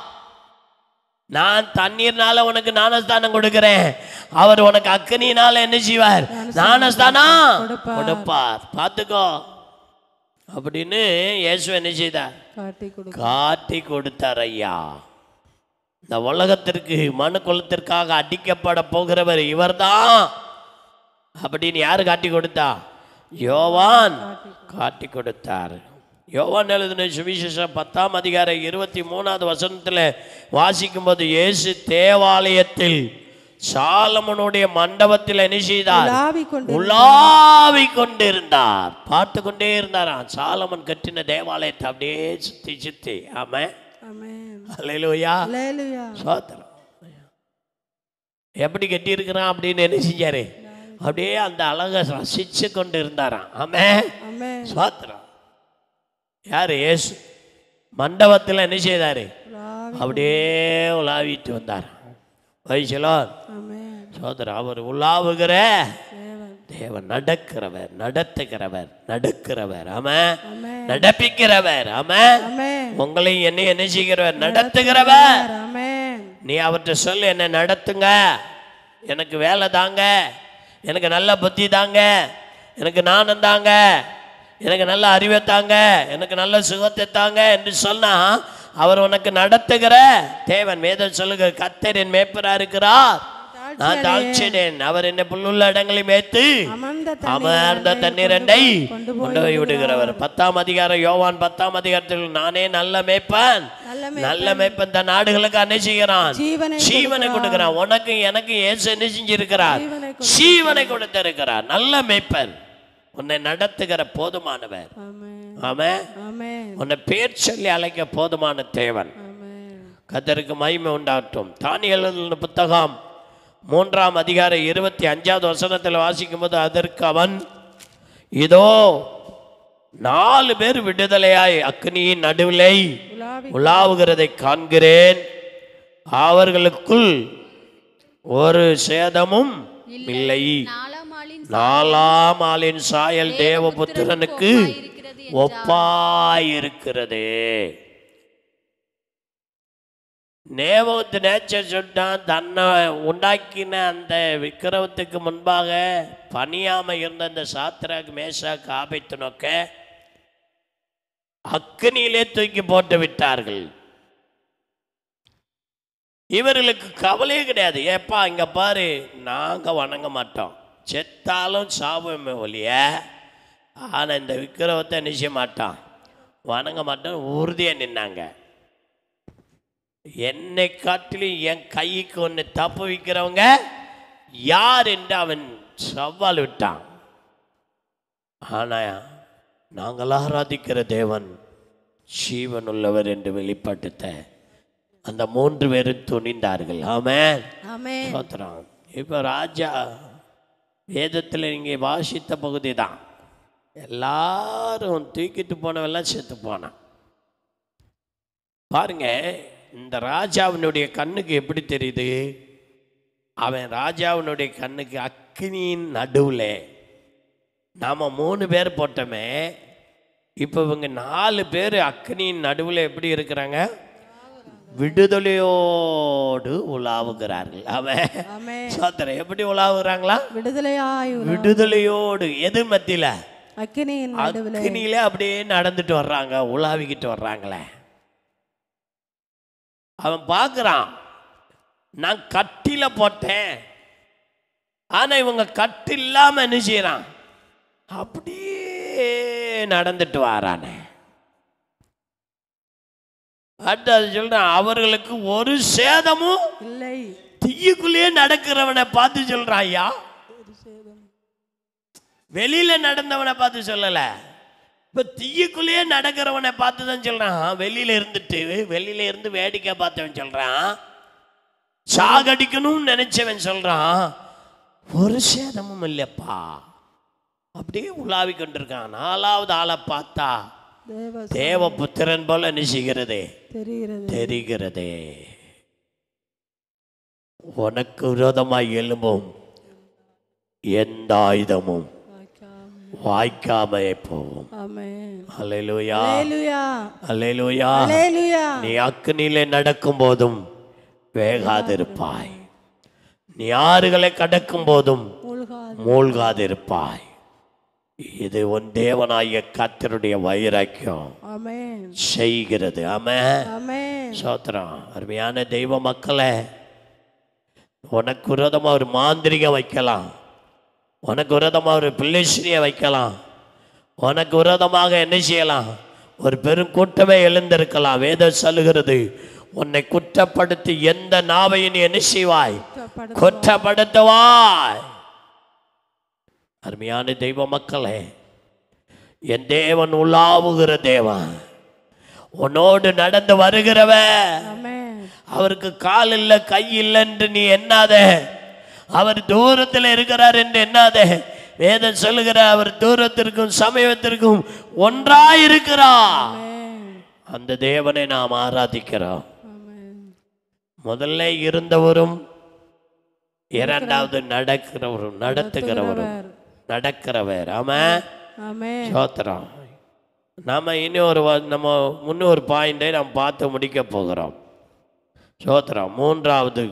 நான் தண்ணீர்னால உனக்கு ஞானஸ்தானம் கொடுக்கிறேன் அவர் உனக்கு அக்கனினால என்ன செய்வார் ஞானஸ்தானம் கொடுப்பார் பார்த்துக்கோ அப்படின்னு இயேசு என்ன செய்தார்
காட்டி கொடு
காட்டி கொடுத்தார் ஐயா இந்த உலகத்திற்கு மனு குலத்திற்காக அடிக்கப்பட போகிறவர் இவர்தான் அப்படின்னு யாரு காட்டி கொடுத்தா யோவான் காட்டி கொடுத்தார் யோவான் எழுதின சுவிசேஷம் பத்தாம் அதிகாரம் இருபத்தி மூணாவது வசனத்தில் வாசிக்கும்போது இயேசு தேவாலயத்தில் சாலமனுடைய மண்டபத்தில் என்ன செய்தார்
உலாவிக் கொண்டு
உலாவி கொண்டிருந்தார் பார்த்து கொண்டே இருந்தாராம் சாலமன் கட்டின தேவாலயத்தை அப்படியே சுத்தி சுத்தி ஆமா
ஆமென்
அல்லேலூயா
ஹalleluya
சோத்திரம் எப்படி கட்டியிருக்கிறான் அப்படின்னு என்ன செஞ்சாரு அப்படியே அந்த அழகை ரசிச்சு கொண்டு இருந்தாராம் ஆமே
ஆமென்
சோத்திரம் யாரு இயேசு மண்டபத்தில் என்ன செய்தாரு
உலாவி
அப்படியே உலாவிட்டு வந்தார் வயசுலோ
ஆமென்
சோதரர் அவர் உலாவுகிற
தேவன்
தேவன் நடக்கிறவர் நடத்துகிறவர் நடக்கிறவர் ஆமா
ஆமென்
நடப்பிக்கிறவர் ஆமா
ஆமென்
உங்களையும் என்ன என்ன செய்கிறவர் நடத்துகிறவர்
ஆமென்
நீ அவர்கிட்ட சொல்லு என்ன நடத்துங்க எனக்கு வேலை தாங்க எனக்கு நல்ல புத்தி தாங்க எனக்கு நாணம் தாங்க எனக்கு நல்ல அறிவை தாங்க எனக்கு நல்ல சுகத்தை தாங்க என்று சொன்னா அவர் உனக்கு நடத்துகிற தேவன் வேதம் சொல்லுகிற கத்தர் என் மேய்ப்பரா இருக்கிறார் நான் தாழ்ச்சிடேன் அவர் என்னை புல்லுள்ள இடங்களை மேய்த்து
அமர்ந்த
அமர்ந்த தண்ணீரண்டை கொண்டு போய் விடுகிறவர் பத்தாம் அதிகாரம் யோவான் பத்தாம் அதிகாரத்தில் நானே நல்ல மேய்ப்பன்
நல்ல
நல்ல மேய்ப்பன் தன் நாடுகளுக்கு என்ன செய்கிறான்
ஜீவனை
ஜீவனை கொடுக்கிறான் உனக்கு எனக்கு இயேசு என்ன செஞ்சிருக்கிறார்
ஜீவனை
ஜீவனை கொடுத்திருக்கிறார் நல்ல மேய்ப்பர் உன்னை நடத்துகிற போதுமானவர்
ஆமென்
ஆமென்
ஆமென்
உன்னை பேர் சொல்லி அழைக்க போதுமான தேவன்
ஆமென்
கத்தருக்கு மகிமை உண்டாகட்டும் தானியல் புத்தகம் மூன்றாம் அதிகாரம் இருபத்தி அஞ்சாவது வசனத்தில் வாசிக்கும்போது அதற்கு அவன் இதோ நாலு பேர் விடுதலையாய் அக்னியின் நடுவிலை
உலாவி
உலாவுகிறதை காண்கிறேன் அவர்களுக்குள் ஒரு சேதமும் இல்லை
நாலாம் ஆளின்
நாலாம் ஆளின் சாயல் தேவபுத்திரனுக்கு
இருக்கிறது
ஒப்பாயிருக்கிறது நேவத்து நேச்சர் சொன்னான் தன்னை உண்டாக்கின அந்த விக்கிரமத்துக்கு முன்பாக பணியாம இருந்த அந்த சாத்திராக் மேஷாக் ஆபத்து நோக்க அக்னியிலே தூக்கி போட்டு விட்டார்கள் இவர்களுக்கு கவலையே கிடையாது ஏப்பா இங்க பாரு நாங்க வணங்க மாட்டோம் செத்தாலும் சாபமே ஒழிய ஆனா இந்த விக்கிரமத்தை நிச்சய மாட்டான் வணங்க மாட்டோம் உறுதியா நின்னாங்க என்னை காட்டிலும் என் கைக்கு ஒன்று தப்பு வைக்கிறவங்க யார் என்று அவன் சவால் விட்டான் ஆனா நாங்கள் ஆராதிக்கிற தேவன் ஜீவன் உள்ளவர் என்று வெளிப்படுத்த அந்த மூன்று பேரும் துணிந்தார்கள் ஆமென்
ஆமென்
ஸ்தோத்திரம் இப்போ ராஜா வேதத்தில் இங்கே வாசித்த பகுதி தான் எல்லாரும் தூக்கிட்டு போனவெல்லாம் செத்து போனான் பாருங்க இந்த ராஜாவினுடைய கண்ணுக்கு எப்படி தெரியுது அவன் ராஜாவினுடைய கண்ணுக்கு அக்னியின் நடுவில் நாம் மூணு பேர் போட்டோமே இப்போ இவங்க நாலு பேர் அக்னியின் நடுவில் எப்படி இருக்கிறாங்க விடுதலையோடு உலாவுகிறார்கள் அவன்
ஆமென்
சோத்திரம் எப்படி உலாவுகிறாங்களா
விடுதலையாய் உலா-
விடுதலையோடு எது மத்தியில
அக்கினியின் நடுவில்
அக்னியில அப்படியே நடந்துட்டு வர்றாங்க உலாவிக்கிட்டு வர்றாங்களே அவன் பார்க்குறான் நான் கட்டில போட்டேன் ஆனா இவங்க கட்டு இல்லாம என்ன செய்யறான் அப்படியே நடந்துட்டு வாரானே அடுத்து அது சொல்றான் அவர்களுக்கு ஒரு சேதமும்
இல்லை
தீயுக்குள்ளேயே நடக்கிறவனை பார்த்து சொல்றான் ஐயா வெளியில நடந்தவனை பார்த்து சொல்லல இப்ப தீயுக்குள்ளேயே நடக்கிறவனை பார்த்து தான் சொல்றான் வெளியில இருந்துட்டு வெளியில இருந்து வேடிக்கை பார்த்தவன் சொல்றான் சாகடிக்கணும்னு நினைச்சவன் சொல்றான் ஒரு சேதமும் இல்லைப்பா அப்படியே உலாவி கொண்டிருக்கான் நாலாவது ஆளை பார்த்தா
தேவ
தேவபுத்திரன் போல நினைச்சுகிறதே
தெரிகிறது
தெரிகிறதே உனக்கு விரோதமாய் எழும்பும் எந்த ஆயுதமும் வாய்க்காமே போகும்
ஆமென்
அல்லேலூயா
ஹalleluya
அல்லேலூயா
ஹalleluya
நீ அக்னியிலே நடக்கும் போதும் வேகாதிருப்பாய் நீ ஆறுகளை கடக்கும் போதும்
மூழ்காது
மூழ்காதிருப்பாய் இது உன் தேவனாகிய கர்த்தருடைய வைராக்கியம்
ஆமென்
செய்கிறது ஆமென்
ஆமென்
சோத்திரம் அருமையான தெய்வ மக்களே உனக்கு விரோதமாக ஒரு மாந்திரிகம் வைக்கலாம் உனக்கு விரோதமாக ஒரு பிள்ளைஸ்ரீயை வைக்கலாம் உனக்கு விரோதமாக என்ன செய்யலாம் ஒரு பெரும் கூட்டமே எழுந்திருக்கலாம் வேதம் சொல்லுகிறது உன்னை குற்றப்படுத்தி எந்த நாவையும் நீ என்ன செய்வாய்
குற்றப்படு-
குற்றப்படுத்துவாய் அருமையான தெய்வ மக்களே என் தேவன் உலாவுகிற தேவன் உன்னோடு நடந்து வருகிறவன்
ஆமென்
அவருக்கு கால் இல்லை கை இல்லை என்று நீ எண்ணாத அவர் தூரத்தில் இருக்கிறார் என்று எண்ணாத வேதம் சொல்லுகிற அவர் தூரத்திற்கும் சமயத்திற்கும் ஒன்றாயிருக்கிறார்
ஆமென்
அந்த தேவனை நாம் ஆராதிக்கிறோம்
ஆமென்
முதல்ல இருந்தவரும் இரண்டாவது நடக்கிறவரும் நடத்துகிறவரும் நடக்கிறவர் ஆமாம்
ஆமென்
சோத்திரம் நாம இனி ஒரு வ- நம்ம முன்னொரு பாயிண்டை நாம் பார்த்து முடிக்க போகிறோம் சோத்திரம் மூன்றாவது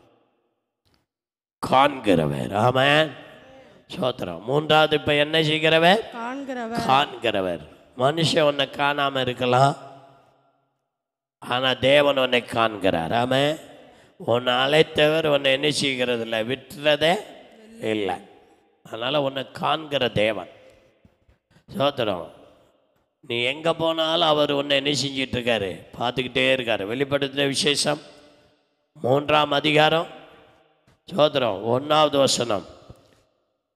காண்கிறவர் ஆமாம் சோத்திரம் மூன்றாவது இப்போ என்ன செய்கிறவர்
காண்கிறவர்
காண்கிறவர் மனுஷன் உன்னை காணாம இருக்கலாம் ஆனா தேவன் உன்னை காண்கிறார் ஆமே உன்னை அழைத்தவர் உன்னை என்ன செய்கிறது இல்லை விட்டுறதே இல்லை அதனால உன்னை காண்கிற தேவன் சோத்திரம் நீ எங்க போனாலும் அவர் உன்னை என்ன செஞ்சிட்டு இருக்காரு பார்த்துக்கிட்டே இருக்காரு வெளிப்படுத்தின விசேஷம் மூன்றாம் அதிகாரம் சோத்திரம் ஒன்றாவது வசனம்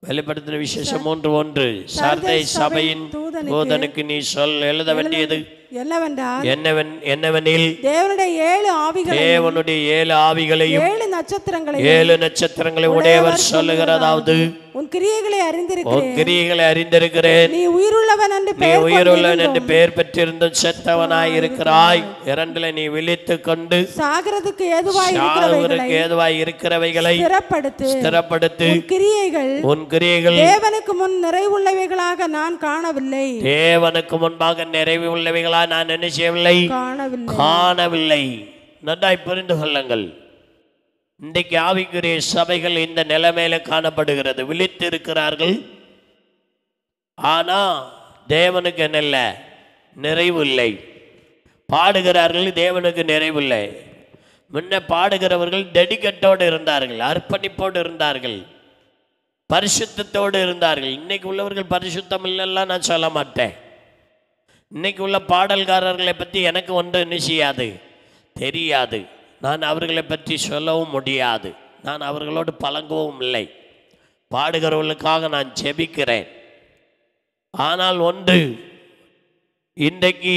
வெளிப்படுத்தின விசேஷம் மூன்று ஒன்று சார்தை சபையின்
தூதனுக்கு
தூதனுக்கு நீ சொல் எழுத வேண்டியது
என்னவென்றால்
என்னவன் என்னவெனில்
தேவனுடைய ஏழு ஆவிகளை
தேவனுடைய ஏழு ஆவிகளையும்
ஏழு நட்சத்திரங்களை
ஏழு நட்சத்திரங்களை உடையவர் சொல்லுகிறதாவது
உன் கிரியைகளை அறிந்திருக்கிறேன்
உன் கிரியைகளை அறிந்திருக்கிறேன்
நீ உயிருள்ளவன் என்று
நீ
பெயர்
உயிருள்ளவன் என்று பெயர் பெற்றிருந்தும் செத்தவனாய் இருக்கிறாய் இரண்டுல நீ விழித்து கொண்டு
சாகிறதுக்கு ஏதுவாய் இருக்கிறவைகளை
சாகுவதற்கு ஏதுவாய் இருக்கிறவைகளை
ஸ்திரப்படுத்து
ஸ்திரப்படுத்து
உன் கிரியைகள்
உன் கிரியைகள்
தேவனுக்கு முன் நிறைவுள்ளவைகளாக நான் காணவில்லை
தேவனுக்கு முன்பாக நிறைவு உள்ளவைகளா நான் என்ன செய்யவில்லை
காணவில்லை
காணவில்லை நன்றாய் புரிந்து கொள்ளுங்கள் இன்றைக்கு ஆவிக்குரிய சபைகள் இந்த நிலைமையில காணப்படுகிறது விழித்து இருக்கிறார்கள் ஆனா தேவனுக்கு என்ன இல்லை நிறைவு இல்லை பாடுகிறார்கள் தேவனுக்கு நிறைவில்லை முன்ன பாடுகிறவர்கள் டெடிக்கட்டோடு இருந்தார்கள் அர்ப்பணிப்போடு இருந்தார்கள் பரிசுத்தத்தோடு இருந்தார்கள் இன்னைக்கு உள்ளவர்கள் பரிசுத்தம் இல்லைல்லாம் நான் சொல்ல மாட்டேன் இன்னைக்கு உள்ள பாடல்காரர்களை பற்றி எனக்கு ஒன்று நிச்சயாது தெரியாது நான் அவர்களை பற்றி சொல்லவும் முடியாது நான் அவர்களோடு பழங்கவும் இல்லை பாடுகிறவர்களுக்காக நான் ஜெபிக்கிறேன் ஆனால் ஒன்று இன்றைக்கு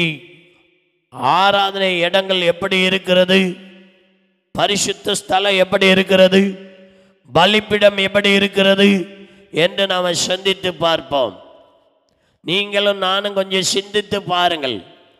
ஆராதனை இடங்கள் எப்படி இருக்கிறது பரிசுத்த ஸ்தலம் எப்படி இருக்கிறது பலிப்பிடம் எப்படி இருக்கிறது என்று நாம் சந்தித்து பார்ப்போம் நீங்களும் நானும் கொஞ்சம் சிந்தித்து பாருங்கள்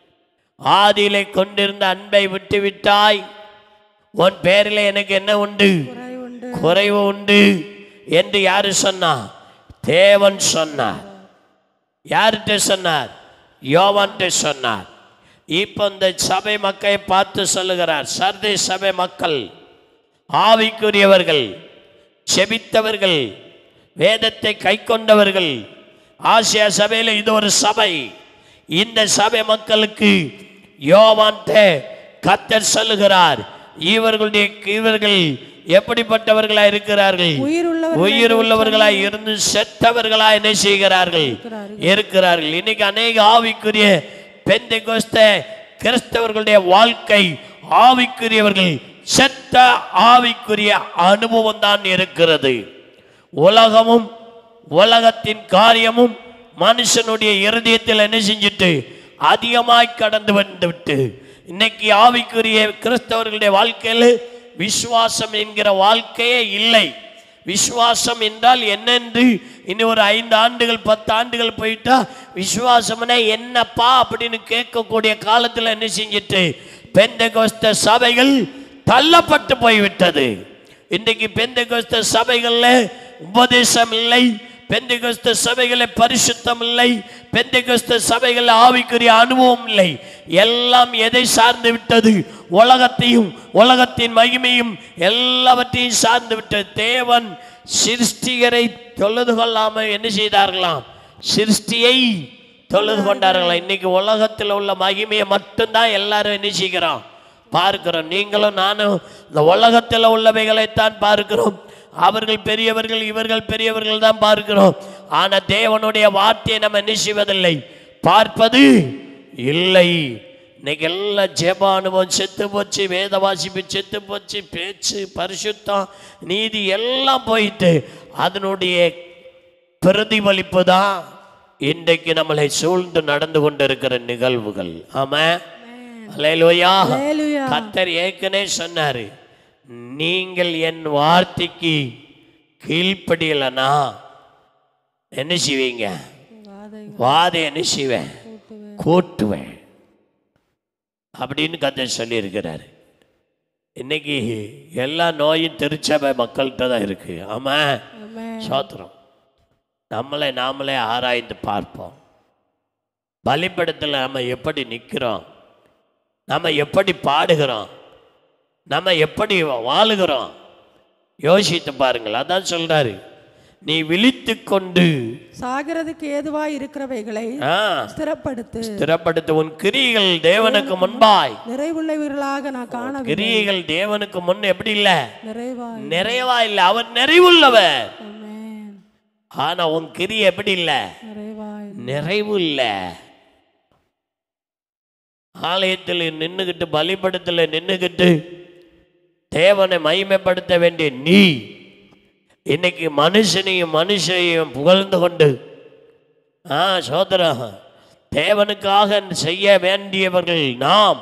ஆதியிலே கொண்டிருந்த அன்பை விட்டு விட்டாய் உன் பேரில் எனக்கு என்ன உண்டு குறைவு உண்டு என்று யாரு சொன்னா தேவன் சொன்னார் யார்கிட்ட சொன்னார் யோவான்கிட்ட சொன்னார் இப்போ இந்த சபை மக்களை பார்த்து சொல்லுகிறார் சர்தை சபை மக்கள் ஆவிக்குரியவர்கள் செபித்தவர்கள் வேதத்தை கைக்கொண்டவர்கள் ஆசியா சபையில் இது ஒரு சபை இந்த சபை மக்களுக்கு யோவான்ட கத்தர் சொல்லுகிறார் இவர்களுடைய இவர்கள் எப்படிப்பட்டவர்களா இருக்கிறார்கள்
உயிருள்ளவர்கள்
உயிர் உள்ளவர்களாய் இருந்து செத்தவர்களாய் என்ன செய்கிறார்கள் இருக்கிறார்கள் இன்னைக்கு அநேக ஆவிக்குரிய பெந்தை கிறிஸ்தவர்களுடைய வாழ்க்கை ஆவிக்குரியவர்கள் செத்த ஆவிக்குரிய அனுபவம் தான் இருக்கிறது உலகமும் உலகத்தின் காரியமும் மனுஷனுடைய இருதயத்தில் என்ன செஞ்சுட்டு அதிகமாய் கடந்து வந்து விட்டு இன்னைக்கு ஆவிக்குரிய கிறிஸ்தவர்களுடைய வாழ்க்கையில் விசுவாசம் என்கிற வாழ்க்கையே இல்லை விசுவாசம் என்றால் என்னென்று இனி ஒரு ஐந்து ஆண்டுகள் பத்து ஆண்டுகள் போயிட்டா விசுவாசம்னா என்னப்பா அப்படின்னு கேட்கக்கூடிய காலத்தில் என்ன செஞ்சிட்டு பெந்த சபைகள் தள்ளப்பட்டு போய்விட்டது இன்றைக்கு பெந்த சபைகளில் உபதேசம் இல்லை பெந்தகஸ்த சபைகளில் பரிசுத்தம் இல்லை பெந்தகஸ்த சபைகளில் ஆவிக்குரிய அனுபவம் இல்லை எல்லாம் எதை சார்ந்து விட்டது உலகத்தையும் உலகத்தின் மகிமையும் எல்லாவற்றையும் சார்ந்து விட்டது தேவன் சிருஷ்டிகரை தொழுது கொள்ளாமல் என்ன செய்தார்களாம் சிருஷ்டியை தொழுது கொண்டார்களாம் இன்னைக்கு உலகத்தில் உள்ள மகிமையை மட்டும்தான் எல்லாரும் என்ன செய்கிறோம் பார்க்கிறோம் நீங்களும் நானும் இந்த உலகத்தில் உள்ளவைகளைத்தான் பார்க்கிறோம் அவர்கள் பெரியவர்கள் இவர்கள் பெரியவர்கள் தான் பார்க்கிறோம் ஆனா தேவனுடைய வார்த்தையை நம்ம என்ன செய்வதில்லை பார்ப்பது இல்லை இன்னைக்கு எல்லாம் ஜெப அனுபவம் செத்து போச்சு வேத வாசிப்பு செத்து போச்சு பேச்சு பரிசுத்தம் நீதி எல்லாம் போயிட்டு அதனுடைய பிரதிபலிப்பு தான் இன்றைக்கு நம்மளை சூழ்ந்து நடந்து கொண்டிருக்கிற நிகழ்வுகள் ஆமா அல்லேலூயா
அல்லேலூயா.
கத்தர் ஏற்கனவே சொன்னாரு நீங்கள் என் வார்த்தைக்கு கீழ்ப்படியலனா என்ன செய்வீங்க வாதை என்ன செய்வேன் கூட்டுவேன் அப்படின்னு கத்தர் சொல்லியிருக்கிறாரு இன்னைக்கு எல்லா நோயும் திருச்சபை மக்கள்கிட்ட தான் இருக்கு ஆமா சோத்திரம் நம்மளை நாமளே ஆராய்ந்து பார்ப்போம் பலிப்படத்தில் நம்ம எப்படி நிற்கிறோம் நம்ம எப்படி பாடுகிறோம் நம்ம எப்படி வாழுகிறோம் யோசித்து பாருங்கள் அதான் சொல்றாரு நீ விழித்து கொண்டு
சாகிறதுக்கு ஏதுவாய் இருக்கிறவைகளை
ஆ,
ஸ்திரப்படுத்து
ஸ்திரப்படுத்த உன் கிரியைகள் தேவனுக்கு முன்பாய்
நிறைவுள்ளவர்களாக நான் காணவில்லை
கிரியைகள் தேவனுக்கு முன் எப்படி இல்ல
நிறைவாய்
நிறைவா இல்ல அவர் நிறைவுள்ளவர்
ஆமென்.
ஆனா உன் கிரி எப்படி இல்ல
நிறைவாய்
நிறைவு இல்ல ஆலயத்தில் நின்னுகிட்டு பலிபடத்தில் நின்னுகிட்டு தேவனை மகிமைப்படுத்த வேண்டிய நீ இன்னைக்கு மனுஷனையும் மனுஷனையும் புகழ்ந்து கொண்டு ஆ சோதரம் தேவனுக்காக செய்ய வேண்டியவர்கள் நாம்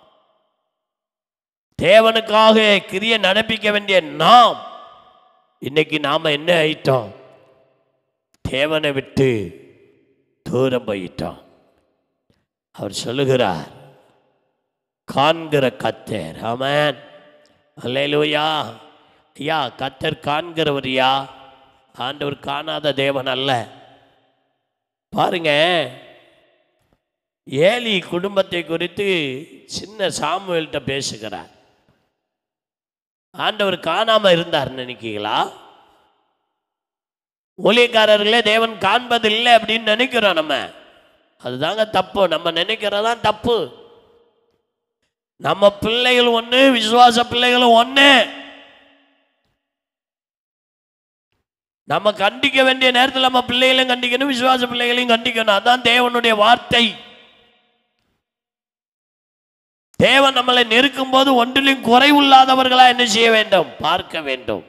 தேவனுக்காக கிரிய நடப்பிக்க வேண்டிய நாம் இன்னைக்கு நாம என்ன ஆயிட்டோம் தேவனை விட்டு தூரம் போயிட்டோம் அவர் சொல்லுகிறார் காண்கிற கத்தர் ஆமென் அல்லேலூயா ஐயா கத்தர் காண்கிறவரியா ஆண்டவர் காணாத தேவன் அல்ல பாருங்க ஏலி குடும்பத்தை குறித்து சின்ன சாமுவேல்கிட்ட பேசுகிறார் ஆண்டவர் காணாம இருந்தார் நினைக்கீங்களா ஊழியக்காரர்களே தேவன் காண்பதில்லை அப்படின்னு நினைக்கிறோம் நம்ம அதுதாங்க தப்பு நம்ம நினைக்கிறதான் தப்பு நம்ம பிள்ளைகள் ஒண்ணு விசுவாச பிள்ளைகளும் ஒண்ணு நம்ம கண்டிக்க வேண்டிய நேரத்தில் நம்ம பிள்ளைகளையும் கண்டிக்கணும் விசுவாச பிள்ளைகளையும் கண்டிக்கணும் அதான் தேவனுடைய வார்த்தை தேவன் நம்மளை நெருக்கும் போது ஒன்றிலும் குறைவில்லாதவர்களா என்ன செய்ய வேண்டும் பார்க்க வேண்டும்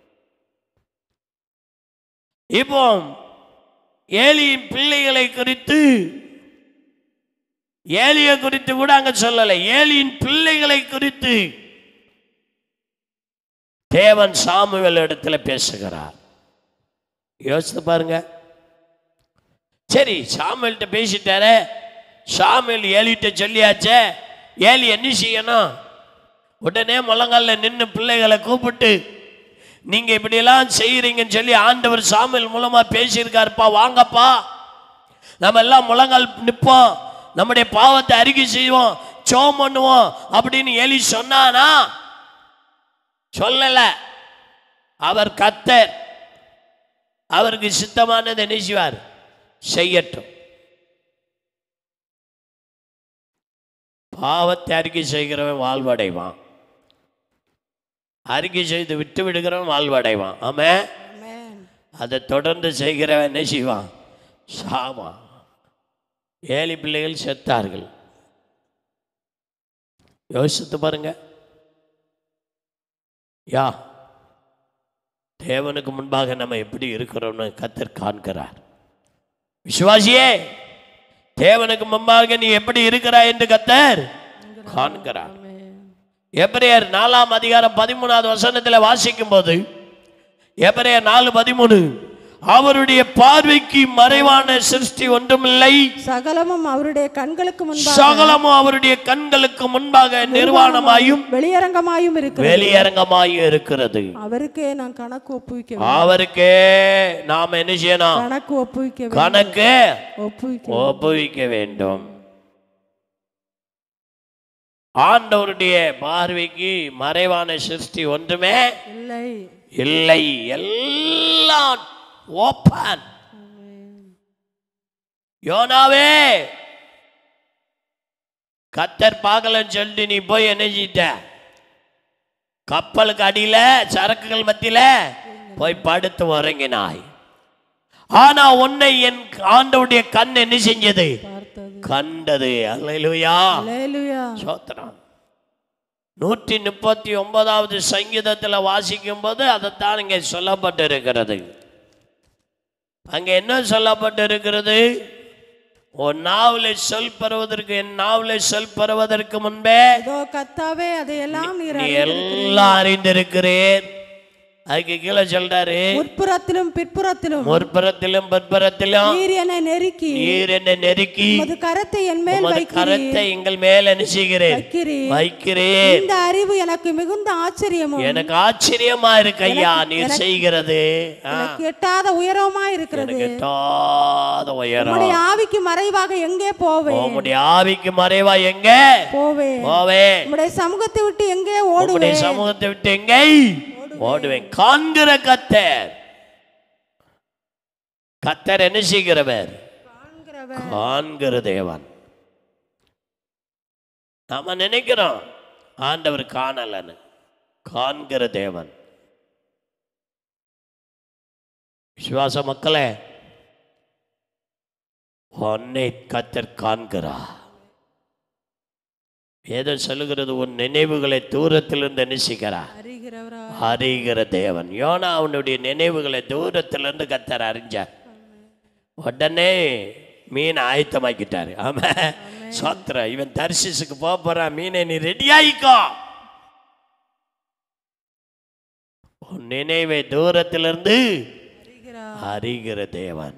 இப்போ ஏலியின் பிள்ளைகளை குறித்து ஏலியை குறித்து கூட அங்க சொல்லலை ஏலியின் பிள்ளைகளை குறித்து தேவன் சாமுவேல் இடத்துல பேசுகிறார் யோசித்து பாருங்க சரி சாமுவேல்கிட்ட பேசிட்டாரே சாமுவேல் ஏலிட்ட சொல்லியாச்சே ஏலி என்ன செய்யணும் உடனே முழங்கால நின்று பிள்ளைகளை கூப்பிட்டு நீங்க இப்படியெல்லாம் செய்யறீங்கன்னு சொல்லி ஆண்டவர் சாமுவேல் மூலமா பேசியிருக்காருப்பா வாங்கப்பா நம்ம எல்லாம் முழங்கால் நிற்போம் நம்முடைய பாவத்தை அறிக்கை செய்வோம் சோம் பண்ணுவோம் அப்படின்னு ஏலி சொன்னானா சொல்லல அவர் கத்தர் அவருக்கு சித்தமானதை என்ன செய்வார் செய்யட்டும் பாவத்தை அறிக்கை செய்கிறவன் வாழ்வடைவான் அறிக்கை செய்து விட்டு விடுகிறவன் வாழ்வடைவான் ஆமே அதை தொடர்ந்து செய்கிறவன் என்ன செய்வான் சாவான் ஏழை பிள்ளைகள் செத்தார்கள் யோசித்து பாருங்க யா தேவனுக்கு முன்பாக நம்ம எப்படி இருக்கிறோம்னு கத்தர் காண்கிறார் விசுவாசியே தேவனுக்கு முன்பாக நீ எப்படி இருக்கிறாய் என்று கத்தர் காண்கிறார் எபிரேயர் நாலாம் அதிகாரம் பதிமூணாவது வசனத்தில் வாசிக்கும் போது எபிரேயர் நாலு பதிமூணு அவருடைய பார்வைக்கு மறைவான சிருஷ்டி ஒன்றுமில்லை
சகலமும் அவருடைய கண்களுக்கு முன்பாக
சகலமும் அவருடைய கண்களுக்கு முன்பாக நிர்வாணமாயும்
வெளியரங்கமாயும் இருக்கிறது
வெளியரங்கமாயும் இருக்கிறது
அவருக்கே நான் கணக்கு ஒப்புவிக்க வேண்டும்.
அவருக்கே நாம் என்ன செய்யணும்
கணக்கு ஒப்புவிக்க வேண்டும்.
கணக்கு
ஒப்புவிக்க
ஒப்புவிக்க வேண்டும் ஆண்டவருடைய பார்வைக்கு மறைவான சிருஷ்டி ஒன்றுமே
இல்லை
இல்லை எல்லாம் ஓப்பன் யோனாவே கத்தர் பார்க்கலன்னு சொல்லிட்டு நீ போய் என்ன செஞ்சிட்ட கப்பலுக்கு அடியில சரக்குகள் மத்தியில போய் படுத்து உறங்கினாய் ஆனா உன்னை என் ஆண்டவுடைய கண் என்ன செஞ்சது
பார்த்தது
கண்டது அல்லேலூயா
அல்லேலூயா
சோத்திரம் நூற்றி முப்பத்தி ஒன்பதாவது சங்கீதத்தில் வாசிக்கும் போது அதைத்தான் இங்கே சொல்லப்பட்டிருக்கிறது அங்கே என்ன சொல்லப்பட்டிருக்கிறது உன் நாவலை சொல் பெறுவதற்கு என் நாவலை சொல் பெறுவதற்கு முன்பே
இதோ கத்தாவே அதையெல்லாம் நீர்
நீ எல்லாம் அறிந்திருக்கிறேன் அதுக்கு கீழே சொல்றாரு
முற்புறத்திலும் பிற்புறத்திலும்
முற்புறத்திலும் பிற்புறத்திலும்
நீர் என்னை நெருக்கி
நீர் என்னை நெருக்கி
உமது கரத்தை என் மேல்
உமது
வைக்கிறீர்
கரத்தை எங்கள் மேல் என்ன செய்கிறேன்
வைக்கிறீர்
வைக்கிறேன்
இந்த அறிவு எனக்கு மிகுந்த ஆச்சரியமும்
எனக்கு ஆச்சரியமா இருக்கு ஐயா நீர் செய்கிறது ஆ,
எனக்கு எட்டாத உயரமா இருக்கிறது
எனக்கு எட்டாத உயரம்
உம்முடைய ஆவிக்கு மறைவாக எங்கே போவேன்
உம்முடைய ஆவிக்கு மறைவா எங்க
போவேன்
போவே
உம்முடைய சமூகத்தை விட்டு எங்கே
உம்முடைய
ஓடுவேன்
சமூகத்தை விட்டு எங்கே ஓடுவேன் காண்கிற கத்தர் கத்தர் என்ன செய்கிறவர்
காண்கிறவர்.
காண்கிற தேவன் நாம நினைக்கிறோம் ஆண்டவர் காணலன்னு காண்கிற தேவன் விசுவாச மக்களே உன்னை கத்தர் காண்கிறார் வேதம் சொல்லுகிறது உன் நினைவுகளை தூரத்திலிருந்து நினைச்சுகிறார்
அறிகிறவரா
அறிகிற தேவன் யோனா அவனுடைய நினைவுகளை தூரத்திலிருந்து கத்தர் அறிஞ்சார் உடனே மீன் ஆயத்தமாக்கிட்டாரு ஆமா சோத்திர இவன் தரிசிசுக்கு போக போறான் மீனை நீ ரெடி ஆயிக்கோ உன் நினைவை தூரத்திலிருந்து அறிகிற தேவன்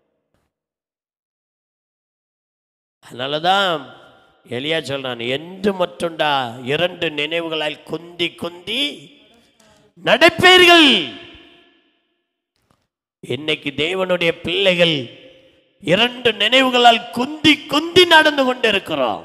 அதனாலதான் எலியா சொல்றான் என்று மட்டும்டா இரண்டு நினைவுகளால் குந்தி குந்தி நடப்பீர்கள் இன்னைக்கு தேவனுடைய பிள்ளைகள் இரண்டு நினைவுகளால் குந்தி குந்தி நடந்து கொண்டிருக்கிறோம்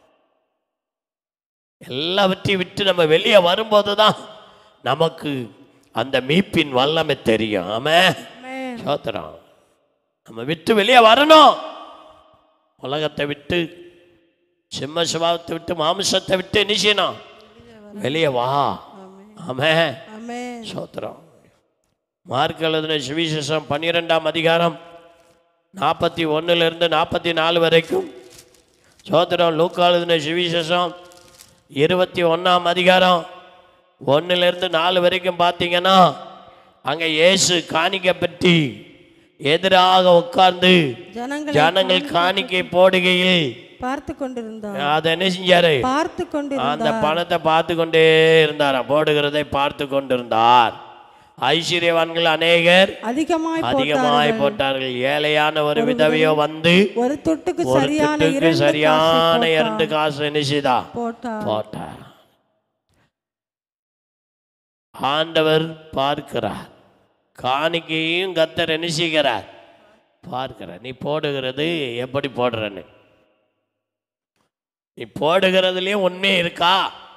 எல்லாவற்றையும் விட்டு நம்ம வெளியே வரும்போது தான் நமக்கு அந்த மீட்பின் வல்லமை தெரியும் ஆமே சோத்திரம் நம்ம விட்டு வெளியே வரணும் உலகத்தை விட்டு சிம்ம சுபாவத்தை விட்டு மாமிசத்தை விட்டு என்ன செய்யணும் வெளியே வா ஆமே
ஆமே
சோத்திரம் மார்க் எழுதின சுவிசேஷம் பன்னிரெண்டாம் அதிகாரம் நாற்பத்தி ஒன்றுலேருந்து நாற்பத்தி நாலு வரைக்கும் சோத்திரம் லூக்கா எழுதின சுவிசேஷம் இருபத்தி ஒன்றாம் அதிகாரம் ஒன்றுலேருந்து நாலு வரைக்கும் பார்த்தீங்கன்னா அங்கே இயேசு காணிக்கை பற்றி எதிராக உட்கார்ந்து
ஜனங்கள்
ஜனங்கள் காணிக்கை போடுகையில்
பார்த்து கொண்டிருந்தார்
அதை என்ன செஞ்சாரு
பார்த்து கொண்டிருந்தார்
அந்த பணத்தை பார்த்து கொண்டே இருந்தாராம் போடுகிறதை பார்த்து கொண்டிருந்தார் ஐஸ்வர்யவான்கள் அநேகர்
அதிகமாய்
அதிகமாய் போட்டார்கள் ஏழையான ஒரு விதவையோ வந்து
ஒரு தொட்டுக்கு
ஒரு
சரியான
திட்டுக்கு
இரண்டு
சரியான
காசு
இரண்டு காசு என்ன செய்தா
போட்டார்
போட்டார் ஆண்டவர் பார்க்கிறார் காணிக்கையும் கத்தர் என்ன செய்கிறார் பார்க்கிறார் நீ போடுகிறது எப்படி போடுறன்னு நீ போடுகிறதுலயும் உண்மை இருக்கா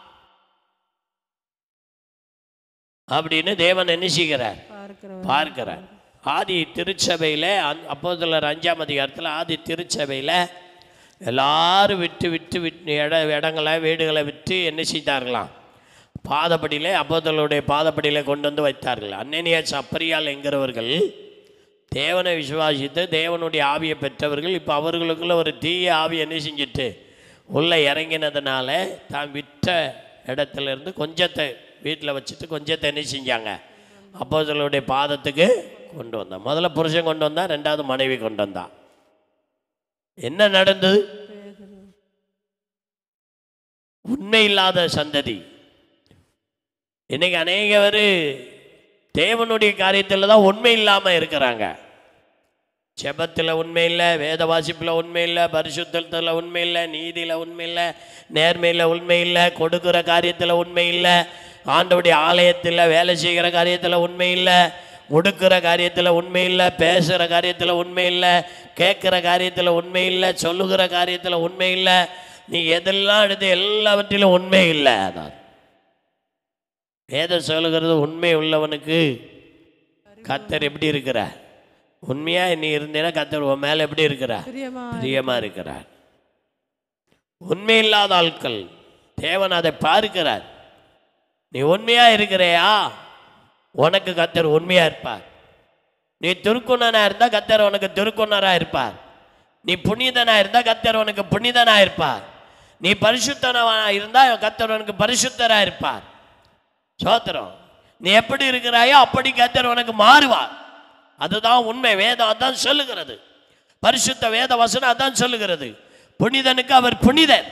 அப்படின்னு தேவன் என்ன செய்கிறார்
பார்க்கிறவர்
பார்க்கிறார் ஆதி திருச்சபையில் அப்போ அஞ்சாம் அதிகாரத்தில் ஆதி திருச்சபையில் எல்லாரும் விட்டு விட்டு விட்டு இட இடங்களை வீடுகளை விட்டு என்ன செய்தார்களாம் பாதப்படியிலே அப்போதலுடைய பாதப்படியிலே கொண்டு வந்து வைத்தார்கள் அன்னனியா சப்பரியால் என்கிறவர்கள் தேவனை விசுவாசித்து தேவனுடைய ஆவியை பெற்றவர்கள் இப்போ அவர்களுக்குள்ள ஒரு தீய ஆவி என்ன செஞ்சுட்டு உள்ளே இறங்கினதுனால தான் விற்ற இடத்துல இருந்து கொஞ்சத்தை வீட்டில் வச்சுட்டு கொஞ்சத்தை என்ன செஞ்சாங்க அப்போதலுடைய பாதத்துக்கு கொண்டு வந்தான் முதல்ல புருஷன் கொண்டு வந்தா ரெண்டாவது மனைவி கொண்டு வந்தான் என்ன நடந்தது உண்மை இல்லாத சந்ததி இன்னைக்கு அநேக பேர் தேவனுடைய காரியத்தில் தான் உண்மை இல்லாமல் இருக்கிறாங்க ஜெபத்தில் உண்மை இல்லை வேத வாசிப்பில் உண்மை இல்லை பரிசுத்தத்தில் உண்மை இல்லை நீதியில் உண்மை இல்லை நேர்மையில் உண்மை இல்லை கொடுக்குற காரியத்தில் உண்மை இல்லை ஆண்டவுடைய ஆலயத்தில் வேலை செய்கிற காரியத்தில் உண்மை இல்லை முடுக்கிற காரியத்தில் உண்மை இல்லை பேசுகிற காரியத்தில் உண்மை இல்லை கேட்குற காரியத்தில் உண்மை இல்லை சொல்லுகிற காரியத்தில் உண்மை இல்லை நீ எதெல்லாம் எடுத்து எல்லாவற்றிலும் உண்மை இல்லை அதான் வேதம் சொல்லுகிறது உண்மை உள்ளவனுக்கு கத்தர் எப்படி இருக்கிறார் உண்மையா நீ இருந்தேன்னா கத்தர் உன் மேல எப்படி இருக்கிறார்
பிரியமா
பிரியமா இருக்கிறார் உண்மை இல்லாத ஆட்கள் தேவன் அதை பார்க்கிறார் நீ உண்மையா இருக்கிறையா உனக்கு கத்தர் உண்மையா இருப்பார் நீ திருக்குணனா இருந்தா கத்தர் உனக்கு திருக்குணரா இருப்பார் நீ புனிதனா இருந்தா கத்தர் உனக்கு புனிதனா இருப்பார் நீ பரிசுத்தனவா இருந்தா கத்தர் உனக்கு பரிசுத்தரா இருப்பார் சோத்திரம் நீ எப்படி இருக்கிறாயோ அப்படி கத்தர் உனக்கு மாறுவார் அதுதான் உண்மை வேதம் அதான் சொல்லுகிறது பரிசுத்த வேத வசனம் அதான் சொல்லுகிறது புனிதனுக்கு அவர் புனிதன்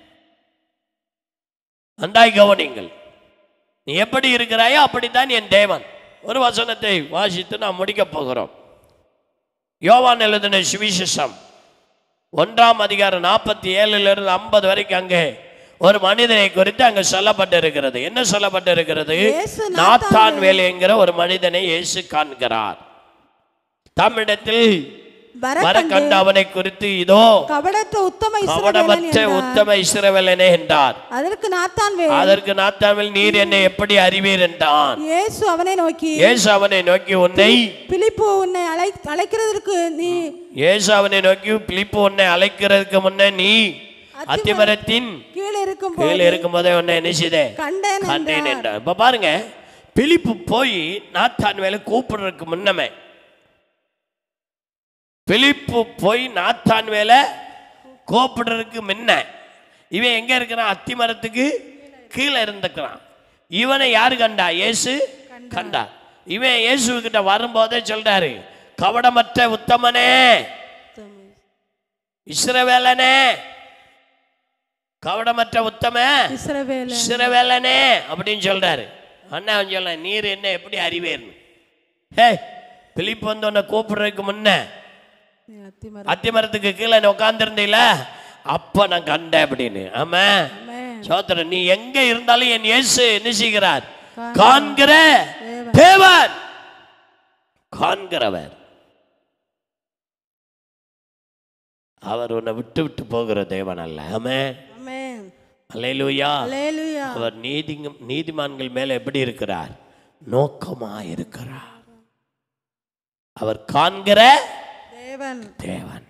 நன்றாய் கவனிங்கள் நீ எப்படி இருக்கிறாயோ அப்படித்தான் என் தேவன் ஒரு வசனத்தை வாசித்து நாம் முடிக்கப் போகிறோம் யோவான் எழுதின சுவிசேஷம் ஒன்றாம் அதிகாரம் நாற்பத்தி ஏழுல இருந்து ஐம்பது வரைக்கும் அங்கே ஒரு மனிதனை குறித்து அங்கே சொல்லப்பட்டிருக்கிறது என்ன சொல்லப்பட்டிருக்கிறது
இயேசு
நாத்தான் வேலை என்கிற ஒரு மனிதனை இயேசு காண்கிறார் தம்மிடத்தில்
வர
வர கண்ட அவனை குறித்து இதோ
கபடற்ற உத்தம இஸ்ரவேலன்
கவனமற்ற
என்றார்.
உத்தம இஸ்ரவேலனே என்றார்
அதற்கு நாத்தான் வே
அதற்கு நாத்தாவில் நீர் என்னை எப்படி அறிவீர் என்றான்
இயேசு அவனை நோக்கி
இயேசு அவனை நோக்கி உன்னை
பிலிப்பு உன்னை அழை அழைக்கிறதற்கு நீ
இயேசு அவனை நோக்கி பிலிப்பு உன்னை அழைக்கிறதுக்கு முன்ன நீ அத்திமரத்தின்
கீழே இருக்கும்
கீழே இருக்கும்போதே உன்னை என்ன செய்தே
கண்டேன்
கண்டேன் என்றார் இப்ப பாருங்க பிலிப்பு போய் நாத்தான் வேலை கூப்பிடுறதுக்கு முன்னமே பிலிப்பு போய் நாத்தான் வேலை கூப்பிடுறதுக்கு முன்ன இவன் எங்க இருக்கிறான் அத்தி மரத்துக்கு கீழே இருந்துக்கிறான் இவனை யாரு கண்டா இயேசு கண்டா இவன் இயேசுகிட்ட வரும்போதே சொல்றாரு கவடமற்ற உத்தமனே இஸ்ரவேலனே கவடமற்ற உத்தம
இஸ்ரவேல
இஸ்ரவேலனே அப்படின்னு சொல்றாரு அண்ணா அவன் சொல்ல நீர் என்ன எப்படி அறிவேர்னு ஹே பிலிப்பு வந்து உன்னை கூப்பிடுறதுக்கு முன்ன
அத்திமர
அத்திமரத்துக்கு கீழே நீ உட்காந்துருந்தீல அப்ப நான் கண்டேன் அப்படின்னு ஆமா சோதரன் நீ எங்க இருந்தாலும் என் இயேசு என்ன செய்கிறார் காண்கிற தேவன் காண்கிறவர் அவர் உன்னை விட்டு விட்டு போகிற தேவன் அல்ல ஆமே
ஆமென்
அல்லேலூயா
அல்லேலூயா
அவர் நீதி நீதிமான்கள் மேல எப்படி இருக்கிறார் நோக்கமா இருக்கிறார் அவர் காண்கிற
தேவன்
தேவன்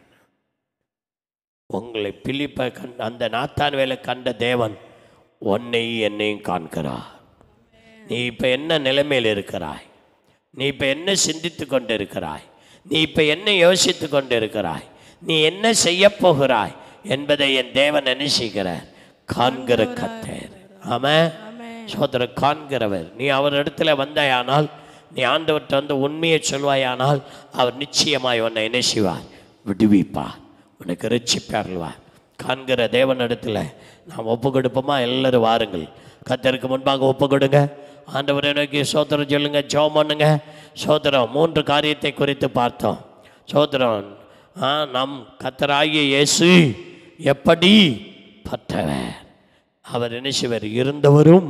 உங்களை பிலிப்பை கண்ட அந்த நாத்தான் வேலை கண்ட தேவன் உன்னையும் என்னையும் காண்கிறார் நீ இப்போ என்ன நிலைமையில் இருக்கிறாய் நீ இப்போ என்ன சிந்தித்து கொண்டு இருக்கிறாய் நீ இப்போ என்ன யோசித்து கொண்டு இருக்கிறாய் நீ என்ன செய்ய போகிறாய் என்பதை என் தேவன் என்ன செய்கிறார் காண்கிற கத்தர் ஆமாம் சோதர காண்கிறவர் நீ அவர் இடத்துல வந்தாயானால் நீ ஆண்டவர்கிட்ட வந்து உண்மையை சொல்வாயானால் அவர் நிச்சயமாய் உன்னை என்ன செய்வார் விடுவிப்பார் உனக்கு ரட்சிப்பார்கள்வார் காண்கிற தேவனிடத்தில் நாம் ஒப்பு கொடுப்போமா எல்லாரும் வாருங்கள் கத்தருக்கு முன்பாக ஒப்பு கொடுங்க ஆண்டவரை நோக்கி சோதரம் சொல்லுங்க ஜெபம் பண்ணுங்க சோதரம் மூன்று காரியத்தை குறித்து பார்த்தோம் சோதரம் ஆ நம் கத்தராகிய இயேசு எப்படி பற்றவர் அவர் என்ன செய்வார் இருந்தவரும்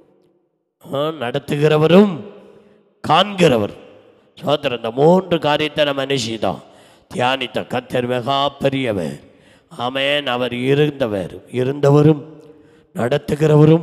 ஆ, நடத்துகிறவரும் காண்கிறவர் சோதரன் இந்த மூன்று காரியத்தை நம்ம என்ன செய்தோம் தியானித்த கத்தர் மிகா பெரியவர் ஆமென் அவர் இருந்தவர் இருந்தவரும் நடத்துகிறவரும்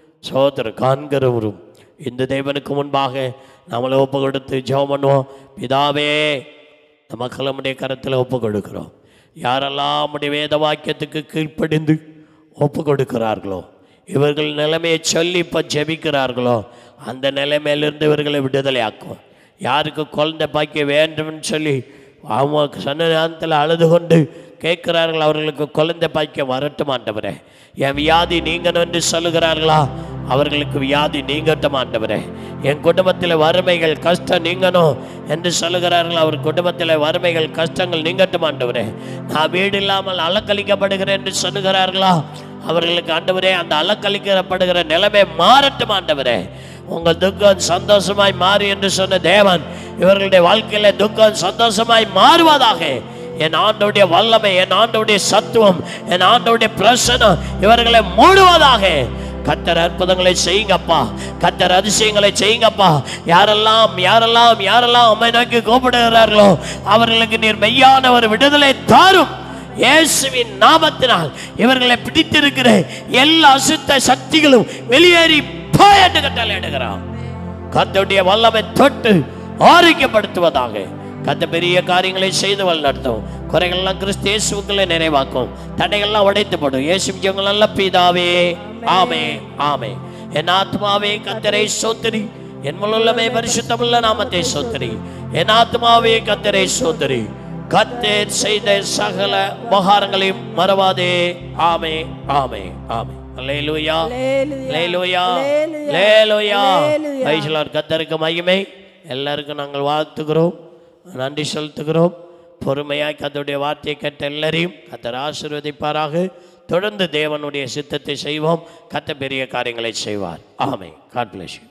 சோதர காண்கிறவரும் இந்த தேவனுக்கு முன்பாக நம்மளை ஒப்பு கொடுத்து ஜெபம் பண்ணுவோம் பிதாவே இந்த மக்களை நம்முடைய கரத்தில் ஒப்பு கொடுக்கிறோம் யாரெல்லாம் நம்முடைய வேத வாக்கியத்துக்கு கீழ்ப்படிந்து ஒப்பு கொடுக்கிறார்களோ இவர்கள் நிலைமையை சொல்லி இப்போ ஜெபிக்கிறார்களோ அந்த நிலைமையிலிருந்து இவர்களை விடுதலையாக்கும் யாருக்கு குழந்தை பாக்கிய வேண்டும்னு சொல்லி அவங்க சொன்ன நேரத்தில் அழுது கொண்டு கேட்கிறார்கள் அவர்களுக்கு குழந்தை பாக்கியம் வரட்டும் ஆண்டவரே என் வியாதி நீங்கணும் என்று சொல்லுகிறார்களா அவர்களுக்கு வியாதி நீங்கட்டும் ஆண்டவரே என் குடும்பத்தில் வறுமைகள் கஷ்டம் நீங்கணும் என்று சொல்லுகிறார்கள் அவர் குடும்பத்தில் வறுமைகள் கஷ்டங்கள் நீங்கட்டும் ஆண்டவரே நான் வீடு இல்லாமல் அலக்கழிக்கப்படுகிறேன் என்று சொல்லுகிறார்களா அவர்களுக்கு ஆண்டவரே அந்த அலக்கழிக்கப்படுகிற நிலைமை மாறட்டும் ஆண்டவரே உங்கள் துக்கம் சந்தோஷமாய் மாறு என்று சொன்ன தேவன் இவர்களுடைய வாழ்க்கையில துக்கம் சந்தோஷமாய் மாறுவதாக என் ஆண்டவுடைய வல்லமை என் ஆண்டவுடைய சத்துவம் என் ஆண்டவுடைய பிரசனம் இவர்களை மூடுவதாக கத்தர் அற்புதங்களை செய்யுங்கப்பா கத்தர் அதிசயங்களை செய்யுங்கப்பா யாரெல்லாம் யாரெல்லாம் யாரெல்லாம் அம்மை நோக்கி கூப்பிடுகிறார்களோ அவர்களுக்கு நீர் மெய்யான ஒரு விடுதலை தாரும் இயேசுவின் நாமத்தினால் இவர்களை பிடித்திருக்கிற எல்லா அசுத்த சக்திகளும் வெளியேறி போய் என்று கட்டளையிடுகிறான் கத்தருடைய வல்லமை தொட்டு ஆரோக்கியப்படுத்துவதாக கத்த பெரிய காரியங்களை செய்து வழிநடத்தும் குறைகள்லாம் கிறிஸ்து இயேசுக்களை நிறைவாக்கும் தடைகள்லாம் உடைத்து போடும் இயேசு ஜெயங்கள் நல்ல பிதாவே ஆமே ஆமே என் ஆத்மாவே கத்தரை சோத்திரி என் முழுமே பரிசுத்தமுள்ள நாமத்தை சோத்திரி என் ஆத்மாவே கத்தரை சோத்திரி கத்தேர் செய்த சகல உபகாரங்களையும் மறவாதே ஆமே ஆமே ஆமே அல்லேலூயா அல்லேலூயா அல்லேலூயா வைசலார் கத்தருக்கு மகிமை எல்லாருக்கும் நாங்கள் வாழ்த்துகிறோம் நன்றி செலுத்துகிறோம் பொறுமையாய் கத்தருடைய வார்த்தையை கேட்ட எல்லாரையும் கத்தர் ஆசீர்வதிப்பாராக தொடர்ந்து தேவனுடைய சித்தத்தை செய்வோம் கத்த பெரிய காரியங்களை செய்வார் ஆமே காட் பிளஸ் யூ